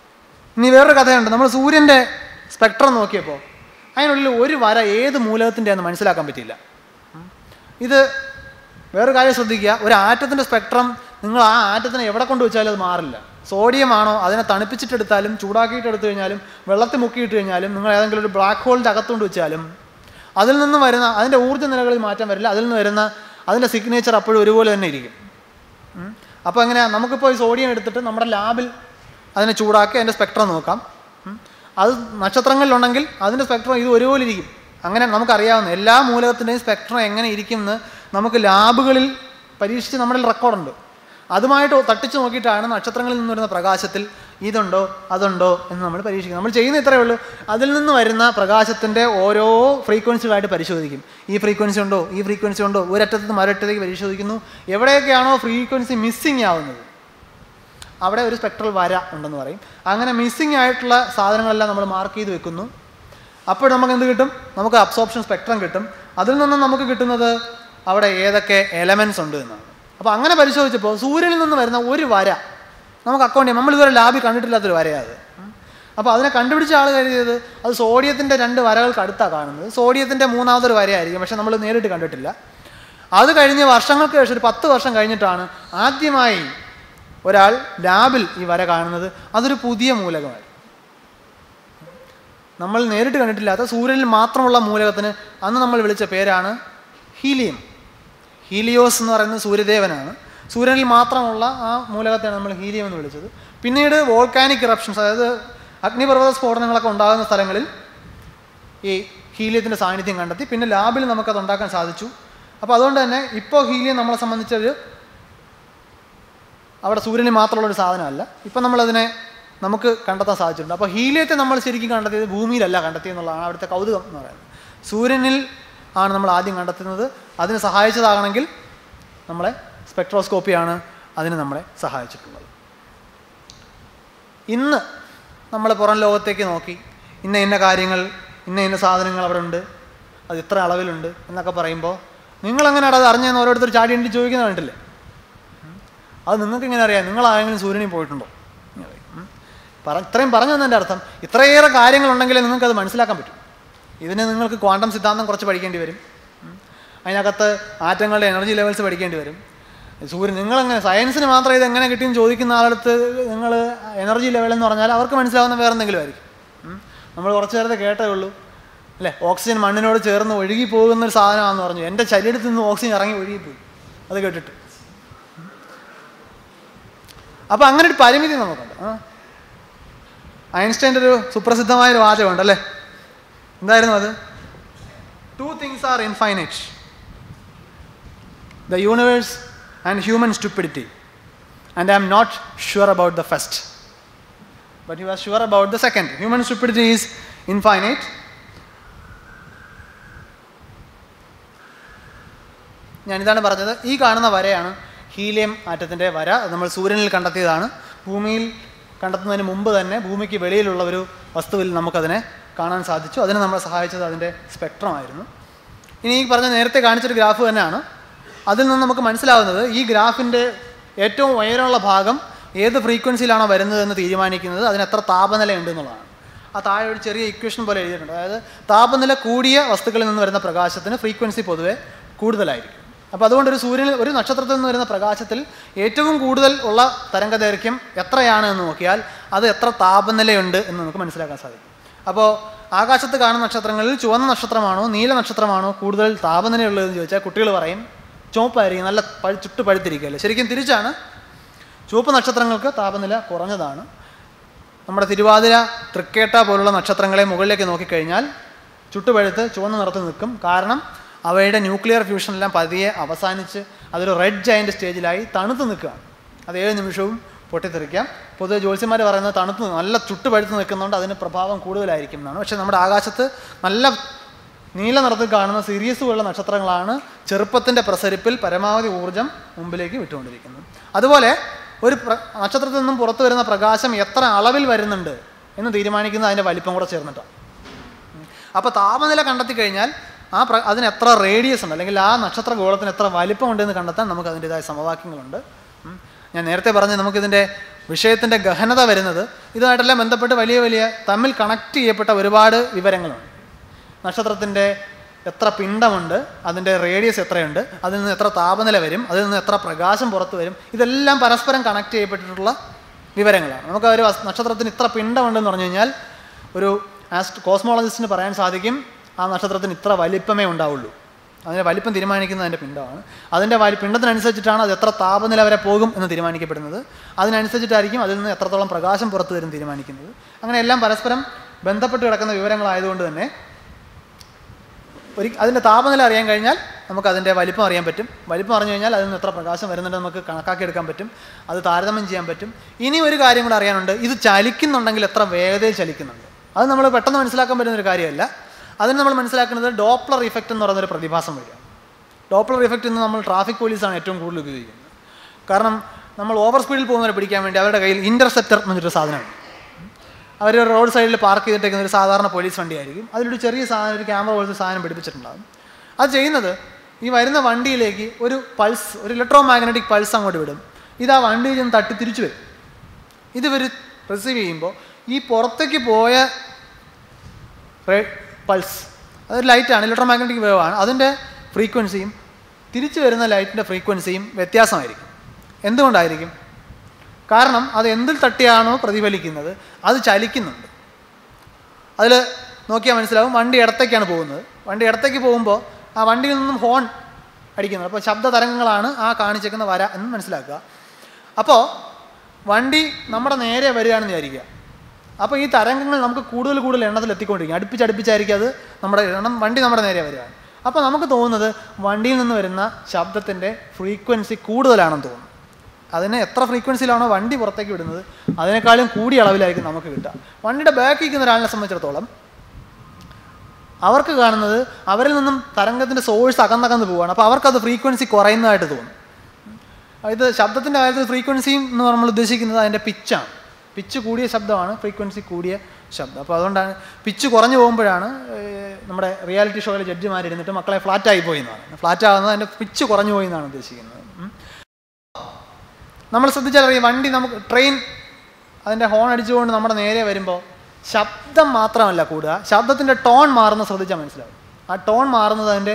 ഇനി വേറൊരു കഥയുണ്ട് നമ്മൾ സൂര്യൻ്റെ സ്പെക്ട്രം നോക്കിയപ്പോൾ അതിനുള്ളിൽ ഒരു വര ഏത് മൂലകത്തിൻ്റെയാണെന്ന് മനസ്സിലാക്കാൻ പറ്റിയില്ല ഉം. ഇത് വേറൊരു കാര്യം ശ്രദ്ധിക്കുക ഒരു ആറ്റത്തിൻ്റെ സ്പെക്ട്രം നിങ്ങൾ ആ ആറ്റത്തിനെ എവിടെ കൊണ്ട് വെച്ചാലും അത് മാറില്ല സോഡിയം ആണോ അതിനെ തണുപ്പിച്ചിട്ടെടുത്താലും ചൂടാക്കിയിട്ട് എടുത്തു കഴിഞ്ഞാലും വെള്ളത്തിൽ മുക്കിയിട്ട് കഴിഞ്ഞാലും നിങ്ങൾ ഏതെങ്കിലും ഒരു ബ്ലാക്ക് ഹോളിൻ്റെ അകത്തുകൊണ്ട് വെച്ചാലും അതിൽ നിന്ന് വരുന്ന അതിൻ്റെ ഊർജ്ജ നിലകളിൽ മാറ്റം വരില്ല അതിൽ നിന്ന് വരുന്ന അതിൻ്റെ സിഗ്നേച്ചർ അപ്പോഴും ഒരുപോലെ തന്നെ ഇരിക്കും ഉം. അപ്പോൾ എങ്ങനെ നമുക്കിപ്പോൾ ഈ സോഡിയം എടുത്തിട്ട് നമ്മുടെ ലാബിൽ അതിനെ ചൂടാക്കി അതിൻ്റെ സ്പെക്ട്രം നോക്കാം ഉം. അത് നക്ഷത്രങ്ങളിലുണ്ടെങ്കിൽ അതിൻ്റെ സ്പെക്ട്രം ഇത് ഒരുപോലെ ഇരിക്കും അങ്ങനെ നമുക്കറിയാവുന്ന എല്ലാ മൂലകത്തിൻ്റെയും സ്പെക്ട്രം എങ്ങനെ ഇരിക്കും എന്ന് നമുക്ക് ലാബുകളിൽ പരീക്ഷിച്ച് നമ്മുടെ റെക്കോർഡുണ്ട് അതുമായിട്ട് തട്ടിച്ച് നോക്കിയിട്ടാണ് നക്ഷത്രങ്ങളിൽ നിന്ന് വരുന്ന പ്രകാശത്തിൽ ഇതുണ്ടോ അതുണ്ടോ എന്ന് നമ്മൾ പരീക്ഷിക്കും നമ്മൾ ചെയ്യുന്ന ഇത്രയേ ഉള്ളൂ അതിൽ നിന്ന് വരുന്ന പ്രകാശത്തിൻ്റെ ഓരോ ഫ്രീക്വൻസികളായിട്ട് പരിശോധിക്കും ഈ ഫ്രീക്വൻസി ഉണ്ടോ ഈ ഫ്രീക്വൻസി ഉണ്ടോ ഒരറ്റത്ത് നിന്ന് മറ്റൊരറ്റത്തേക്ക് പരിശോധിക്കുന്നു എവിടെയൊക്കെയാണോ ഫ്രീക്വൻസി മിസ്സിങ് ആവുന്നത് അവിടെ ഒരു സ്പെക്ട്രൽ വര ഉണ്ടെന്ന് പറയും അങ്ങനെ മിസ്സിങ് ആയിട്ടുള്ള സാധനങ്ങളെല്ലാം നമ്മൾ മാർക്ക് ചെയ്ത് വെക്കുന്നു അപ്പോൾ നമുക്ക് എന്ത് കിട്ടും നമുക്ക് അബ്സോർപ്ഷൻ സ്പെക്ട്രം കിട്ടും അതിൽ നിന്നും നമുക്ക് കിട്ടുന്നത് അവിടെ ഏതൊക്കെ എലമെൻസ് ഉണ്ട് എന്നാണ് അപ്പോൾ അങ്ങനെ പരിശോധിച്ചപ്പോൾ സൂര്യനിൽ നിന്ന് വരുന്ന ഒരു വര നമുക്ക് അക്കൗണ്ട് ചെയ്യാം നമ്മൾ ഇതുവരെ ലാബിൽ കണ്ടിട്ടില്ലാത്തൊരു വരയാണ് അത് അപ്പോൾ അതിനെ കണ്ടുപിടിച്ച ആൾ കരുതിയത് അത് സോഡിയത്തിൻ്റെ രണ്ട് വരകൾക്ക് അടുത്താണ് കാണുന്നത് സോഡിയത്തിൻ്റെ മൂന്നാമതൊരു വരയായിരിക്കും പക്ഷെ നമ്മൾ നേരിട്ട് കണ്ടിട്ടില്ല അത് കഴിഞ്ഞ് വർഷങ്ങൾക്ക് ശേഷം ഒരു പത്ത് വർഷം കഴിഞ്ഞിട്ടാണ് ആദ്യമായി ഒരാൾ ലാബിൽ ഈ വര കാണുന്നത് അതൊരു പുതിയ മൂലകമായി നമ്മൾ നേരിട്ട് കണ്ടിട്ടില്ലാത്ത സൂര്യനിൽ മാത്രമുള്ള മൂലകത്തിന് അന്ന് നമ്മൾ വിളിച്ച പേരാണ് ഹീലിയം ഹീലിയോസ് എന്ന് പറയുന്നത് സൂര്യദേവനാണ് സൂര്യനിൽ മാത്രമുള്ള ആ മൂലകത്തെയാണ് നമ്മൾ ഹീലിയം എന്ന് വിളിച്ചത് പിന്നീട് വോൾക്കാനിക് ഇറപ്ഷൻസ് അതായത് അഗ്നിപർവ്വത സ്ഫോടനങ്ങളൊക്കെ ഉണ്ടാകുന്ന സ്ഥലങ്ങളിൽ ഈ ഹീലിയത്തിൻ്റെ സാന്നിധ്യം കണ്ടെത്തി പിന്നെ ലാബിൽ നമുക്കത് ഉണ്ടാക്കാൻ സാധിച്ചു അപ്പോൾ അതുകൊണ്ട് തന്നെ ഇപ്പോൾ ഹീലിയം നമ്മളെ സംബന്ധിച്ചൊരു അവിടെ സൂര്യനിൽ മാത്രമുള്ള ഒരു സാധനമല്ല ഇപ്പം നമ്മളതിനെ നമുക്ക് കണ്ടെത്താൻ സാധിച്ചിട്ടുണ്ട് അപ്പോൾ ഹീലിയത്തെ നമ്മൾ ശരിക്കും കണ്ടെത്തിയത് ഭൂമിയിലല്ല കണ്ടെത്തിയെന്നുള്ളതാണ് അവിടുത്തെ കൗതുകം എന്ന് പറയുന്നത് സൂര്യനിൽ ആണ് നമ്മൾ ആദ്യം കണ്ടെത്തുന്നത് അതിന് സഹായിച്ചതാകണമെങ്കിൽ നമ്മളെ സ്പെക്ട്രോസ്കോപ്പിയാണ് അതിന് നമ്മളെ സഹായിച്ചിട്ടുള്ളത് ഇന്ന് നമ്മൾ പുറം ലോകത്തേക്ക് നോക്കി ഇന്ന ഇന്ന കാര്യങ്ങൾ ഇന്ന ഇന്ന സാധനങ്ങൾ അവിടെ ഉണ്ട് അത് ഇത്ര അളവിലുണ്ട് എന്നൊക്കെ പറയുമ്പോൾ നിങ്ങളെങ്ങനെയാണ് അത് അറിഞ്ഞതെന്ന് ഓരോരുത്തർ ചാടി എണ്ണി ചോദിക്കുന്ന കണ്ടില്ലേ അത് നിങ്ങൾക്ക് എങ്ങനെ അറിയാം നിങ്ങൾ ആരെങ്കിലും സൂര്യനിൽ പോയിട്ടുണ്ടോ എന്ന് പറയും. ഉം. പറ ഇത്രയും പറഞ്ഞു തന്നതിൻ്റെ അർത്ഥം ഇത്രയേറെ കാര്യങ്ങളുണ്ടെങ്കിലേ നിങ്ങൾക്കത് മനസ്സിലാക്കാൻ പറ്റും ഇതിന് നിങ്ങൾക്ക് ക്വാണ്ടം സിദ്ധാന്തം കുറച്ച് പഠിക്കേണ്ടി വരും ഉം. അതിനകത്ത് ആറ്റങ്ങളുടെ എനർജി ലെവൽസ് പഠിക്കേണ്ടി വരും സൂര്യൻ നിങ്ങളെങ്ങനെ സയൻസിന് മാത്രം ഇത് എങ്ങനെ കിട്ടിയെന്ന് ചോദിക്കുന്ന ആളടുത്ത് നിങ്ങൾ എനർജി ലെവൽ എന്ന് പറഞ്ഞാൽ അവർക്ക് മനസ്സിലാവുന്ന വേറെ എന്തെങ്കിലും ആയിരിക്കും ഉം. നമ്മൾ കുറച്ച് നേരത്തെ കേട്ടേ ഉള്ളൂ അല്ലേ ഓക്സിജൻ മണ്ണിനോട് ചേർന്ന് ഒഴുകി പോകുന്ന ഒരു സാധനമാണെന്ന് പറഞ്ഞു എൻ്റെ ശരീരത്തിൽ നിന്ന് ഓക്സിജൻ ഇറങ്ങി ഒഴുകിപ്പോയി അത് കേട്ടിട്ട് അപ്പോൾ അങ്ങനെ ഒരു പരിമിതി നമുക്കുണ്ട് ആ. ഐൻസ്റ്റൈൻ്റെ ഒരു സുപ്രസിദ്ധമായ ഒരു വാചകമുണ്ട് അല്ലേ എന്തായിരുന്നു അത് two things are infinite the universe and human stupidity and I'm not sure about the first but you are sure about the second human stupidity is infinite ഞാനിതാണ് പറഞ്ഞത് ഈ കാണുന്ന വരയാണ് ഹീലിയം ആറ്റത്തിൻ്റെ വര അത് നമ്മൾ സൂര്യനിൽ കണ്ടെത്തിയതാണ് ഭൂമിയിൽ കണ്ടെത്തുന്നതിന് മുമ്പ് തന്നെ ഭൂമിക്ക് വെളിയിലുള്ള ഒരു വസ്തുവിൽ നമുക്കതിനെ കാണാൻ സാധിച്ചു അതിന് നമ്മളെ സഹായിച്ചത് അതിൻ്റെ സ്പെക്ട്രമായിരുന്നു ഇനി ഈ പറഞ്ഞ നേരത്തെ കാണിച്ചൊരു ഗ്രാഫ് തന്നെയാണ് അതിൽ നിന്ന് നമുക്ക് മനസ്സിലാവുന്നത് ഈ ഗ്രാഫിൻ്റെ ഏറ്റവും ഉയരമുള്ള ഭാഗം ഏത് ഫ്രീക്വൻസിയിലാണോ വരുന്നത് എന്ന് തീരുമാനിക്കുന്നത് അതിന് എത്ര താപനില ഉണ്ട് എന്നുള്ളതാണ് ആ താഴെ ഒരു ചെറിയ ഇക്വേഷൻ പോലെ എഴുതിയിട്ടുണ്ട് അതായത് താപനില കൂടിയ വസ്തുക്കളിൽ നിന്ന് വരുന്ന പ്രകാശത്തിന് ഫ്രീക്വൻസി പൊതുവെ കൂടുതലായിരിക്കും അപ്പോൾ അതുകൊണ്ട് ഒരു സൂര്യനിൽ ഒരു നക്ഷത്രത്തിൽ നിന്ന് വരുന്ന പ്രകാശത്തിൽ ഏറ്റവും കൂടുതൽ ഉള്ള തരംഗദൈർഘ്യം എത്രയാണ് എന്ന് നോക്കിയാൽ അത് എത്ര താപനിലയുണ്ട് എന്ന് നമുക്ക് മനസ്സിലാക്കാൻ സാധിക്കും അപ്പോൾ ആകാശത്ത് കാണുന്ന നക്ഷത്രങ്ങളിൽ ചുവന്ന നക്ഷത്രമാണോ നീല നക്ഷത്രമാണോ കൂടുതൽ താപനിലയുള്ളതെന്ന് ചോദിച്ചാൽ കുട്ടികൾ പറയും ചുവപ്പായിരിക്കും നല്ല പഴു ചുട്ടു പഴുത്തിരിക്കുകയല്ലേ ശരിക്കും തിരിച്ചാണ് ചുവപ്പ് നക്ഷത്രങ്ങൾക്ക് താപനില കുറഞ്ഞതാണ് നമ്മുടെ തിരുവാതിര തൃക്കേട്ട പോലുള്ള നക്ഷത്രങ്ങളെ മുകളിലേക്ക് നോക്കിക്കഴിഞ്ഞാൽ ചുട്ടുപഴുത്ത് ചുവന്ന നിറത്തിൽ നിൽക്കും കാരണം അവയുടെ ന്യൂക്ലിയർ ഫ്യൂഷനെല്ലാം പതിയെ അവസാനിച്ച് അതൊരു റെഡ് ജയൻ്റ് സ്റ്റേജിലായി തണുത്ത് നിൽക്കുകയാണ് അത് ഏഴ് നിമിഷവും പൊട്ടിത്തെറിക്കാം പൊതുവെ ജ്യോത്സ്യന്മാർ പറയുന്നത് തണുത്ത് നല്ല ചുട്ടുപഴുത്ത് നിൽക്കുന്നതുകൊണ്ട് അതിന് പ്രഭാവം കൂടുതലായിരിക്കും എന്നാണ് പക്ഷേ നമ്മുടെ ആകാശത്ത് നല്ല നീല നിറത്തിൽ കാണുന്ന സീരീസ് പോലുള്ള നക്ഷത്രങ്ങളാണ് ചെറുപ്പത്തിൻ്റെ പ്രസരിപ്പിൽ പരമാവധി ഊർജം മുമ്പിലേക്ക് വിട്ടുകൊണ്ടിരിക്കുന്നത് അതുപോലെ ഒരു പ്ര നക്ഷത്രത്തിൽ നിന്നും പുറത്തു വരുന്ന പ്രകാശം എത്ര അളവിൽ വരുന്നുണ്ട് എന്ന് തീരുമാനിക്കുന്നത് അതിൻ്റെ വലിപ്പം കൂടെ ചേർന്നിട്ടാണ് അപ്പോൾ താപനില കണ്ടെത്തി കഴിഞ്ഞാൽ ആ പ്ര അതിന് എത്ര റേഡിയസ് ഉണ്ട് അല്ലെങ്കിൽ ആ നക്ഷത്ര ഗോളത്തിന് എത്ര വലിപ്പമുണ്ട് എന്ന് കണ്ടെത്താൻ നമുക്ക് അതിൻ്റെതായ സമവാക്യങ്ങളുണ്ട് ഉം. ഞാൻ നേരത്തെ പറഞ്ഞ നമുക്കിതിൻ്റെ വിഷയത്തിൻ്റെ ഗഹനത വരുന്നത് ഇതുമായിട്ടെല്ലാം ബന്ധപ്പെട്ട് വലിയ വലിയ തമ്മിൽ കണക്ട് ചെയ്യപ്പെട്ട ഒരുപാട് വിവരങ്ങളുണ്ട് നക്ഷത്രത്തിൻ്റെ എത്ര പിണ്ഡമുണ്ട് അതിൻ്റെ റേഡിയസ് എത്രയുണ്ട് അതിൽ നിന്ന് എത്ര താപനില വരും അതിൽ നിന്ന് എത്ര പ്രകാശം പുറത്തു വരും ഇതെല്ലാം പരസ്പരം കണക്ട് ചെയ്യപ്പെട്ടിട്ടുള്ള വിവരങ്ങളാണ് നമുക്ക് ഒരു വസ്- നക്ഷത്രത്തിന് ഇത്ര പിണ്ഡമുണ്ടെന്ന് പറഞ്ഞു കഴിഞ്ഞാൽ ഒരു ആസ്റ്റ് കോസ്മോളജിസ്റ്റിന് പറയാൻ സാധിക്കും ആ നക്ഷത്രത്തിന് ഇത്ര വലിപ്പമേ ഉണ്ടാവുള്ളൂ അതിൻ്റെ വലിപ്പം തീരുമാനിക്കുന്നത് അതിൻ്റെ പിണ്ഡമാണ് അതിൻ്റെ വലി പിണ്ഡത്തിനനുസരിച്ചിട്ടാണ് അത് എത്ര താപനില വരെ പോകും എന്ന് തീരുമാനിക്കപ്പെടുന്നത് അതിനനുസരിച്ചിട്ടായിരിക്കും അതിൽ നിന്ന് എത്രത്തോളം പ്രകാശം പുറത്തു വരും തീരുമാനിക്കുന്നത് അങ്ങനെ എല്ലാം പരസ്പരം ബന്ധപ്പെട്ട് കിടക്കുന്ന വിവരങ്ങളായതുകൊണ്ട് തന്നെ ഒരു അതിൻ്റെ താപനില അറിയാൻ കഴിഞ്ഞാൽ നമുക്ക് അതിൻ്റെ വലിപ്പം അറിയാൻ പറ്റും വലിപ്പം അറിഞ്ഞു കഴിഞ്ഞാൽ അതിൽ നിന്ന് എത്ര പ്രകാശം വരുന്നുണ്ട് നമുക്ക് കണക്കാക്കി എടുക്കാൻ പറ്റും അത് താരതമ്യം ചെയ്യാൻ പറ്റും ഇനി ഒരു കാര്യം കൂടെ അറിയാനുണ്ട് ഇത് ചലിക്കുന്നുണ്ടെങ്കിൽ എത്ര വേഗതയിൽ ചലിക്കുന്നുണ്ട് അത് നമ്മൾ പെട്ടെന്ന് മനസ്സിലാക്കാൻ പറ്റുന്ന ഒരു കാര്യമല്ല അതിന് നമ്മൾ മനസ്സിലാക്കുന്നത് ഡോപ്ലർ ഇഫക്റ്റ് എന്ന് പറയുന്നൊരു പ്രതിഭാസം വഴിയാണ് ഡോപ്ലർ ഇഫക്റ്റ് എന്ന് നമ്മൾ ട്രാഫിക് പോലീസാണ് ഏറ്റവും കൂടുതൽ ഉപയോഗിക്കുന്നത് കാരണം നമ്മൾ ഓവർ സ്പീഡിൽ പോകുന്നവരെ പിടിക്കാൻ വേണ്ടി അവരുടെ കയ്യിൽ ഇൻ്റർസെപ്റ്റർ എന്നൊരു സാധനമുണ്ട് അവർ റോഡ് സൈഡിൽ പാർക്ക് ചെയ്തിട്ടേക്കുന്ന ഒരു സാധാരണ പോലീസ് വണ്ടിയായിരിക്കും അതിലൊരു ചെറിയ സാധനം ഒരു ക്യാമറ പോലത്തെ സാധനം പിടിപ്പിച്ചിട്ടുണ്ടാകും അത് ചെയ്യുന്നത് ഈ വരുന്ന വണ്ടിയിലേക്ക് ഒരു പൾസ് ഒരു ഇലക്ട്രോ മാഗ്നറ്റിക് പൾസ് അങ്ങോട്ട് വിടും ഇത് ആ വണ്ടിയിൽ നിന്ന് തട്ടി തിരിച്ചു വരും ഇത് ഇവർ റിസീവ് ചെയ്യുമ്പോൾ ഈ പുറത്തേക്ക് പോയ പൾസ് അതൊരു ലൈറ്റാണ് ഇലക്ട്രോ മാഗ്നറ്റിക് വേവ് ആണ് അതിൻ്റെ ഫ്രീക്വൻസിയും തിരിച്ചു വരുന്ന ലൈറ്റിൻ്റെ ഫ്രീക്വൻസിയും വ്യത്യാസമായിരിക്കും എന്തുകൊണ്ടായിരിക്കും കാരണം അത് എന്തിൽ തട്ടിയാണോ പ്രതിഫലിക്കുന്നത് അത് ചലിക്കുന്നുണ്ട് അതിൽ നോക്കിയാൽ മനസ്സിലാവും വണ്ടി ഇടത്തേക്കാണ് പോകുന്നത് വണ്ടി ഇടത്തേക്ക് പോകുമ്പോൾ ആ വണ്ടിയിൽ നിന്നും ഹോൺ അടിക്കുന്നത് അപ്പോൾ ശബ്ദ തരംഗങ്ങളാണ് ആ കാണിച്ചേക്കുന്ന വര എന്ന് മനസ്സിലാക്കുക അപ്പോൾ വണ്ടി നമ്മുടെ നേരെ വരികയാണെന്ന് വിചാരിക്കുക അപ്പോൾ ഈ തരംഗങ്ങൾ നമുക്ക് കൂടുതൽ കൂടുതൽ എണ്ണത്തിൽ എത്തിക്കൊണ്ടിരിക്കും അടുപ്പിച്ചടുപ്പിച്ചായിരിക്കും അത് നമ്മുടെ എണ്ണം വണ്ടി നമ്മുടെ നേരെ വരികയാണ് അപ്പോൾ നമുക്ക് തോന്നുന്നത് വണ്ടിയിൽ നിന്ന് വരുന്ന ശബ്ദത്തിൻ്റെ ഫ്രീക്വൻസി കൂടുതലാണെന്ന് തോന്നുന്നു അതിന് എത്ര ഫ്രീക്വൻസിയിലാണോ വണ്ടി പുറത്തേക്ക് വിടുന്നത് അതിനേക്കാളും കൂടിയ അളവിലായിരിക്കും നമുക്ക് കിട്ടുക വണ്ടിയുടെ ബാക്കിൽ ഇരിക്കുന്ന ഒരാളിനെ സംബന്ധിച്ചിടത്തോളം അവർക്ക് കാണുന്നത് അവരിൽ നിന്നും തരംഗത്തിൻ്റെ സോഴ്സ് അകന്നകന്ന് പോവുകയാണ് അപ്പോൾ അവർക്കത് ഫ്രീക്വൻസി കുറയുന്നതായിട്ട് തോന്നും ഇത് ശബ്ദത്തിൻ്റെ കാര്യത്തിൽ ഫ്രീക്വൻസിയും എന്ന് നമ്മൾ ഉദ്ദേശിക്കുന്നത് അതിൻ്റെ പിച്ചാണ് പിച്ച് കൂടിയ ശബ്ദമാണ് ഫ്രീക്വൻസി കൂടിയ ശബ്ദം അപ്പോൾ അതുകൊണ്ടാണ് പിച്ച് കുറഞ്ഞു പോകുമ്പോഴാണ് ഏർ, നമ്മുടെ റിയാലിറ്റി ഷോയിൽ ജഡ്ജിമാരിരുന്നിട്ട് മക്കളെ ഫ്ലാറ്റായി പോയി എന്ന് പറയുന്നത് ഫ്ലാറ്റ് ആകുന്നത് അതിൻ്റെ പിച്ച് കുറഞ്ഞു പോയി എന്നാണ് ഉദ്ദേശിക്കുന്നത് ഉം. നമ്മൾ ശ്രദ്ധിച്ചാൽ വണ്ടി നമുക്ക് ട്രെയിൻ അതിൻ്റെ ഹോൺ അടിച്ചുകൊണ്ട് നമ്മുടെ നേരെ വരുമ്പോൾ ശബ്ദം മാത്രമല്ല കൂടുക ശബ്ദത്തിൻ്റെ ടോൺ മാറുന്ന ശ്രദ്ധിച്ചാൽ മനസ്സിലാവും ആ ടോൺ മാറുന്നത് അതിൻ്റെ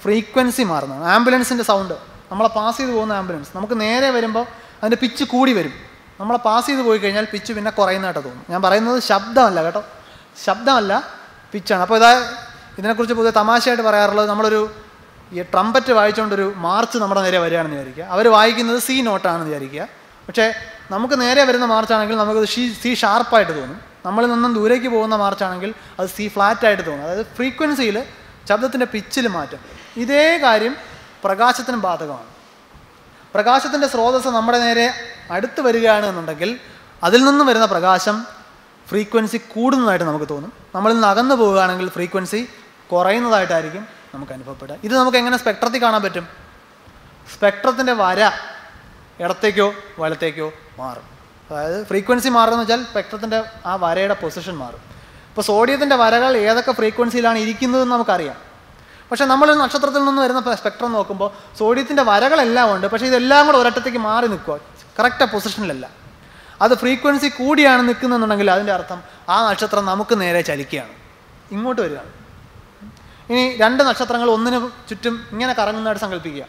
ഫ്രീക്വൻസി മാറുന്നതാണ് ആംബുലൻസിൻ്റെ സൗണ്ട് നമ്മളെ പാസ് ചെയ്ത് പോകുന്ന ആംബുലൻസ് നമുക്ക് നേരെ വരുമ്പോൾ അതിൻ്റെ പിച്ച് കൂടി വരും നമ്മളെ പാസ് ചെയ്ത് പോയി കഴിഞ്ഞാൽ പിച്ച് പിന്നെ കുറയുന്നതായിട്ട് തോന്നും ഞാൻ പറയുന്നത് ശബ്ദമല്ല കേട്ടോ ശബ്ദമല്ല പിച്ചാണ് അപ്പോൾ ഇതാ ഇതിനെക്കുറിച്ച് പൊതുവെ തമാശയായിട്ട് പറയാറുള്ളത് നമ്മളൊരു ഈ ട്രംപറ്റ് വായിച്ചുകൊണ്ടൊരു മാർച്ച് നമ്മുടെ നേരെ വരികയാണെന്ന് വിചാരിക്കുക അവർ വായിക്കുന്നത് സി നോട്ടാണെന്ന് വിചാരിക്കുക പക്ഷേ നമുക്ക് നേരെ വരുന്ന മാർച്ചാണെങ്കിൽ നമുക്കത് ഷീ സി ഷാർപ്പായിട്ട് തോന്നും നമ്മളിൽ നിന്നും ദൂരേക്ക് പോകുന്ന മാർച്ചാണെങ്കിൽ അത് സി ഫ്ലാറ്റായിട്ട് തോന്നും അതായത് ഫ്രീക്വൻസിയിൽ ശബ്ദത്തിൻ്റെ പിച്ചിൽ മാറ്റം ഇതേ കാര്യം പ്രകാശത്തിനും ബാധകമാണ് പ്രകാശത്തിൻ്റെ സ്രോതസ്സ് നമ്മുടെ നേരെ അടുത്ത് വരികയാണ് എന്നുണ്ടെങ്കിൽ അതിൽ നിന്ന് വരുന്ന പ്രകാശം ഫ്രീക്വൻസി കൂടുന്നതായിട്ട് നമുക്ക് തോന്നും നമ്മളിൽ നിന്ന് അകന്നു പോവുകയാണെങ്കിൽ ഫ്രീക്വൻസി കുറയുന്നതായിട്ടായിരിക്കും നമുക്ക് അനുഭവപ്പെടുക ഇത് നമുക്ക് എങ്ങനെ സ്പെക്ട്രത്തിൽ കാണാൻ പറ്റും സ്പെക്ട്രത്തിൻ്റെ വര ഇടത്തേക്കോ വലത്തേക്കോ മാറും അതായത് ഫ്രീക്വൻസി മാറുമെന്ന് വെച്ചാൽ സ്പെക്ട്രത്തിൻ്റെ ആ വരയുടെ പൊസിഷൻ മാറും ഇപ്പോൾ സോഡിയത്തിൻ്റെ വരകൾ ഏതൊക്കെ ഫ്രീക്വൻസിയിലാണ് ഇരിക്കുന്നതെന്ന് നമുക്കറിയാം പക്ഷേ നമ്മൾ നക്ഷത്രത്തിൽ നിന്ന് വരുന്ന സ്പെക്ട്രം നോക്കുമ്പോൾ സോഡിയത്തിൻ്റെ വരകളെല്ലാം ഉണ്ട് പക്ഷേ ഇതെല്ലാം കൂടെ ഒരറ്റത്തേക്ക് മാറി നിൽക്കുക കറക്റ്റ് പൊസിഷനിലല്ല അത് ഫ്രീക്വൻസി കൂടിയാണ് നിൽക്കുന്നതെന്നുണ്ടെങ്കിൽ അതിൻ്റെ അർത്ഥം ആ നക്ഷത്രം നമുക്ക് നേരെ ചലിക്കുകയാണ് ഇങ്ങോട്ട് വരികയാണ് ഇനി രണ്ട് നക്ഷത്രങ്ങൾ ഒന്നിന് ചുറ്റും ഇങ്ങനെ കറങ്ങുന്നതായിട്ട് സങ്കല്പിക്കുക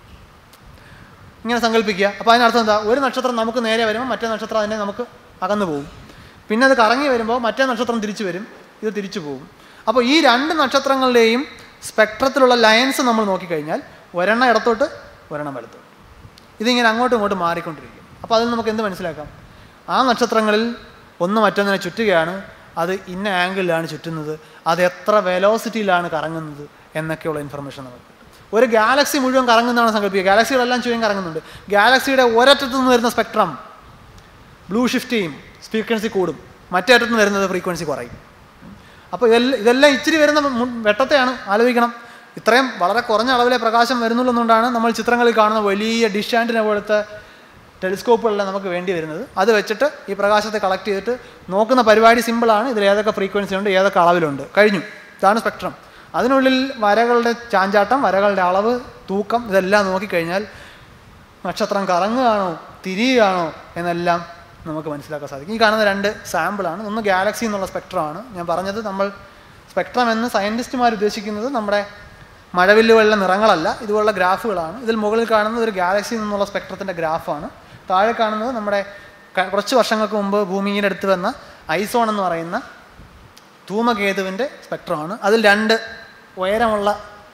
ഇങ്ങനെ സങ്കല്പിക്കുക അപ്പോൾ അതിനർത്ഥം എന്താ ഒരു നക്ഷത്രം നമുക്ക് നേരെ വരുമ്പോൾ മറ്റേ നക്ഷത്രം അതിനെ നമുക്ക് അകന്നു പോകും പിന്നെ അത് കറങ്ങി വരുമ്പോൾ മറ്റേ നക്ഷത്രം തിരിച്ചു വരും ഇത് തിരിച്ചു പോകും അപ്പോൾ ഈ രണ്ട് നക്ഷത്രങ്ങളുടെയും സ്പെക്ട്രത്തിലുള്ള ലയൻസ് നമ്മൾ നോക്കിക്കഴിഞ്ഞാൽ ഒരെണ്ണം ഇടത്തോട്ട് ഒരെണ്ണം വലത്തോട്ട് ഇതിങ്ങനെ അങ്ങോട്ടും ഇങ്ങോട്ടും മാറിക്കൊണ്ടിരിക്കും അപ്പോൾ അതിൽ നമുക്ക് എന്ത് മനസ്സിലാക്കാം ആ നക്ഷത്രങ്ങളിൽ ഒന്ന് മറ്റൊന്നിനെ ചുറ്റുകയാണ് അത് ഇന്ന ആംഗിളിലാണ് ചുറ്റുന്നത് അത് എത്ര വെലോസിറ്റിയിലാണ് കറങ്ങുന്നത് എന്നൊക്കെയുള്ള ഇൻഫർമേഷൻ നമുക്ക് കിട്ടും ഒരു ഗാലക്സി മുഴുവൻ കറങ്ങുന്നതാണ് സങ്കല്പിക്കുക ഗാലക്സികളെല്ലാം ചുവൻ കറങ്ങുന്നുണ്ട് ഗാലക്സിയുടെ ഒരറ്റത്തു നിന്ന് വരുന്ന സ്പെക്ട്രം ബ്ലൂ ഷിഫ്റ്റ് ചെയ്യും ഫ്രീക്വൻസി കൂടും മറ്റേ അറ്റത്ത് നിന്ന് വരുന്നത് ഫ്രീക്വൻസി കുറയും അപ്പോൾ ഇതെല്ലാം ഇതെല്ലാം ഇച്ചിരി വരുന്ന മു- വെട്ടത്തെയാണ് ആലോചിക്കണം ഇത്രയും വളരെ കുറഞ്ഞ അളവിലെ പ്രകാശം വരുന്നുള്ളതുകൊണ്ടാണ് നമ്മൾ ചിത്രങ്ങളിൽ കാണുന്ന വലിയ ഡിഷ് ആൻറ്റിനെ പോലത്തെ ടെലിസ്കോപ്പുകളെല്ലാം നമുക്ക് വേണ്ടി വരുന്നത് അത് വെച്ചിട്ട് ഈ പ്രകാശത്തെ കളക്ട് ചെയ്തിട്ട് നോക്കുന്ന പരിപാടി സിമ്പിളാണ് ഇതിൽ ഏതൊക്കെ ഫ്രീക്വൻസി ഉണ്ട് ഏതൊക്കെ അളവിലുണ്ട് കഴിഞ്ഞു ഇതാണ് സ്പെക്ട്രം അതിനുള്ളിൽ വരകളുടെ ചാഞ്ചാട്ടം വരകളുടെ അളവ് തൂക്കം ഇതെല്ലാം നോക്കിക്കഴിഞ്ഞാൽ നക്ഷത്രം കറങ്ങുകയാണോ തിരിയുകയാണോ എന്നെല്ലാം നമുക്ക് മനസ്സിലാക്കാൻ സാധിക്കും ഈ കാണുന്ന രണ്ട് സാമ്പിളാണ് ഒന്ന് ഗാലക്സി എന്നുള്ള സ്പെക്ട്രമാണ് ഞാൻ പറഞ്ഞത് നമ്മൾ സ്പെക്ട്രം എന്ന് സയൻറ്റിസ്റ്റുമാർ ഉദ്ദേശിക്കുന്നത് നമ്മുടെ മഴവില്ലുകളിലെ നിറങ്ങളല്ല ഇതുപോലുള്ള ഗ്രാഫുകളാണ് ഇതിൽ മുകളിൽ കാണുന്നത് ഒരു ഗാലക്സി നിന്നുള്ള സ്പെക്ട്രത്തിൻ്റെ ഗ്രാഫാണ് താഴെ കാണുന്നത് നമ്മുടെ ക- കുറച്ച് വർഷങ്ങൾക്ക് മുമ്പ് ഭൂമിയുടെ അടുത്ത് വന്ന ഐസോൺ എന്ന് പറയുന്ന ധൂമകേതുവിൻ്റെ സ്പെക്ട്രമാണ് അതിൽ രണ്ട് ഉയരമുള്ള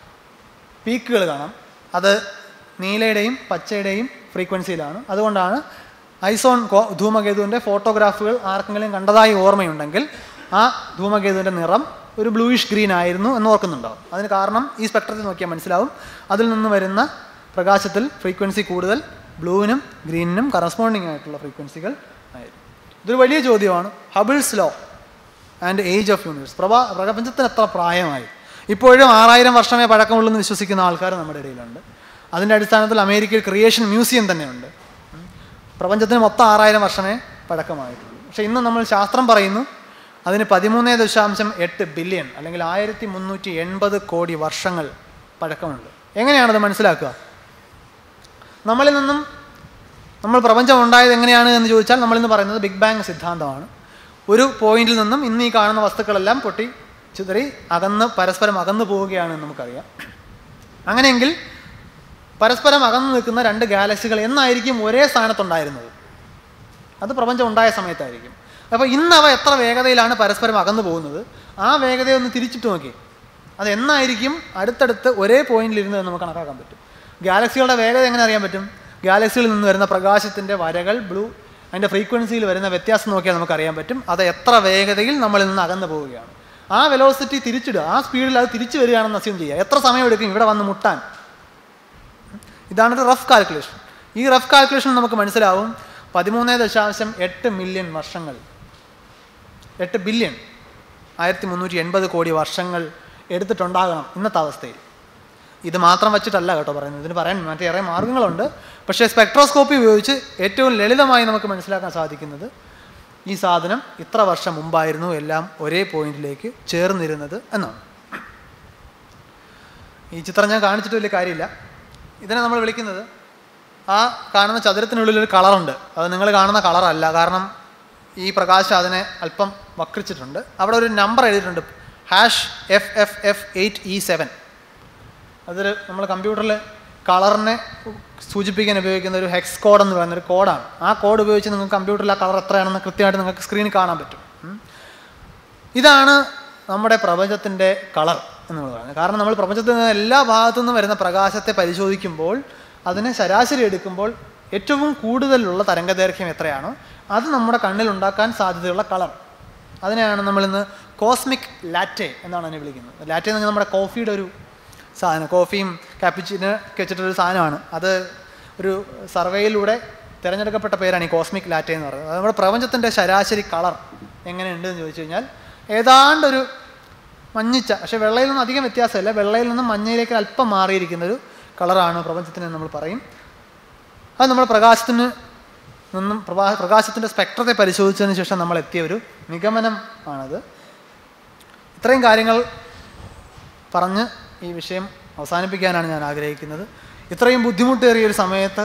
പീക്കുകൾ കാണാം അത് നീലയുടെയും പച്ചയുടെയും ഫ്രീക്വൻസിയിലാണ് അതുകൊണ്ടാണ് ഐസോൺ കോ ധൂമകേതുവിൻ്റെ ഫോട്ടോഗ്രാഫുകൾ ആർക്കെങ്കിലും കണ്ടതായി ഓർമ്മയുണ്ടെങ്കിൽ ആ ധൂമകേതുവിൻ്റെ നിറം ഒരു ബ്ലൂയിഷ് ഗ്രീൻ ആയിരുന്നു എന്ന് ഓർക്കുന്നുണ്ടാവും അതിന് കാരണം ഈ സ്പെക്ട്രത്തിൽ നോക്കിയാൽ മനസ്സിലാവും അതിൽ നിന്ന് വരുന്ന പ്രകാശത്തിൽ ഫ്രീക്വൻസി കൂടുതൽ ബ്ലൂവിനും ഗ്രീനിനും കറസ്പോണ്ടിങ് ആയിട്ടുള്ള ഫ്രീക്വൻസികൾ ആയിരുന്നു ഇതൊരു വലിയ ചോദ്യമാണ് Hubble's law and age of universe പ്രഭാ പ്രപഞ്ചത്തിന് എത്ര പ്രായമായി ഇപ്പോഴും ആറായിരം വർഷമേ പഴക്കമുള്ളൂ എന്ന് വിശ്വസിക്കുന്ന ആൾക്കാർ നമ്മുടെ ഇടയിലുണ്ട് അതിൻ്റെ അടിസ്ഥാനത്തിൽ അമേരിക്കയിൽ ക്രിയേഷൻ മ്യൂസിയം തന്നെയുണ്ട് ഉം. പ്രപഞ്ചത്തിന് മൊത്തം ആറായിരം വർഷമേ പഴക്കമായിട്ടുള്ളൂ പക്ഷേ ഇന്ന് നമ്മൾ ശാസ്ത്രം പറയുന്നു അതിന് പതിമൂന്ന് ദശാംശം എട്ട് ബില്യൺ അല്ലെങ്കിൽ ആയിരത്തി മുന്നൂറ്റി എൺപത് കോടി വർഷങ്ങൾ പഴക്കമുണ്ട് എങ്ങനെയാണത് മനസ്സിലാക്കുക നമ്മളിൽ നിന്നും നമ്മൾ പ്രപഞ്ചം ഉണ്ടായത് എങ്ങനെയാണ് എന്ന് ചോദിച്ചാൽ നമ്മളിന്ന് പറയുന്നത് ബിഗ് ബാങ് സിദ്ധാന്തമാണ് ഒരു പോയിന്റിൽ നിന്നും ഇന്ന് ഈ കാണുന്ന വസ്തുക്കളെല്ലാം പൊട്ടി ചിതറി അകന്ന് പരസ്പരം അകന്നു പോവുകയാണ് എന്ന് നമുക്കറിയാം അങ്ങനെയെങ്കിൽ പരസ്പരം അകന്നു നിൽക്കുന്ന രണ്ട് ഗാലക്സികൾ എന്നായിരിക്കും ഒരേ സ്ഥാനത്തുണ്ടായിരുന്നത് അത് പ്രപഞ്ചം ഉണ്ടായ സമയത്തായിരിക്കും അപ്പോൾ ഇന്ന് അവ എത്ര വേഗതയിലാണ് പരസ്പരം അകന്നു പോകുന്നത് ആ വേഗതയെ ഒന്ന് തിരിച്ചിട്ട് നോക്കി അത് എന്നായിരിക്കും അടുത്തടുത്ത് ഒരേ പോയിന്റിൽ ഇരുന്ന് നമുക്ക് കണക്കാക്കാൻ പറ്റും ഗാലക്സികളുടെ വേഗത എങ്ങനെ അറിയാൻ പറ്റും ഗാലക്സികളിൽ നിന്ന് വരുന്ന പ്രകാശത്തിൻ്റെ വരകൾ ബ്ലൂ അതിൻ്റെ ഫ്രീക്വൻസിയിൽ വരുന്ന വ്യത്യാസം നോക്കിയാൽ നമുക്ക് അറിയാൻ പറ്റും അത് എത്ര വേഗതയിൽ നമ്മളിൽ നിന്ന് അകന്നു പോവുകയാണ് ആ വെലോസിറ്റി തിരിച്ചിടുക ആ സ്പീഡിൽ അത് തിരിച്ചു വരികയാണെന്ന് അസ്യൂം ചെയ്യുക എത്ര സമയം എടുക്കും ഇവിടെ വന്ന് മുട്ടാൻ ഇതാണ് ഒരു റഫ് കാൽക്കുലേഷൻ ഈ റഫ് കാൽക്കുലേഷൻ നമുക്ക് മനസ്സിലാവും പതിമൂന്ന് ദശാംശം എട്ട് മില്യൺ വർഷങ്ങൾ എട്ട് ബില്യൺ ആയിരത്തി മുന്നൂറ്റി എൺപത് കോടി വർഷങ്ങൾ എടുത്തിട്ടുണ്ടാകണം ഇന്നത്തെ അവസ്ഥയിൽ ഇത് മാത്രം വെച്ചിട്ടല്ല കേട്ടോ പറയുന്നത് ഇതിന് പറയാൻ മറ്റേറെ മാർഗങ്ങളുണ്ട് പക്ഷേ സ്പെക്ട്രോസ്കോപ്പി ഉപയോഗിച്ച് ഏറ്റവും ലളിതമായി നമുക്ക് മനസ്സിലാക്കാൻ സാധിക്കുന്നത് ഈ സാധനം ഇത്ര വർഷം മുമ്പായിരുന്നു എല്ലാം ഒരേ പോയിന്റിലേക്ക് ചേർന്നിരുന്നത് എന്നാണ് ഈ ചിത്രം ഞാൻ കാണിച്ചിട്ട് വലിയ കാര്യമില്ല ഇതിനെ നമ്മൾ വിളിക്കുന്നത് ആ കാണുന്ന ചതുരത്തിനുള്ളിൽ ഒരു കളറുണ്ട് അത് നിങ്ങൾ കാണുന്ന കളറല്ല കാരണം ഈ പ്രകാശം അതിനെ അല്പം വക്രിച്ചിട്ടുണ്ട് അവിടെ ഒരു നമ്പർ എഴുതിയിട്ടുണ്ട് hash F F F eight E seven അതിൽ നമ്മൾ കമ്പ്യൂട്ടറിൽ കളറിനെ സൂചിപ്പിക്കാൻ ഉപയോഗിക്കുന്ന ഒരു ഹെക്സ് കോഡ് എന്ന് പറയുന്ന ഒരു കോഡാണ് ആ കോഡ് ഉപയോഗിച്ച് നിങ്ങൾക്ക് കമ്പ്യൂട്ടറിൽ ആ കളർ എത്രയാണെന്ന് കൃത്യമായിട്ട് നിങ്ങൾക്ക് സ്ക്രീനിൽ കാണാൻ പറ്റും ഉം. ഇതാണ് നമ്മുടെ പ്രപഞ്ചത്തിൻ്റെ കളർ എന്ന് പറയുന്നത് കാരണം നമ്മൾ പ്രപഞ്ചത്തിൽ നിന്ന് എല്ലാ ഭാഗത്തു നിന്നും വരുന്ന പ്രകാശത്തെ പരിശോധിക്കുമ്പോൾ അതിനെ ശരാശരി എടുക്കുമ്പോൾ ഏറ്റവും കൂടുതലുള്ള തരംഗദൈർഘ്യം എത്രയാണോ അത് നമ്മുടെ കണ്ണിൽ ഉണ്ടാക്കാൻ സാധ്യതയുള്ള കളർ അതിനെയാണ് നമ്മളിന്ന് കോസ്മിക് ലാറ്റെ എന്നാണ് അതിനെ വിളിക്കുന്നത് ലാറ്റെ എന്ന് പറഞ്ഞാൽ നമ്മുടെ കോഫിയുടെ ഒരു സാധനം കോഫിയും കാപ്പിച്ചിന് ഒക്കെ വെച്ചിട്ടൊരു സാധനമാണ് അത് ഒരു സർവേയിലൂടെ തിരഞ്ഞെടുക്കപ്പെട്ട പേരാണ് ഈ കോസ്മിക് ലാറ്റെ എന്ന് പറയുന്നത് അത് നമ്മുടെ പ്രപഞ്ചത്തിൻ്റെ ശരാശരി കളർ എങ്ങനെയുണ്ട് എന്ന് ചോദിച്ചു കഴിഞ്ഞാൽ ഏതാണ്ടൊരു മഞ്ഞിച്ച പക്ഷേ വെള്ളയിൽ നിന്നും അധികം വ്യത്യാസമില്ല വെള്ളയിൽ നിന്നും മഞ്ഞയിലേക്ക് അല്പം മാറിയിരിക്കുന്ന ഒരു കളറാണ് പ്രപഞ്ചത്തിന് എന്ന് നമ്മൾ പറയും അത് നമ്മൾ പ്രകാശത്തിന് നിന്നും പ്രഭാ പ്രകാശത്തിൻ്റെ സ്പെക്ട്രത്തെ പരിശോധിച്ചതിന് ശേഷം നമ്മൾ എത്തിയ ഒരു നിഗമനം ആണത് ഇത്രയും കാര്യങ്ങൾ പറഞ്ഞ് ഈ വിഷയം അവസാനിപ്പിക്കാനാണ് ഞാൻ ആഗ്രഹിക്കുന്നത് ഇത്രയും ബുദ്ധിമുട്ടേറിയ ഒരു സമയത്ത്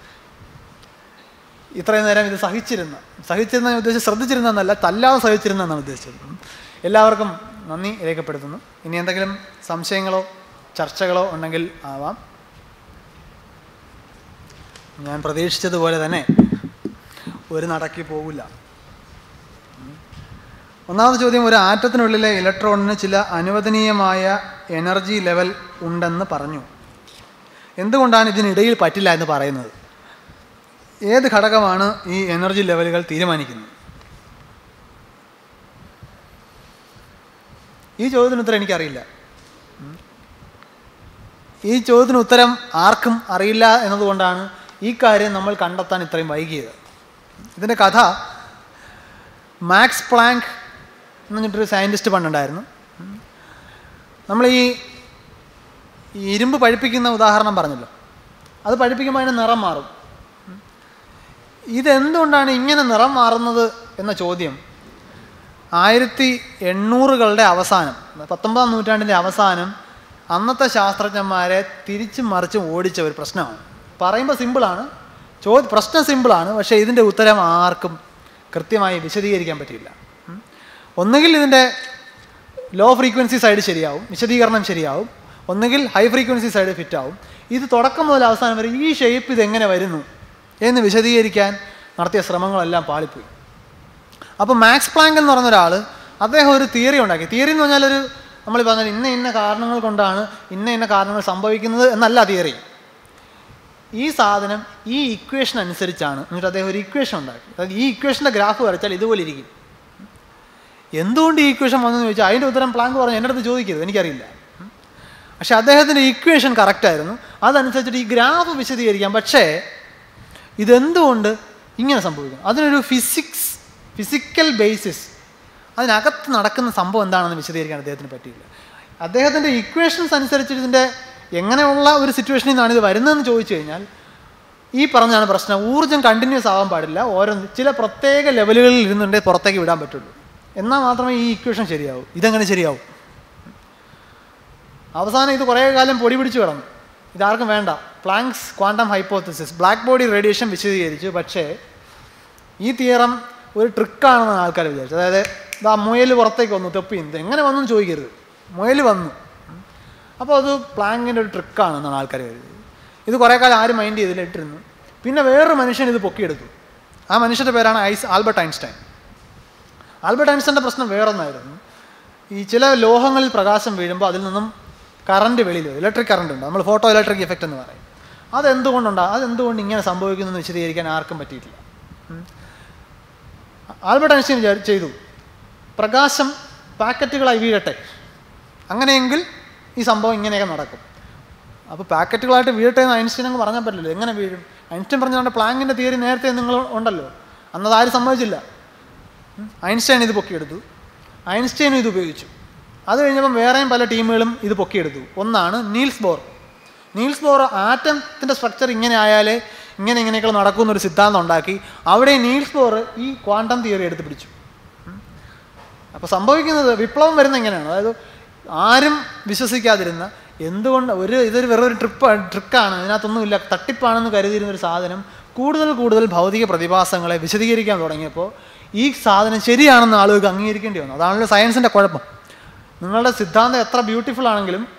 ഇത്രയും നേരം ഇത് സഹിച്ചിരുന്ന സഹിച്ചിരുന്ന ഞാൻ ഉദ്ദേശിച്ച് ശ്രദ്ധിച്ചിരുന്ന എന്നല്ല തല്ലാതെ സഹിച്ചിരുന്ന എന്നാണ് ഉദ്ദേശിച്ചത് എല്ലാവർക്കും നന്ദി രേഖപ്പെടുത്തുന്നു ഇനി എന്തെങ്കിലും സംശയങ്ങളോ ചർച്ചകളോ ഉണ്ടെങ്കിൽ ആവാം ഞാൻ പ്രതീക്ഷിച്ചതുപോലെ തന്നെ ഒരു നടക്കി പോകില്ല ഒന്നാമത്തെ ചോദ്യം ഒരു ആറ്റത്തിനുള്ളിലെ ഇലക്ട്രോണിന് ചില അനുവദനീയമായ എനർജി ലെവൽ ഉണ്ടെന്ന് പറഞ്ഞു എന്തുകൊണ്ടാണ് ഇതിനിടയിൽ പറ്റില്ല എന്ന് പറയുന്നത് ഏത് ഘടകമാണ് ഈ എനർജി ലെവലുകൾ തീരുമാനിക്കുന്നത് ഈ ചോദ്യത്തിന് ഉത്തരം എനിക്കറിയില്ല ഉം. ഈ ചോദ്യത്തിന് ഉത്തരം ആർക്കും അറിയില്ല എന്നതുകൊണ്ടാണ് ഈ കാര്യം നമ്മൾ കണ്ടെത്താൻ ഇത്രയും വൈകിയത് ഇതിൻ്റെ കഥ മാക്സ് പ്ലാങ്ക് എന്ന് പറഞ്ഞിട്ടൊരു സയൻറ്റിസ്റ്റ് പണ്ടുണ്ടായിരുന്നു ഉം. നമ്മൾ ഈ ഈ ഇരുമ്പ് പഴിപ്പിക്കുന്ന ഉദാഹരണം പറഞ്ഞല്ലോ അത് പഴിപ്പിക്കുമ്പോൾ അതിന് നിറം മാറും ഉം. ഇതെന്തുകൊണ്ടാണ് ഇങ്ങനെ നിറം മാറുന്നത് എന്ന ചോദ്യം ആയിരത്തി എണ്ണൂറുകളുടെ അവസാനം പത്തൊമ്പതാം നൂറ്റാണ്ടിൻ്റെ അവസാനം അന്നത്തെ ശാസ്ത്രജ്ഞന്മാരെ തിരിച്ചും മറിച്ചും ഓടിച്ച ഒരു പ്രശ്നമാണ് പറയുമ്പോൾ സിമ്പിളാണ് ചോദ്യ പ്രശ്നം സിമ്പിളാണ് പക്ഷേ ഇതിൻ്റെ ഉത്തരം ആർക്കും കൃത്യമായി വിശദീകരിക്കാൻ പറ്റില്ല ഉം. ഒന്നുകിൽ ഇതിൻ്റെ ലോ ഫ്രീക്വൻസി സൈഡ് ശരിയാവും വിശദീകരണം ശരിയാവും ഒന്നുകിൽ ഹൈ ഫ്രീക്വൻസി സൈഡ് ഫിറ്റ് ആവും ഇത് തുടക്കം മുതൽ അവസാനം വരെ ഈ ഷേപ്പ് ഇത് എങ്ങനെ വരുന്നു എന്ന് വിശദീകരിക്കാൻ നടത്തിയ ശ്രമങ്ങളെല്ലാം പാളിപ്പോയി അപ്പോൾ മാക്സ് പ്ലാങ്ക് എന്ന് പറഞ്ഞ ഒരാൾ അദ്ദേഹം ഒരു തിയറി ഉണ്ടാക്കി തിയറി എന്ന് പറഞ്ഞാൽ ഒരു നമ്മൾ പറഞ്ഞാൽ ഇന്ന ഇന്ന കാരണങ്ങൾ കൊണ്ടാണ് ഇന്ന ഇന്ന കാരണങ്ങൾ സംഭവിക്കുന്നത് എന്നല്ല തിയറി ഈ സാധനം ഈ ഇക്വേഷൻ അനുസരിച്ചാണ് എന്നിട്ട് അദ്ദേഹം ഒരു ഇക്വേഷൻ ഉണ്ടാക്കി അതായത് ഈ ഇക്വേഷൻ്റെ ഗ്രാഫ് വരച്ചാൽ ഇതുപോലെ ഇരിക്കും എന്തുകൊണ്ട് ഈ ഇക്വേഷൻ വന്നെന്ന് ചോദിച്ചാൽ അതിൻ്റെ ഉത്തരം പ്ലാങ്ക് പറഞ്ഞു എൻ്റെ അടുത്ത് ചോദിക്കരുത് എനിക്കറിയില്ല ഉം. പക്ഷെ അദ്ദേഹത്തിൻ്റെ ഇക്വേഷൻ കറക്റ്റായിരുന്നു അതനുസരിച്ചിട്ട് ഈ ഗ്രാഫ് വിശദീകരിക്കാം പക്ഷേ ഇതെന്തുകൊണ്ട് ഇങ്ങനെ സംഭവിക്കുന്നു അതിനൊരു ഫിസിക്സ് ഫിസിക്കൽ ബേസിസ് അതിനകത്ത് നടക്കുന്ന സംഭവം എന്താണെന്ന് വിശദീകരിക്കാൻ അദ്ദേഹത്തിന് പറ്റിയില്ല അദ്ദേഹത്തിൻ്റെ ഇക്വേഷൻസ് അനുസരിച്ച് ഇതിൻ്റെ എങ്ങനെയുള്ള ഒരു സിറ്റുവേഷനിൽ നിന്നാണ് ഇത് വരുന്നതെന്ന് ചോദിച്ചു കഴിഞ്ഞാൽ ഈ പറഞ്ഞാണ് പ്രശ്നം ഊർജ്ജം കണ്ടിന്യൂസ് ആവാൻ പാടില്ല ഓരോ ചില പ്രത്യേക ലെവലുകളിൽ ഇരുന്നുണ്ടേ പുറത്തേക്ക് വിടാൻ പറ്റുള്ളൂ എന്നാൽ മാത്രമേ ഈ ഇക്വേഷൻ ശരിയാവൂ ഇതെങ്ങനെ ശരിയാവും അവസാനം ഇത് കുറേ കാലം പൊടി പിടിച്ച് കിടന്നു ഇതാർക്കും വേണ്ട Planck's quantum hypothesis black body radiation വിശദീകരിച്ചു പക്ഷേ ഈ തിയറം ഒരു ട്രിക്കാണെന്നാണ് ആൾക്കാർ വിചാരിച്ചത് അതായത് ഇതാ മുയൽ പുറത്തേക്ക് വന്നു തൊപ്പി ഇത് എങ്ങനെ വന്നു എന്ന് ചോദിക്കരുത് മുയൽ വന്നു അപ്പോൾ അത് പ്ലാങ്കിൻ്റെ ഒരു ട്രിക്കാണെന്നാണ് ആൾക്കാർ കരുതിയത് ഇത് കുറേ കാലം ആരും മൈൻഡ് ചെയ്തില്ല ഇട്ടിരുന്നു പിന്നെ വേറൊരു മനുഷ്യൻ ഇത് പൊക്കിയെടുത്തു ആ മനുഷ്യൻ്റെ പേരാണ് ഐസ് ആൽബർട്ട് ഐൻസ്റ്റൈൻ ആൽബർട്ട് ഐൻസ്റ്റൈൻ്റെ പ്രശ്നം വേറൊന്നായിരുന്നു ഈ ചില ലോഹങ്ങളിൽ പ്രകാശം വീഴുമ്പോൾ അതിൽ നിന്നും കറണ്ട് വെളിയിൽ വരും ഇലക്ട്രിക് കറണ്ട് ഉണ്ട് നമ്മൾ ഫോട്ടോ ഇലക്ട്രിക് ഇഫക്റ്റ് എന്ന് പറയും അതെന്തുകൊണ്ടുണ്ടാകും അതെന്തുകൊണ്ട് ഇങ്ങനെ സംഭവിക്കുന്നു എന്ന് വിശദീകരിക്കാൻ ആർക്കും പറ്റിയിട്ടില്ല ഉം. ആൽബർട്ട് ഐൻസ്റ്റൈൻ വിചാരി ചെയ്തു പ്രകാശം പാക്കറ്റുകളായി വീഴട്ടെ അങ്ങനെയെങ്കിൽ ഈ സംഭവം ഇങ്ങനെയൊക്കെ നടക്കും അപ്പോൾ പാക്കറ്റുകളായിട്ട് വീഴട്ടെ എന്ന് ഐൻസ്റ്റൈൻ അങ്ങ് പറഞ്ഞാൽ പറ്റില്ലല്ലോ എങ്ങനെ വീഴും ഐൻസ്റ്റൈൻ പറഞ്ഞുകൊണ്ട് പ്ലാങ്കിൻ്റെ തിയറി നേരത്തെ നിങ്ങൾ ഉണ്ടല്ലോ അന്നത് ആരും സമ്മതിച്ചില്ല ഉം. ഐൻസ്റ്റൈൻ ഇത് പൊക്കിയെടുത്തു ഐൻസ്റ്റൈനും ഇത് ഉപയോഗിച്ചു അത് കഴിഞ്ഞപ്പം വേറെയും പല ടീമുകളും ഇത് പൊക്കിയെടുത്തു ഒന്നാണ് നീൽസ് ബോർ നീൽസ് ബോർ ആറ്റത്തിൻ്റെ സ്ട്രക്ചർ ഇങ്ങനെ ആയാലേ ഇങ്ങനെ ഇങ്ങനെയൊക്കെ നടക്കുമെന്നൊരു സിദ്ധാന്തം ഉണ്ടാക്കി അവിടെ നീൽസ് ബോർ ഈ ക്വാണ്ടം തിയറി എടുത്ത് പിടിച്ചു അപ്പോൾ സംഭവിക്കുന്നത് വിപ്ലവം വരുന്ന ഇങ്ങനെയാണ് അതായത് ആരും വിശ്വസിക്കാതിരുന്ന എന്തുകൊണ്ട് ഒരു ഇതൊരു വെറും ഒരു ട്രിപ്പ് ട്രിക്കാണ് ഇതിനകത്തൊന്നുമില്ല തട്ടിപ്പാണെന്ന് കരുതിയിരുന്ന ഒരു സാധനം കൂടുതൽ കൂടുതൽ ഭൗതിക പ്രതിഭാസങ്ങളെ വിശദീകരിക്കാൻ തുടങ്ങിയപ്പോൾ ഈ സാധനം ശരിയാണെന്ന് ആളുകൾക്ക് അംഗീകരിക്കേണ്ടി വന്നു അതാണല്ലോ സയൻസിൻ്റെ കുഴപ്പം നിങ്ങളുടെ സിദ്ധാന്തം എത്ര ബ്യൂട്ടിഫുൾ ആണെങ്കിലും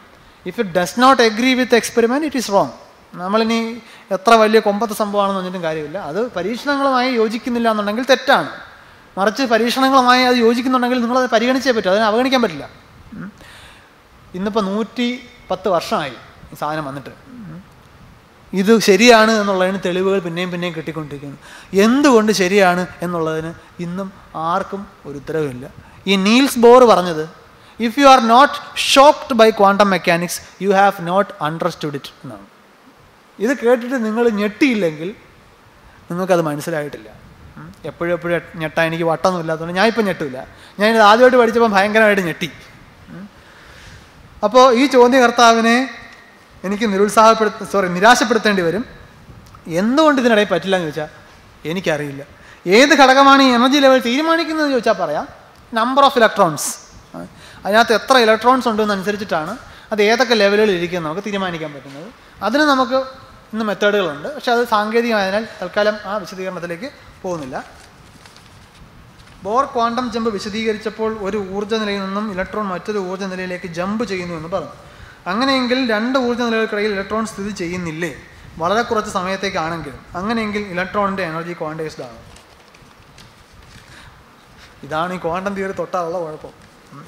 if it does not agree with experiment it is wrong നമ്മളിനി എത്ര വലിയ കൊമ്പത്തെ സംഭവമാണെന്ന് പറഞ്ഞിട്ടും കാര്യമില്ല അത് പരീക്ഷണങ്ങളുമായി യോജിക്കുന്നില്ല എന്നുണ്ടെങ്കിൽ തെറ്റാണ് മറിച്ച് പരീക്ഷണങ്ങളുമായി അത് യോജിക്കുന്നുണ്ടെങ്കിൽ നിങ്ങളത് പരിഗണിച്ചേ പറ്റൂ അതിനെ അവഗണിക്കാൻ പറ്റില്ല ഉം. ഇന്നിപ്പോൾ നൂറ്റി പത്ത് വർഷമായി ഈ സാധനം വന്നിട്ട് ഉം. ഇത് ശരിയാണ് എന്നുള്ളതിന് തെളിവുകൾ പിന്നെയും പിന്നെയും കിട്ടിക്കൊണ്ടിരിക്കുന്നു എന്തുകൊണ്ട് ശരിയാണ് എന്നുള്ളതിന് ഇന്നും ആർക്കും ഒരു ഉത്തരവില്ല ഈ നീൽസ് ബോർ പറഞ്ഞത് if you are not shocked by quantum mechanics you have not understood it എന്നാണ് ഇത് കേട്ടിട്ട് നിങ്ങൾ ഞെട്ടിയില്ലെങ്കിൽ നിങ്ങൾക്കത് മനസ്സിലായിട്ടില്ല ഉം. എപ്പോഴും എപ്പോഴും ഞെട്ടാൻ എനിക്ക് വട്ടൊന്നും ഇല്ലാത്തതുകൊണ്ട് ഞാൻ ഇപ്പം ഞെട്ടില്ല ഞാൻ ഇത് ആദ്യമായിട്ട് പഠിച്ചപ്പോൾ ഭയങ്കരമായിട്ട് ഞെട്ടി അപ്പോൾ ഈ ചോദ്യകർത്താവിനെ എനിക്ക് നിരുത്സാഹപ്പെടുത്ത സോറി നിരാശപ്പെടുത്തേണ്ടി വരും എന്തുകൊണ്ട് ഇതിനിടയിൽ പറ്റില്ല എന്ന് ചോദിച്ചാൽ എനിക്കറിയില്ല ഏത് ഘടകമാണ് ഈ എനർജി ലെവൽ തീരുമാനിക്കുന്നത് ചോദിച്ചാൽ പറയാം നമ്പർ ഓഫ് ഇലക്ട്രോൺസ് അതിനകത്ത് എത്ര ഇലക്ട്രോൺസ് ഉണ്ടെന്നനുസരിച്ചിട്ടാണ് അത് ഏതൊക്കെ ലെവലുകളിൽ ഇരിക്കും നമുക്ക് തീരുമാനിക്കാൻ പറ്റുന്നത് അതിന് നമുക്ക് ഇന്ന് മെത്തേഡുകളുണ്ട് പക്ഷെ അത് സാങ്കേതികമായതിനാൽ തൽക്കാലം ആ വിശദീകരണത്തിലേക്ക് പോകുന്നില്ല ബോർ ക്വാണ്ടം ജമ്പ് വിശദീകരിച്ചപ്പോൾ ഒരു ഊർജ്ജ നിലയിൽ നിന്നും ഇലക്ട്രോൺ മറ്റൊരു ഊർജ്ജ നിലയിലേക്ക് ജമ്പ് ചെയ്യുന്നു എന്ന് പറഞ്ഞു അങ്ങനെയെങ്കിൽ രണ്ട് ഊർജ്ജ നിലകൾക്കിടയിൽ ഇലക്ട്രോൺ സ്ഥിതി ചെയ്യുന്നില്ലേ വളരെ കുറച്ച് സമയത്തേക്കാണെങ്കിലും അങ്ങനെയെങ്കിൽ ഇലക്ട്രോണിൻ്റെ എനർജി ക്വാണ്ടൈസ്ഡ് ആണ് ഇതാണ് ഈ ക്വാണ്ടം തിയറി തൊട്ടാലുള്ള കുഴപ്പം ഉം.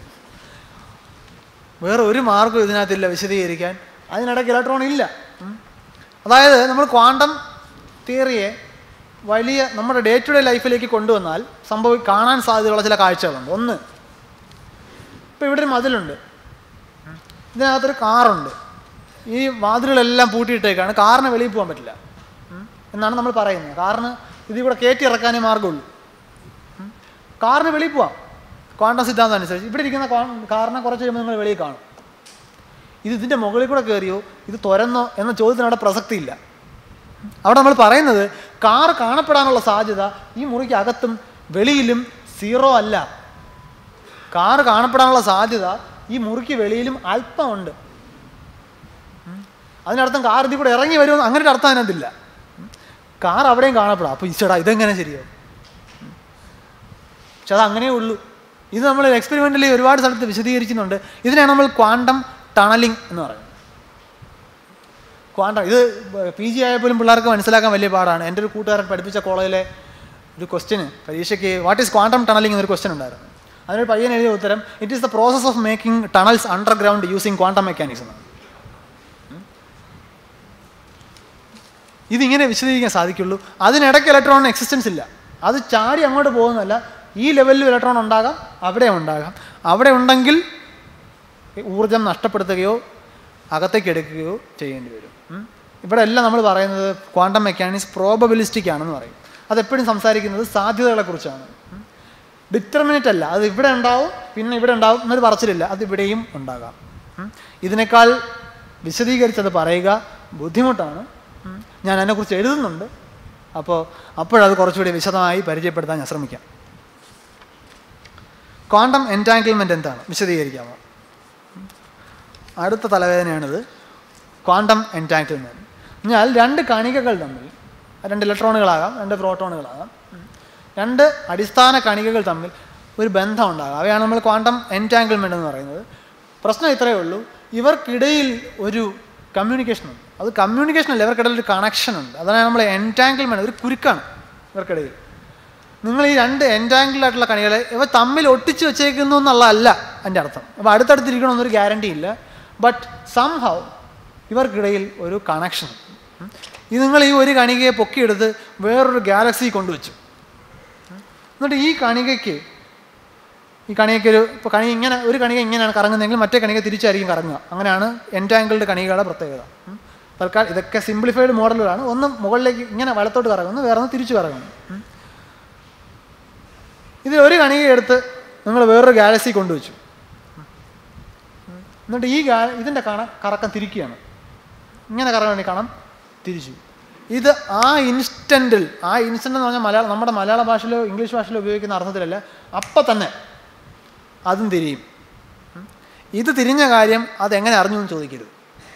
വേറെ ഒരു മാർഗം ഇതിനകത്തില്ല വിശദീകരിക്കാൻ അതിനിടയ്ക്ക് ഇലക്ട്രോൺ ഇല്ല ഉം. അതായത് നമ്മൾ ക്വാണ്ടം തിയറിയെ വലിയ നമ്മുടെ ഡേ ടു ഡേ ലൈഫിലേക്ക് കൊണ്ടുവന്നാൽ സംഭവി കാണാൻ സാധ്യതയുള്ള ചില കാഴ്ചകളുണ്ട് ഒന്ന് ഇപ്പോൾ ഇവിടെ ഒരു മതിലുണ്ട് ഉം. ഇതിനകത്തൊരു കാറുണ്ട് ഈ വാതിലുകളെല്ലാം പൂട്ടിയിട്ടേക്കാണ് കാറിന് വെളിയിൽ പോകാൻ പറ്റില്ല ഉം. എന്നാണ് നമ്മൾ പറയുന്നത് കാറിന് ഇതിൽ കൂടെ കയറ്റി ഇറക്കാനേ മാർഗമുള്ളൂ ഉം. കാറിന് വെളിയിൽ പോവാം ക്വാണ്ടം സിദ്ധാന്തം അനുസരിച്ച് ഇവിടെ ഇരിക്കുന്ന ക്വാ- കാറിനെ കുറച്ച് കഴിയുമ്പോൾ നിങ്ങൾ വെളിയിൽ കാണും ഇത് ഇതിൻ്റെ മുകളിൽ കൂടെ കയറിയോ ഇത് തുരന്നോ എന്ന ചോദ്യത്തിന് അവിടെ പ്രസക്തിയില്ല അവിടെ നമ്മൾ പറയുന്നത് കാർ കാണപ്പെടാനുള്ള സാധ്യത ഈ മുറിക്ക് അകത്തും വെളിയിലും സീറോ അല്ല കാർ കാണപ്പെടാനുള്ള സാധ്യത ഈ മുറിക്ക് വെളിയിലും അല്പമുണ്ട് ഉം. അതിനർത്ഥം കാർ ഇതിൽ കൂടെ ഇറങ്ങി വരുമെന്ന് അങ്ങനെ ഒരു അർത്ഥം അതിനകത്തില്ല ഉം. കാർ അവിടെയും കാണപ്പെടാം അപ്പോൾ ഈശ്വടാ ഇതെങ്ങനെ ശരിയാവും ഉം. പക്ഷെ അത് അങ്ങനെയേ ഉള്ളൂ ഇത് നമ്മൾ എക്സ്പെരിമെൻ്റലി ഒരുപാട് സ്ഥലത്ത് വിശദീകരിക്കുന്നുണ്ട് ഇതിനാണ് നമ്മൾ ക്വാണ്ടം ടണലിംഗ് എന്ന് പറയുന്നത് ക്വാണ്ടം ഇത് പി ജി ആയപ്പോലും പിള്ളേർക്ക് മനസ്സിലാക്കാൻ വലിയ പാടാണ് എൻ്റെ ഒരു കൂട്ടുകാരൻ പഠിപ്പിച്ച കോളേജിലെ ഒരു ക്വസ്റ്റ്യന് പരീക്ഷയ്ക്ക് വാട്ട് ഈസ് ക്വാണ്ടം ടണലിംഗ് എന്നൊരു ക്വസ്റ്റ്യൻ ഉണ്ടായിരുന്നു അതിനൊരു പയ്യൻ എഴുതിയ ഉത്തരം it is the process of making tunnels underground using quantum mechanics എന്നാണ് ഇതിങ്ങനെ വിശദീകരിക്കാൻ സാധിക്കുള്ളൂ അതിനിടയ്ക്ക് ഇലക്ട്രോണിന് എക്സിസ്റ്റൻസ് ഇല്ല അത് ചാടി അങ്ങോട്ട് പോകുന്നതല്ല ഈ ലെവലിൽ ഇലക്ട്രോൺ ഉണ്ടാകാം അവിടെ ഉണ്ടാകാം അവിടെ ഉണ്ടെങ്കിൽ ഊർജം നഷ്ടപ്പെടുത്തുകയോ അകത്തേക്ക് എടുക്കുകയോ ചെയ്യേണ്ടി വരും ഉം. ഇവിടെ എല്ലാം നമ്മൾ പറയുന്നത് ക്വാണ്ടം മെക്കാനിക്സ് പ്രോബബിലിസ്റ്റിക് ആണെന്ന് പറയും അതെപ്പോഴും സംസാരിക്കുന്നത് സാധ്യതകളെക്കുറിച്ചാണ് ഡിറ്റർമിനറ്റ് അല്ല അത് ഇവിടെ ഉണ്ടാവും പിന്നെ ഇവിടെ ഉണ്ടാവും എന്നൊരു പറച്ചിലില്ല അത് ഇവിടെയും ഉണ്ടാകാം ഉം. ഇതിനേക്കാൾ വിശദീകരിച്ചത് പറയുക ബുദ്ധിമുട്ടാണ് ഉം. ഞാൻ അതിനെക്കുറിച്ച് എഴുതുന്നുണ്ട് അപ്പോൾ അപ്പോഴത് കുറച്ചുകൂടി വിശദമായി പരിചയപ്പെടുത്താൻ ഞാൻ ശ്രമിക്കാം ക്വാണ്ടം എൻറ്റാങ്കിൾമെൻ്റ് എന്താണ് വിശദീകരിക്കാമോ അടുത്ത തലവേദനയാണിത് ക്വാണ്ടം എൻറ്റാങ്കിൾമെൻറ്റ് എന്നാൽ രണ്ട് കണികകൾ തമ്മിൽ രണ്ട് ഇലക്ട്രോണുകളാകാം രണ്ട് പ്രോട്ടോണുകളാകാം ഉം. രണ്ട് അടിസ്ഥാന കണികകൾ തമ്മിൽ ഒരു ബന്ധം ഉണ്ടാകാം അവയാണ് നമ്മൾ ക്വാണ്ടം എൻറ്റാങ്കിൾമെൻ്റ് എന്ന് പറയുന്നത് പ്രശ്നം ഇത്രയേ ഉള്ളൂ ഇവർക്കിടയിൽ ഒരു കമ്മ്യൂണിക്കേഷൻ ഉണ്ട് അത് കമ്മ്യൂണിക്കേഷൻ അല്ല ഇവർക്കിടയിൽ ഒരു കണക്ഷൻ ഉണ്ട് അതാണ് നമ്മൾ എൻറ്റാങ്കിൾമെൻ്റ് ഒരു കുരുക്കാണ് ഇവർക്കിടയിൽ നിങ്ങൾ ഈ രണ്ട് എൻറ്റാങ്കിൾഡ് ആയിട്ടുള്ള കണികളെ ഇവ തമ്മിൽ ഒട്ടിച്ച് വെച്ചേക്കുന്നു എന്നുള്ളതല്ല എൻ്റെ അർത്ഥം അപ്പോൾ അടുത്തടുത്തിരിക്കണമെന്നൊരു ഗ്യാരണ്ടി ഇല്ല ബട്ട് സംഹൗ ഇവർക്കിടയിൽ ഒരു കണക്ഷൻ ഇത് നിങ്ങൾ ഈ ഒരു കണികയെ പൊക്കിയെടുത്ത് വേറൊരു ഗാലക്സി കൊണ്ടുവച്ചു ഉം. എന്നിട്ട് ഈ കണികയ്ക്ക് ഈ കണികയ്ക്ക് ഒരു ഇപ്പോൾ കണി ഇങ്ങനെ ഒരു കണിക ഇങ്ങനെയാണ് കറങ്ങുന്നതെങ്കിൽ മറ്റേ കണിക തിരിച്ചായിരിക്കും കറങ്ങുക അങ്ങനെയാണ് എൻറ്റാങ്കിൾഡ് കണികയുടെ പ്രത്യേകത ഉം. തൽക്കാലം ഇതൊക്കെ സിംപ്ലിഫൈഡ് മോഡലുകളാണ് ഒന്ന് മുകളിലേക്ക് ഇങ്ങനെ വലത്തോട്ട് കറങ്ങുന്നു വേറെ ഒന്ന് തിരിച്ചു കറങ്ങുന്നു ഉം. ഇതിൽ ഒരു കണിക എടുത്ത് നിങ്ങൾ വേറൊരു ഗാലക്സി കൊണ്ടുവച്ചു ഉം. എന്നിട്ട് ഈ ഗാ ഇതിൻ്റെ കണ കറക്കം തിരിക്കുകയാണ് ഇങ്ങനെ കറങ്ങാൻ വേണ്ടി കാണാം തിരിച്ചു ഇത് ആ ഇൻസ്റ്റൻറ്റിൽ ആ ഇൻസ്റ്റൻ്റ് എന്ന് പറഞ്ഞാൽ മലയാളം നമ്മുടെ മലയാള ഭാഷയിലോ ഇംഗ്ലീഷ് ഭാഷയിലോ ഉപയോഗിക്കുന്ന അർത്ഥത്തിലല്ല അപ്പം തന്നെ അതും തിരിയും ഉം. ഇത് തിരിഞ്ഞ കാര്യം അതെങ്ങനെ അറിഞ്ഞു എന്ന് ചോദിക്കരുത്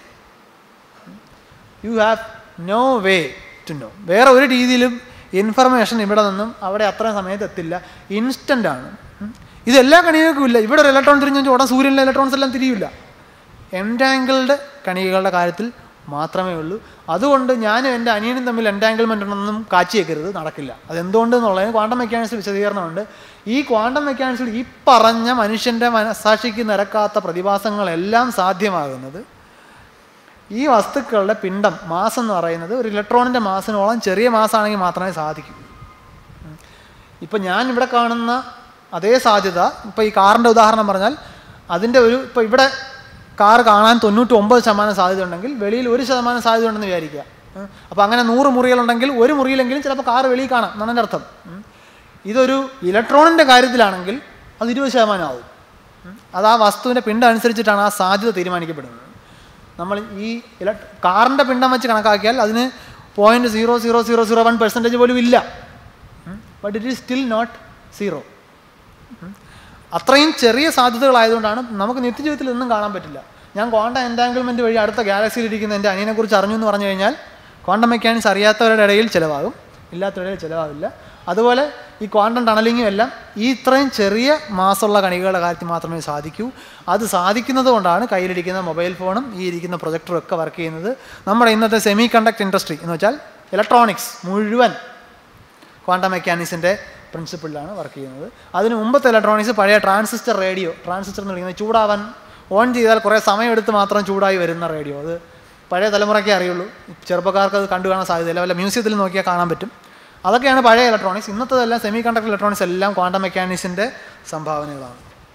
you have no way to know വേറെ ഒരു രീതിയിലും ഇൻഫർമേഷൻ ഇവിടെ നിന്നും അവിടെ അത്രയും സമയത്ത് എത്തില്ല ഇൻസ്റ്റൻ്റ് ആണ് ഉം. ഇത് എല്ലാ കണികൾക്കും ഇല്ല ഇവിടെ ഒരു ഇലക്ട്രോൺ തിരിഞ്ഞു ഉടൻ സൂര്യനിലെ ഇലക്ട്രോൺസ് എല്ലാം തിരിയില്ല എൻറ്റാങ്കിൾഡ് കണികകളുടെ കാര്യത്തിൽ മാത്രമേ ഉള്ളൂ അതുകൊണ്ട് ഞാനും എൻ്റെ അനിയനും തമ്മിൽ എൻറ്റാങ്കിൾമെൻ്റ് ഉണ്ടെന്നും കാച്ചിയേക്കരുത് നടക്കില്ല അതെന്തുകൊണ്ട് എന്നുള്ളതിന് ക്വാണ്ടം മെക്കാനിക്സിൽ വിശദീകരണമുണ്ട് ഈ ക്വാണ്ടം മെക്കാനിക്സിൽ ഈ പറഞ്ഞ മനുഷ്യൻ്റെ മനസാക്ഷിക്ക് നിരക്കാത്ത പ്രതിഭാസങ്ങളെല്ലാം സാധ്യമാകുന്നത് ഈ വസ്തുക്കളുടെ പിണ്ഡം മാസ് എന്ന് പറയുന്നത് ഒരു ഇലക്ട്രോണിൻ്റെ മാസിനോളം ചെറിയ മാസമാണെങ്കിൽ മാത്രമേ സാധിക്കൂ ഇപ്പം ഞാൻ ഇവിടെ കാണുന്ന അതേ സാധ്യത ഇപ്പോൾ ഈ കാറിൻ്റെ ഉദാഹരണം പറഞ്ഞാൽ അതിൻ്റെ ഒരു ഇപ്പോൾ ഇവിടെ കാർ കാണാൻ തൊണ്ണൂറ്റി ഒമ്പത് ശതമാനം സാധ്യത ഉണ്ടെങ്കിൽ വെളിയിൽ ഒരു ശതമാനം സാധ്യത ഉണ്ടെന്ന് വിചാരിക്കുക അപ്പോൾ അങ്ങനെ നൂറ് മുറികളുണ്ടെങ്കിൽ ഒരു മുറിയിലെങ്കിലും ചിലപ്പോൾ കാർ വെളിയിൽ കാണാം എന്നാണ് എൻ്റെ അർത്ഥം ഉം. ഇതൊരു ഇലക്ട്രോണിൻ്റെ കാര്യത്തിലാണെങ്കിൽ അത് ഇരുപത് ശതമാനം ആവും ഉം. അത് ആ വസ്തുവിൻ്റെ പിണ്ഡം അനുസരിച്ചിട്ടാണ് ആ സാധ്യത തീരുമാനിക്കപ്പെടുന്നത് നമ്മൾ ഈ ഇല കാറിൻ്റെ പിണ്ഡം വെച്ച് കണക്കാക്കിയാൽ അതിന് point zero zero zero zero one percentage പോലും ഇല്ല but it is still not zero അത്രയും ചെറിയ സാധ്യതകളായതുകൊണ്ടാണ് നമുക്ക് നിത്യജീവിതത്തിൽ ഒന്നും കാണാൻ പറ്റില്ല ഞാൻ ക്വാണ്ടം എൻറ്റാങ്കിൾമെൻറ്റ് വഴി അടുത്ത ഗാലക്സിയിൽ ഇരിക്കുന്ന എൻ്റെ അനിയനെക്കുറിച്ച് അറിഞ്ഞു എന്ന് പറഞ്ഞു കഴിഞ്ഞാൽ ക്വാണ്ടം മെക്കാനിക്സ് അറിയാത്തവരുടെ ഇടയിൽ ചിലവാകും ഇല്ലാത്തവരുടെ ഇടയിൽ ചിലവാകില്ല അതുപോലെ ഈ ക്വാണ്ടം ടണലിങ്ങും എല്ലാം ഈ ഇത്രയും ചെറിയ മാസമുള്ള കണികകളുടെ കാര്യത്തിൽ മാത്രമേ സാധിക്കൂ അത് സാധിക്കുന്നത് കൊണ്ടാണ് കയ്യിലിരിക്കുന്ന മൊബൈൽ ഫോണും ഈ ഇരിക്കുന്ന പ്രൊജക്ടറും ഒക്കെ വർക്ക് ചെയ്യുന്നത് നമ്മുടെ ഇന്നത്തെ സെമി കണ്ടക്ട് ഇൻഡസ്ട്രി എന്ന് വെച്ചാൽ ഇലക്ട്രോണിക്സ് മുഴുവൻ ക്വാണ്ടം മെക്കാനിക്സിൻ്റെ പ്രിൻസിപ്പിളിലാണ് വർക്ക് ചെയ്യുന്നത് അതിന് മുമ്പത്തെ ഇലക്ട്രോണിക്സ് പഴയ ട്രാൻസിസ്റ്റർ റേഡിയോ ട്രാൻസിസ്റ്റർ എന്ന് വിളിക്കുന്നത് ചൂടാവാൻ ഓൺ ചെയ്താൽ കുറേ സമയമെടുത്ത് മാത്രം ചൂടായി വരുന്ന റേഡിയോ അത് പഴയ തലമുറയ്ക്കേ അറിയുള്ളൂ ചെറുപ്പക്കാർക്ക് അത് കണ്ടു കാണാൻ സാധ്യതയില്ല വല്ല മ്യൂസിയത്തിൽ നോക്കിയാൽ കാണാൻ പറ്റും അതൊക്കെയാണ് പഴയ ഇലക്ട്രോണിക്സ് ഇന്നത്തേതെല്ലാം സെമി കണ്ടക്ടർ ഇലക്ട്രോണിക്സ് എല്ലാം ക്വാണ്ടം മെക്കാനിക്സിൻ്റെ സംഭാവനകളാണ്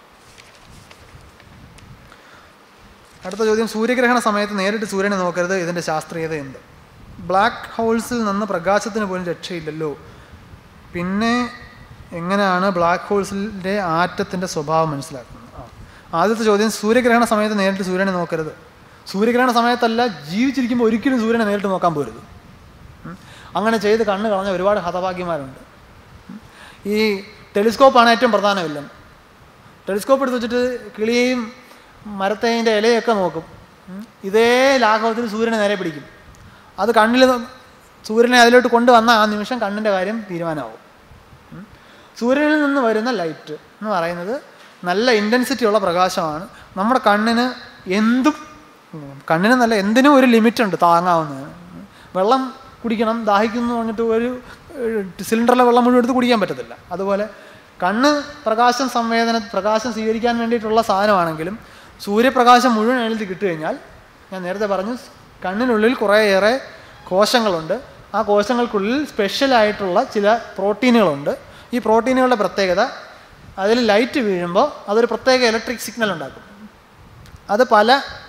അടുത്ത ചോദ്യം സൂര്യഗ്രഹണ സമയത്ത് നേരിട്ട് സൂര്യനെ നോക്കരുത് ഇതിൻ്റെ ശാസ്ത്രീയത എന്ത് ബ്ലാക്ക് ഹോൾസിൽ നിന്ന് പ്രകാശത്തിന് പോലും രക്ഷയില്ലല്ലോ പിന്നെ എങ്ങനെയാണ് ബ്ലാക്ക് ഹോൾസിൻ്റെ ആറ്റത്തിൻ്റെ സ്വഭാവം മനസ്സിലാക്കുന്നത് ആ ആദ്യത്തെ ചോദ്യം സൂര്യഗ്രഹണ സമയത്ത് നേരിട്ട് സൂര്യനെ നോക്കരുത് സൂര്യഗ്രഹണ സമയത്തല്ല ജീവിച്ചിരിക്കുമ്പോൾ ഒരിക്കലും സൂര്യനെ നേരിട്ട് നോക്കാൻ പോരുത് ഉം. അങ്ങനെ ചെയ്ത് കണ്ണ് കളഞ്ഞ ഒരുപാട് ഹതഭാഗ്യന്മാരുണ്ട് ഉം. ഈ ടെലിസ്കോപ്പാണ് ഏറ്റവും പ്രധാനമില്ല ടെലിസ്കോപ്പ് എടുത്ത് വെച്ചിട്ട് കിളിയെയും മരത്തേൻ്റെ ഇലയൊക്കെ നോക്കും ഉം. ഇതേ ലാഘവത്തിൽ സൂര്യനെ നേരെ പിടിക്കും അത് കണ്ണിൽ സൂര്യനെ അതിലോട്ട് കൊണ്ടുവന്ന ആ നിമിഷം കണ്ണിൻ്റെ കാര്യം തീരുമാനമാവും ഉം. സൂര്യനിൽ നിന്ന് വരുന്ന ലൈറ്റ് എന്ന് പറയുന്നത് നല്ല ഇൻറ്റൻസിറ്റി ഉള്ള പ്രകാശമാണ് നമ്മുടെ കണ്ണിന് എന്തും ഉം, കണ്ണിന് നല്ല എന്തിനും ഒരു ലിമിറ്റ് ഉണ്ട് താങ്ങാവുന്നതിന് ഉം. വെള്ളം കുടിക്കണം ദാഹിക്കുന്നു എന്ന് പറഞ്ഞിട്ട് ഒരു ഏഹ്, സിലിണ്ടറിലെ വെള്ളം മുഴുവൻ എടുത്ത് കുടിക്കാൻ പറ്റത്തില്ല അതുപോലെ കണ്ണ് പ്രകാശം സംവേദന പ്രകാശം സ്വീകരിക്കാൻ വേണ്ടിയിട്ടുള്ള സാധനമാണെങ്കിലും സൂര്യപ്രകാശം മുഴുവൻ എഴുതി കിട്ടുകഴിഞ്ഞാൽ ഞാൻ നേരത്തെ പറഞ്ഞു കണ്ണിനുള്ളിൽ കുറേയേറെ കോശങ്ങളുണ്ട് ആ കോശങ്ങൾക്കുള്ളിൽ സ്പെഷ്യലായിട്ടുള്ള ചില പ്രോട്ടീനുകളുണ്ട് ഈ പ്രോട്ടീനുകളുടെ പ്രത്യേകത അതിൽ ലൈറ്റ് വീഴുമ്പോൾ അതൊരു പ്രത്യേക ഇലക്ട്രിക് സിഗ്നൽ ഉണ്ടാക്കും അത് പല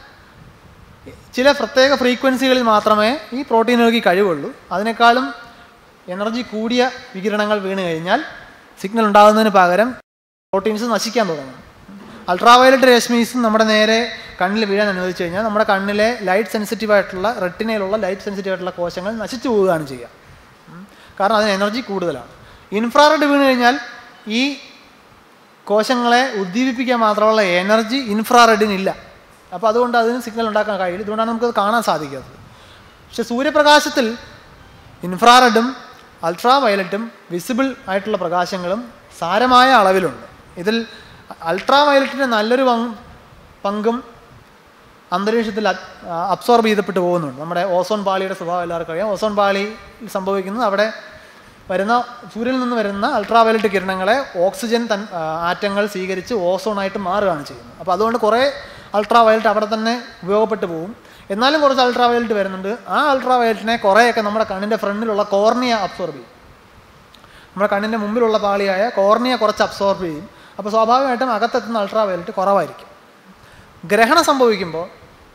ചില പ്രത്യേക ഫ്രീക്വൻസികളിൽ മാത്രമേ ഈ പ്രോട്ടീനുകൾക്ക് ഈ കഴിവുള്ളൂ അതിനേക്കാളും എനർജി കൂടിയ വികിരണങ്ങൾ വീണ് കഴിഞ്ഞാൽ സിഗ്നൽ ഉണ്ടാകുന്നതിന് പകരം പ്രോട്ടീൻസ് നശിക്കാൻ തുടങ്ങും അൾട്രാവയലറ്റ് രശ്മീസ് നമ്മുടെ നേരെ കണ്ണിൽ വീഴാൻ അനുവദിച്ചു കഴിഞ്ഞാൽ നമ്മുടെ കണ്ണിലെ ലൈറ്റ് സെൻസിറ്റീവ് ആയിട്ടുള്ള റെട്ടിനയിലുള്ള ലൈറ്റ് സെൻസിറ്റീവ് ആയിട്ടുള്ള കോശങ്ങൾ നശിച്ചു പോവുകയാണ് ചെയ്യുക ഉം. കാരണം അതിന് എനർജി കൂടുതലാണ് ഇൻഫ്രാറെഡ് വീണ് കഴിഞ്ഞാൽ ഈ കോശങ്ങളെ ഉദ്ദീപിപ്പിക്കാൻ മാത്രമുള്ള എനർജി ഇൻഫ്രാറെഡിനില്ല അപ്പോൾ അതുകൊണ്ട് അതിന് സിഗ്നൽ ഉണ്ടാക്കാൻ കഴിയില്ല ഇതുകൊണ്ടാണ് നമുക്കത് കാണാൻ സാധിക്കാത്തത് പക്ഷെ സൂര്യപ്രകാശത്തിൽ ഇൻഫ്രാറെഡും അൾട്രാ വയലറ്റും വിസിബിൾ ആയിട്ടുള്ള പ്രകാശങ്ങളും സാരമായ അളവിലുണ്ട് ഇതിൽ അൾട്രാ വയലറ്റിൻ്റെ നല്ലൊരു പങ്ക് പങ്കും അന്തരീക്ഷത്തിൽ അബ്സോർബ് ചെയ്തപ്പെട്ട് പോകുന്നുണ്ട് നമ്മുടെ ഓസോൺ പാളിയുടെ സ്വഭാവം എല്ലാവർക്കും അറിയാം ഓസോൺ പാളി സംഭവിക്കുന്നത് അവിടെ വരുന്ന സൂര്യനിൽ നിന്ന് വരുന്ന അൾട്രാ വയലറ്റ് കിരണങ്ങളെ ഓക്സിജൻ തൻ ആ, ആറ്റങ്ങൾ സ്വീകരിച്ച് ഓസോണായിട്ട് മാറുകയാണ് ചെയ്യുന്നത് അപ്പോൾ അതുകൊണ്ട് കുറേ അൾട്രാ വയലറ്റ് അവിടെ തന്നെ ഉപയോഗപ്പെട്ടു പോകും എന്നാലും കുറച്ച് അൾട്രാ വയലറ്റ് വരുന്നുണ്ട് ആ അൾട്രാ വയലറ്റിനെ കുറേയൊക്കെ നമ്മുടെ കണ്ണിൻ്റെ ഫ്രണ്ടിലുള്ള കോർണിയ അബ്സോർബ് ചെയ്യും നമ്മുടെ കണ്ണിൻ്റെ മുമ്പിലുള്ള പാളിയായ കോർണിയ കുറച്ച് അബ്സോർബ് ചെയ്യും അപ്പോൾ സ്വാഭാവികമായിട്ടും അകത്തെത്തുന്ന അൾട്രാ വയലറ്റ് കുറവായിരിക്കും ഗ്രഹണം സംഭവിക്കുമ്പോൾ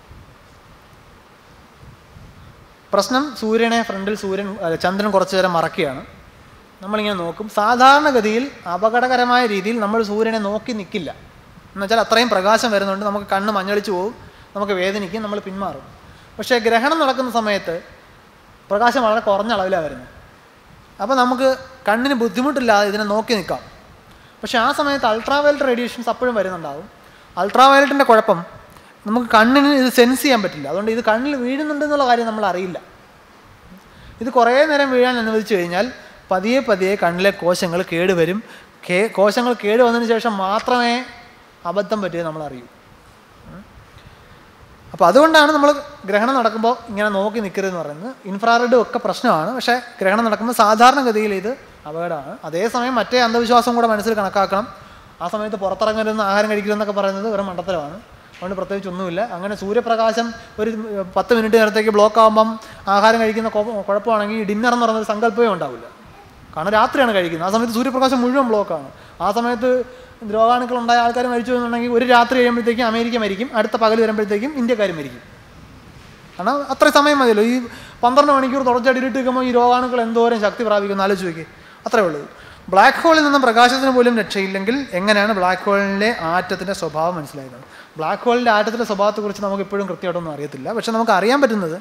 പ്രശ്നം സൂര്യനെ ഫ്രണ്ടിൽ സൂര്യൻ അല്ല, ചന്ദ്രൻ കുറച്ചു നേരം മറക്കുകയാണ് നമ്മളിങ്ങനെ നോക്കും സാധാരണഗതിയിൽ അപകടകരമായ രീതിയിൽ നമ്മൾ സൂര്യനെ നോക്കി നിൽക്കില്ല എന്ന് വെച്ചാൽ അത്രയും പ്രകാശം വരുന്നുണ്ട് നമുക്ക് കണ്ണ് മഞ്ഞളിച്ച് പോകും നമുക്ക് വേദനിക്കും നമ്മൾ പിന്മാറും പക്ഷേ ഗ്രഹണം നടക്കുന്ന സമയത്ത് പ്രകാശം വളരെ കുറഞ്ഞ അളവിലാണ് വരുന്നത് അപ്പോൾ നമുക്ക് കണ്ണിന് ബുദ്ധിമുട്ടില്ലാതെ ഇതിനെ നോക്കി നിൽക്കാം പക്ഷേ ആ സമയത്ത് അൾട്രാവയലറ്റ് റേഡിയേഷൻസ് അപ്പോഴും വരുന്നുണ്ടാവും അൾട്രാവയലറ്റിൻ്റെ കുഴപ്പം നമുക്ക് കണ്ണിന് ഇത് സെൻസ് ചെയ്യാൻ പറ്റില്ല അതുകൊണ്ട് ഇത് കണ്ണിൽ വീഴുന്നുണ്ടെന്നുള്ള കാര്യം നമ്മൾ അറിയില്ല ഇത് കുറേ നേരം വീഴാൻ അനുവദിച്ചു കഴിഞ്ഞാൽ പതിയെ പതിയെ കണ്ണിലെ കോശങ്ങൾ കേടുവരും കേ കോശങ്ങൾ കേട് വന്നതിന് ശേഷം മാത്രമേ അബദ്ധം പറ്റിയത് നമ്മൾ അറിയൂ ഉം. അപ്പോൾ അതുകൊണ്ടാണ് നമ്മൾ ഗ്രഹണം നടക്കുമ്പോൾ ഇങ്ങനെ നോക്കി നിൽക്കരുതെന്ന് പറയുന്നത് ഇൻഫ്രാറെഡും ഒക്കെ പ്രശ്നമാണ് പക്ഷേ ഗ്രഹണം നടക്കുമ്പോൾ സാധാരണഗതിയിൽ ഇത് അപകടമാണ് അതേസമയം മറ്റേ അന്ധവിശ്വാസം കൂടെ മനസ്സിൽ കണക്കാക്കണം ആ സമയത്ത് പുറത്തിറങ്ങരുതെന്ന് ആഹാരം കഴിക്കരുതെന്നൊക്കെ പറയുന്നത് വെറും മണ്ടത്തരമാണ് അതുകൊണ്ട് പ്രത്യേകിച്ച് ഒന്നുമില്ല അങ്ങനെ സൂര്യപ്രകാശം ഒരു പത്ത് മിനിറ്റ് നേരത്തേക്ക് ബ്ലോക്ക് ആകുമ്പം ആഹാരം കഴിക്കുന്ന കൊ- കുഴപ്പമാണെങ്കിൽ ഡിന്നർ എന്ന് പറയുന്നത് സങ്കല്പമേ ഉണ്ടാവില്ല കാരണം രാത്രിയാണ് കഴിക്കുന്നത് ആ സമയത്ത് സൂര്യപ്രകാശം മുഴുവൻ ബ്ലോക്കാണ് ആ സമയത്ത് രോഗാണുക്കൾ ഉണ്ടായ ആൾക്കാർ മരിച്ചു എന്നുണ്ടെങ്കിൽ ഒരു രാത്രി കഴിയുമ്പോഴത്തേക്കും അമേരിക്ക മരിക്കും അടുത്ത പകൽ വരുമ്പോഴത്തേക്കും ഇന്ത്യക്കാർ മരിക്കും കാരണം അത്ര സമയം മതിയല്ലോ ഈ പന്ത്രണ്ട് മണിക്കൂർ തുടർച്ചയായിട്ട് ഇരുട്ട് നിൽക്കുമ്പോൾ ഈ രോഗാണുക്കൾ എന്തോരം ശക്തി പ്രാപിക്കുന്നു ആലോചിച്ച് നോക്കി അത്രേ ഉള്ളൂ ബ്ലാക്ക് ഹോളിൽ നിന്നും പ്രകാശത്തിന് പോലും രക്ഷയില്ലെങ്കിൽ എങ്ങനെയാണ് ബ്ലാക്ക് ഹോളിലെ ആറ്റത്തിൻ്റെ സ്വഭാവം മനസ്സിലാക്കുന്നത് ബ്ലാക്ക് ഹോളിൻ്റെ ആറ്റത്തിൻ്റെ സ്വഭാവത്തെക്കുറിച്ച് നമുക്ക് ഇപ്പോഴും കൃത്യമായിട്ടൊന്നും അറിയത്തില്ല പക്ഷെ നമുക്ക് അറിയാൻ പറ്റുന്നത്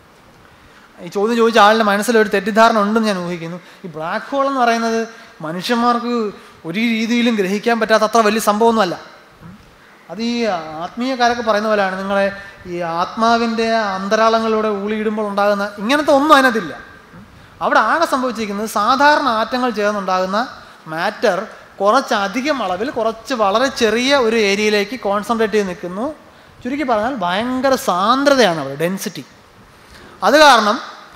ഈ ചോദ്യം ചോദിച്ച ആളിൻ്റെ മനസ്സിൽ ഒരു തെറ്റിദ്ധാരണ ഉണ്ടെന്ന് ഞാൻ ഊഹിക്കുന്നു ഈ ബ്ലാക്ക് ഹോൾ എന്ന് പറയുന്നത് മനുഷ്യന്മാർക്ക് ഒരു രീതിയിലും ഗ്രഹിക്കാൻ പറ്റാത്ത അത്ര വലിയ സംഭവമൊന്നുമല്ല അത് ഈ ആത്മീയക്കാരൊക്കെ പറയുന്ന പോലെയാണ് നിങ്ങളെ ഈ ആത്മാവിൻ്റെ അന്തരാളങ്ങളിലൂടെ ഊളിയിടുമ്പോൾ ഉണ്ടാകുന്ന ഇങ്ങനത്തെ ഒന്നും അതിനകത്തില്ല അവിടെ ആകെ സംഭവിച്ചിരിക്കുന്നത് സാധാരണ ആറ്റങ്ങൾ ചേർന്നുണ്ടാകുന്ന മാറ്റർ കുറച്ചധികം അളവിൽ കുറച്ച് വളരെ ചെറിയ ഒരു ഏരിയയിലേക്ക് കോൺസെൻട്രേറ്റ് ചെയ്ത് നിൽക്കുന്നു ചുരുക്കി പറഞ്ഞാൽ ഭയങ്കര സാന്ദ്രതയാണ് അവിടെ ഡെൻസിറ്റി അത് കാരണം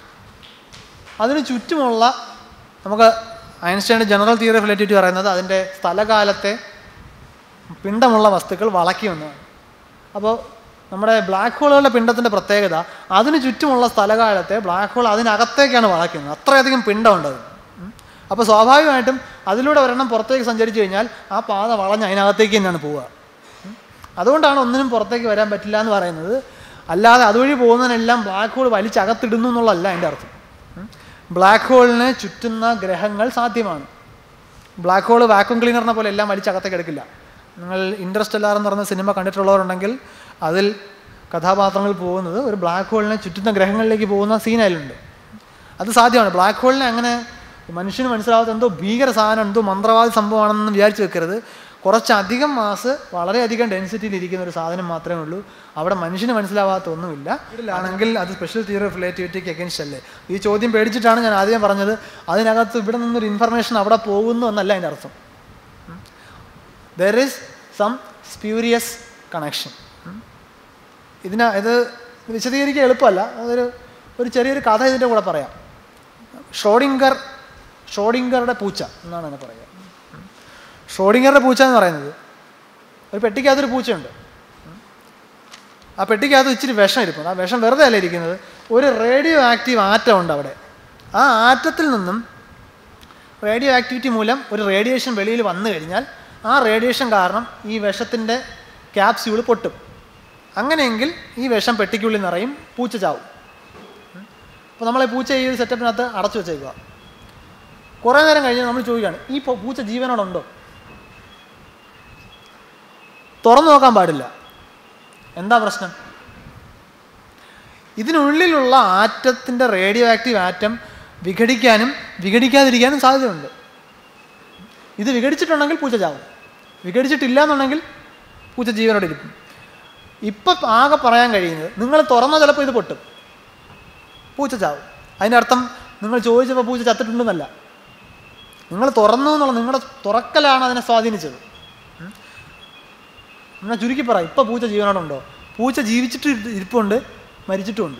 അതിന് ചുറ്റുമുള്ള നമുക്ക് ഐൻസ്റ്റൈൻ്റെ ജനറൽ തിയറി ഓഫ് റിലേറ്റിവിറ്റി പറയുന്നത് അതിൻ്റെ സ്ഥലകാലത്തെ പിണ്ടമുള്ള വസ്തുക്കൾ വളയ്ക്കുമെന്നാണ് അപ്പോൾ നമ്മുടെ ബ്ലാക്ക് ഹോളുകളുടെ പിണ്ടത്തിൻ്റെ പ്രത്യേകത അതിന് ചുറ്റുമുള്ള സ്ഥലകാലത്തെ ബ്ലാക്ക് ഹോൾ അതിനകത്തേക്കാണ് വളയ്ക്കുന്നത് അത്രയധികം പിണ്ടമുണ്ട് അതിന് ഉം. അപ്പോൾ സ്വാഭാവികമായിട്ടും അതിലൂടെ ഒരെണ്ണം പുറത്തേക്ക് സഞ്ചരിച്ചു കഴിഞ്ഞാൽ ആ പാത വളഞ്ഞ് അതിനകത്തേക്ക് തന്നെയാണ് പോവുക ഉം. അതുകൊണ്ടാണ് ഒന്നിനും പുറത്തേക്ക് വരാൻ പറ്റില്ല എന്ന് പറയുന്നത് അല്ലാതെ അതുവഴി പോകുന്നതിനെല്ലാം ബ്ലാക്ക് ഹോൾ വലിച്ചകത്തിടുന്നു എന്നുള്ളതല്ല അതിൻ്റെ അർത്ഥം ഉം. ബ്ലാക്ക് ഹോളിനെ ചുറ്റുന്ന ഗ്രഹങ്ങൾ സാധ്യമാണ് ബ്ലാക്ക് ഹോൾ വാക്വം ക്ലീനറിനെ പോലെ എല്ലാം വലിച്ചകത്തേക്ക് എടുക്കില്ല നിങ്ങൾ ഇൻട്രസ്റ്റെല്ലാർ എന്ന് പറഞ്ഞ സിനിമ കണ്ടിട്ടുള്ളവരുണ്ടെങ്കിൽ അതിൽ കഥാപാത്രങ്ങൾ പോകുന്നത് ഒരു ബ്ലാക്ക് ഹോളിനെ ചുറ്റുന്ന ഗ്രഹങ്ങളിലേക്ക് പോകുന്ന സീൻ അതിലുണ്ട് അത് സാധ്യമാണ് ബ്ലാക്ക് ഹോളിനെ അങ്ങനെ മനുഷ്യന് മനസ്സിലാവാത്ത എന്തോ ഭീകര സാധനം എന്തോ മന്ത്രവാദി സംഭവമാണെന്ന് വിചാരിച്ച് വെക്കരുത് കുറച്ചധികം മാസ് വളരെയധികം ഡെൻസിറ്റിയിൽ ഇരിക്കുന്ന ഒരു സാധനം മാത്രമേ ഉള്ളൂ അവിടെ മനുഷ്യന് മനസ്സിലാവാത്ത ഒന്നുമില്ല ഇതിലാണെങ്കിൽ അത് സ്പെഷ്യൽ തിയറി ഓഫ് റിലേറ്റിവിറ്റിക്ക് അഗൻസ്റ്റ് അല്ലേ ഈ ചോദ്യം പേടിച്ചിട്ടാണ് ഞാൻ ആദ്യം പറഞ്ഞത് അതിനകത്ത് ഇവിടെ നിന്നൊരു ഇൻഫർമേഷൻ അവിടെ പോകുന്നു എന്നല്ല അതിൻ്റെ അർത്ഥം there is some spurious connection ഇതിന് ഇത് വിശദീകരിക്കാൻ എളുപ്പമല്ല അതൊരു ഒരു ചെറിയൊരു കഥ ഇതിൻ്റെ കൂടെ പറയാം ഷോഡിങ്കർ ഷോഡിങ്കറുടെ പൂച്ച എന്നാണ് അതിനെ പറയുക ഷോഡിങ്കറുടെ പൂച്ച എന്ന് പറയുന്നത് ഒരു പെട്ടിക്കകത്തൊരു പൂച്ചയുണ്ട് ആ പെട്ടിക്കകത്ത് ഇച്ചിരി വിഷം ഇരിപ്പുണ്ട് ആ വിഷം വെറുതെ അല്ല ഇരിക്കുന്നത് ഒരു റേഡിയോ ആക്റ്റീവ് ആറ്റം ഉണ്ട് അവിടെ ആ ആറ്റത്തിൽ നിന്നും റേഡിയോ ആക്ടിവിറ്റി മൂലം ഒരു റേഡിയേഷൻ വെളിയിൽ വന്നു കഴിഞ്ഞാൽ ആ റേഡിയേഷൻ കാരണം ഈ വിഷത്തിൻ്റെ ക്യാപ്സ്യൂൾ പൊട്ടും അങ്ങനെയെങ്കിൽ ഈ വിഷം പെട്ടിക്കുള്ളിൽ നിറയും പൂച്ച ചാവും അപ്പോൾ നമ്മളെ പൂച്ച ഈ ഒരു സെറ്റപ്പിനകത്ത് അടച്ചു വെച്ചേക്കുക കുറേ നേരം കഴിഞ്ഞ് നമ്മൾ ചോദിക്കുകയാണ് ഈ പൂ- പൂച്ച ജീവനോടുണ്ടോ തുറന്നു നോക്കാൻ പാടില്ല എന്താ പ്രശ്നം ഇതിനുള്ളിലുള്ള ആറ്റത്തിൻ്റെ റേഡിയോ ആക്റ്റീവ് ആറ്റം വിഘടിക്കാനും വിഘടിക്കാതിരിക്കാനും സാധ്യതയുണ്ട് ഇത് വിഘടിച്ചിട്ടുണ്ടെങ്കിൽ പൂച്ച ചാവും വിഘടിച്ചിട്ടില്ല എന്നുണ്ടെങ്കിൽ പൂച്ച ജീവനോടെ ഇരിക്കും ഇപ്പം ആകെ പറയാൻ കഴിയുന്നത് നിങ്ങൾ തുറന്ന ചിലപ്പോൾ ഇത് പൊട്ടും പൂച്ച ചാവും അതിൻ്റെ അർത്ഥം നിങ്ങൾ ചോദിച്ചപ്പോൾ പൂച്ച ചത്തിട്ടുണ്ടെന്നല്ല നിങ്ങൾ തുറന്നു എന്നുള്ള നിങ്ങളുടെ തുറക്കലാണ് അതിനെ സ്വാധീനിച്ചത് ഉം. എന്നാൽ ചുരുക്കി പറ ഇപ്പം പൂച്ച ജീവനോടുണ്ടോ പൂച്ച ജീവിച്ചിട്ട് ഇരി- ഇരിപ്പുണ്ട് മരിച്ചിട്ടുമുണ്ട്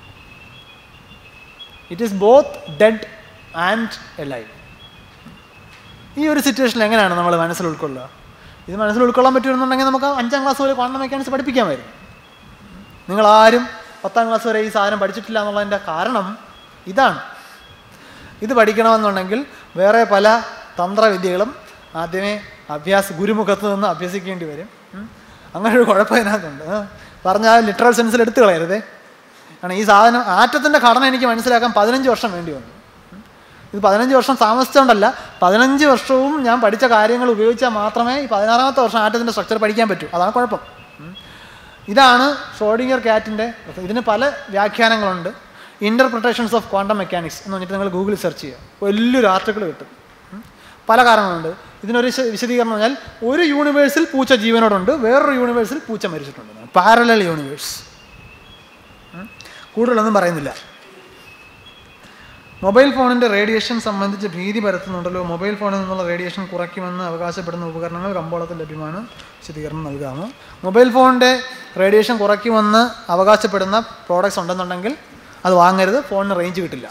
it is both dead and alive ഈ ഒരു സിറ്റുവേഷനിൽ എങ്ങനെയാണ് നമ്മൾ മനസ്സിൽ ഉൾക്കൊള്ളുക ഇത് മനസ്സിൽ ഉൾക്കൊള്ളാൻ പറ്റുമെന്നുണ്ടെങ്കിൽ നമുക്ക് അഞ്ചാം ക്ലാസ് വരെ ക്വാണ്ടം മെക്കാനിക്സ് പഠിപ്പിക്കാമായിരുന്നു നിങ്ങളാരും പത്താം ക്ലാസ് വരെ ഈ സാധനം പഠിച്ചിട്ടില്ല എന്നുള്ളതിൻ്റെ കാരണം ഇതാണ് ഇത് പഠിക്കണമെന്നുണ്ടെങ്കിൽ വേറെ പല തന്ത്രവിദ്യകളും ആദ്യമേ അഭ്യാസ ഗുരുമുഖത്ത് നിന്ന് അഭ്യസിക്കേണ്ടി വരും ഉം. അങ്ങനെ ഒരു കുഴപ്പം ഇതിനകത്തുണ്ട് ആ. പറഞ്ഞാൽ ലിറ്ററൽ സെൻസിൽ എടുത്തു കളയരുതേ കാരണം ഈ സാധനം ആറ്റത്തിൻ്റെ ഘടന എനിക്ക് മനസ്സിലാക്കാൻ പതിനഞ്ച് വർഷം വേണ്ടി വന്നു ഉം. ഇത് പതിനഞ്ച് വർഷം താമസിച്ചുകൊണ്ടല്ല പതിനഞ്ച് വർഷവും ഞാൻ പഠിച്ച കാര്യങ്ങൾ ഉപയോഗിച്ചാൽ മാത്രമേ ഈ പതിനാറാമത്തെ വർഷം ആറ്റത്തിൻ്റെ സ്ട്രക്ചർ പഠിക്കാൻ പറ്റൂ അതാണ് കുഴപ്പം ഉം. ഇതാണ് ഷോഡിങ്ങർ കാറ്റിൻ്റെ ഇതിന് പല വ്യാഖ്യാനങ്ങളുണ്ട് ഇൻ്റർപ്രിട്ടേഷൻസ് ഓഫ് ക്വാണ്ടം മെക്കാനിക്സ് എന്ന് പറഞ്ഞിട്ട് നിങ്ങൾ ഗൂഗിളിൽ സെർച്ച് ചെയ്യുക വലിയൊരു ആർട്ടിക്കിൾ കിട്ടും ഉം. പല കാരണങ്ങളുണ്ട് ഇതിനൊരു വിശ- വിശദീകരണം പറഞ്ഞാൽ ഒരു യൂണിവേഴ്സിൽ പൂച്ച ജീവനോടുണ്ട് വേറൊരു യൂണിവേഴ്സിൽ പൂച്ച മരിച്ചിട്ടുണ്ട് പാരലൽ യൂണിവേഴ്സ് കൂടുതലൊന്നും പറയുന്നില്ല മൊബൈൽ ഫോണിൻ്റെ റേഡിയേഷൻ സംബന്ധിച്ച് ഭീതി പരത്തുന്നുണ്ടല്ലോ മൊബൈൽ ഫോണിൽ നിന്നുള്ള റേഡിയേഷൻ കുറയ്ക്കുമെന്ന് അവകാശപ്പെടുന്ന ഉപകരണങ്ങൾ കമ്പോളത്തിൽ ലഭ്യമാണ് വിശദീകരണം നൽകാമോ മൊബൈൽ ഫോണിൻ്റെ റേഡിയേഷൻ കുറയ്ക്കുമെന്ന് അവകാശപ്പെടുന്ന പ്രോഡക്റ്റ്സ് ഉണ്ടെന്നുണ്ടെങ്കിൽ അത് വാങ്ങരുത് ഫോണിന് റേഞ്ച് കിട്ടില്ല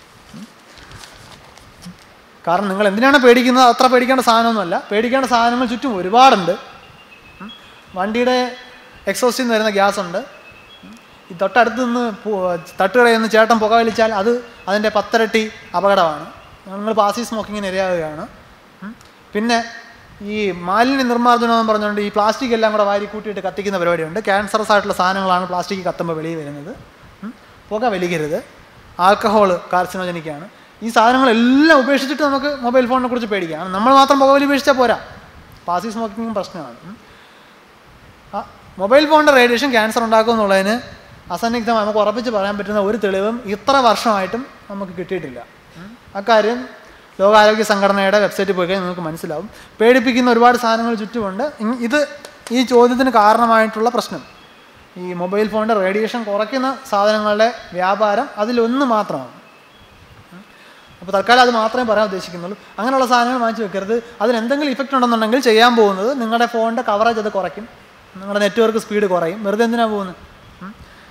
കാരണം നിങ്ങൾ എന്തിനാണ് പേടിക്കുന്നത് അത്ര പേടിക്കേണ്ട സാധനമൊന്നുമല്ല പേടിക്കേണ്ട സാധനങ്ങൾ ചുറ്റും ഒരുപാടുണ്ട് ഉം. വണ്ടിയുടെ എക്സോസ്റ്റിൽ നിന്ന് വരുന്ന ഗ്യാസ് ഉണ്ട് ഉം. ഈ തൊട്ടടുത്ത് നിന്ന് പു- തട്ടുകടയിൽ നിന്ന് ചേട്ടൻ പുക വലിച്ചാൽ അത് അതിൻ്റെ പത്തരട്ടി അപകടമാണ് നിങ്ങൾ പാസി സ്മോക്കിങ്ങിന് ഇരയാവുകയാണ് ഉം. പിന്നെ ഈ മാലിന്യ നിർമ്മാർജ്ജനം എന്ന് പറഞ്ഞുകൊണ്ട് ഈ പ്ലാസ്റ്റിക് എല്ലാം കൂടെ വാരി കൂട്ടിയിട്ട് കത്തിക്കുന്ന പരിപാടിയുണ്ട് ക്യാൻസറസ് ആയിട്ടുള്ള സാധനങ്ങളാണ് പ്ലാസ്റ്റിക് കത്തുമ്പോൾ വെളിയിൽ വരുന്നത് ഉം. പുക വലിക്കരുത് ആൽക്കഹോള് കാർസിനോജനിക്കാണ് ഈ സാധനങ്ങളെല്ലാം ഉപേക്ഷിച്ചിട്ട് നമുക്ക് മൊബൈൽ ഫോണിനെ കുറിച്ച് പേടിക്കാം നമ്മൾ മാത്രം പുകവലി ഉപേക്ഷിച്ചാൽ പോരാ പാസി സ്മോക്കിങ്ങും പ്രശ്നമാണ് ഉം. ആ, മൊബൈൽ ഫോണിൻ്റെ റേഡിയേഷൻ ക്യാൻസർ ഉണ്ടാക്കും എന്നുള്ളതിന് അസന്നിഗ്ധമായി നമുക്ക് ഉറപ്പിച്ച് പറയാൻ പറ്റുന്ന ഒരു തെളിവും ഇത്ര വർഷമായിട്ടും നമുക്ക് കിട്ടിയിട്ടില്ല ഉം. അക്കാര്യം ലോകാരോഗ്യ സംഘടനയുടെ വെബ്സൈറ്റിൽ പോയി കഴിഞ്ഞാൽ നിങ്ങൾക്ക് മനസ്സിലാവും പേടിപ്പിക്കുന്ന ഒരുപാട് സാധനങ്ങൾ ചുറ്റുമുണ്ട് ഇ- ഇത് ഈ ചോദ്യത്തിന് കാരണമായിട്ടുള്ള പ്രശ്നം ഈ മൊബൈൽ ഫോണിൻ്റെ റേഡിയേഷൻ കുറയ്ക്കുന്ന സാധനങ്ങളുടെ വ്യാപാരം അതിലൊന്ന് മാത്രമാണ് അപ്പോൾ തൽക്കാലം അത് മാത്രമേ പറയാൻ ഉദ്ദേശിക്കുന്നുള്ളൂ അങ്ങനെയുള്ള സാധനങ്ങൾ വാങ്ങിച്ച് വെക്കരുത് അതിന് എന്തെങ്കിലും ഇഫക്റ്റ് ഉണ്ടെന്നുണ്ടെങ്കിൽ ചെയ്യാൻ പോകുന്നത് നിങ്ങളുടെ ഫോണിൻ്റെ കവറേജ് അത് കുറയ്ക്കും നിങ്ങളുടെ നെറ്റ്വർക്ക് സ്പീഡ് കുറയും വെറുതെ എന്തിനാണ് പോകുന്നത് ഉം.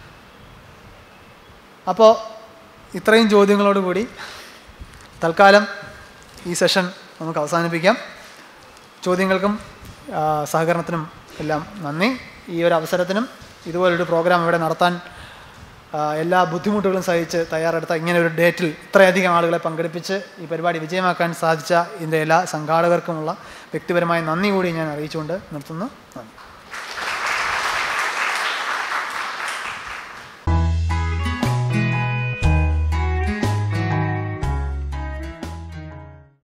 അപ്പോൾ ഇത്രയും ചോദ്യങ്ങളോടുകൂടി തൽക്കാലം ഈ സെഷൻ നമുക്ക് അവസാനിപ്പിക്കാം ചോദ്യങ്ങൾക്കും ആ, സഹകരണത്തിനും എല്ലാം നന്ദി ഈ ഒരു അവസരത്തിനും ഇതുപോലൊരു പ്രോഗ്രാം ഇവിടെ നടത്താൻ ആ, എല്ലാ ബുദ്ധിമുട്ടുകളും സഹിച്ച് തയ്യാറെടുത്ത ഇങ്ങനെ ഒരു ഡേറ്റിൽ ഇത്രയധികം ആളുകളെ പങ്കെടുപ്പിച്ച് ഈ പരിപാടി വിജയമാക്കാൻ സാധിച്ച ഇതിൻ്റെ എല്ലാ സംഘാടകർക്കുമുള്ള വ്യക്തിപരമായ നന്ദി കൂടി ഞാൻ അറിയിച്ചുകൊണ്ട് നിർത്തുന്നു നന്ദി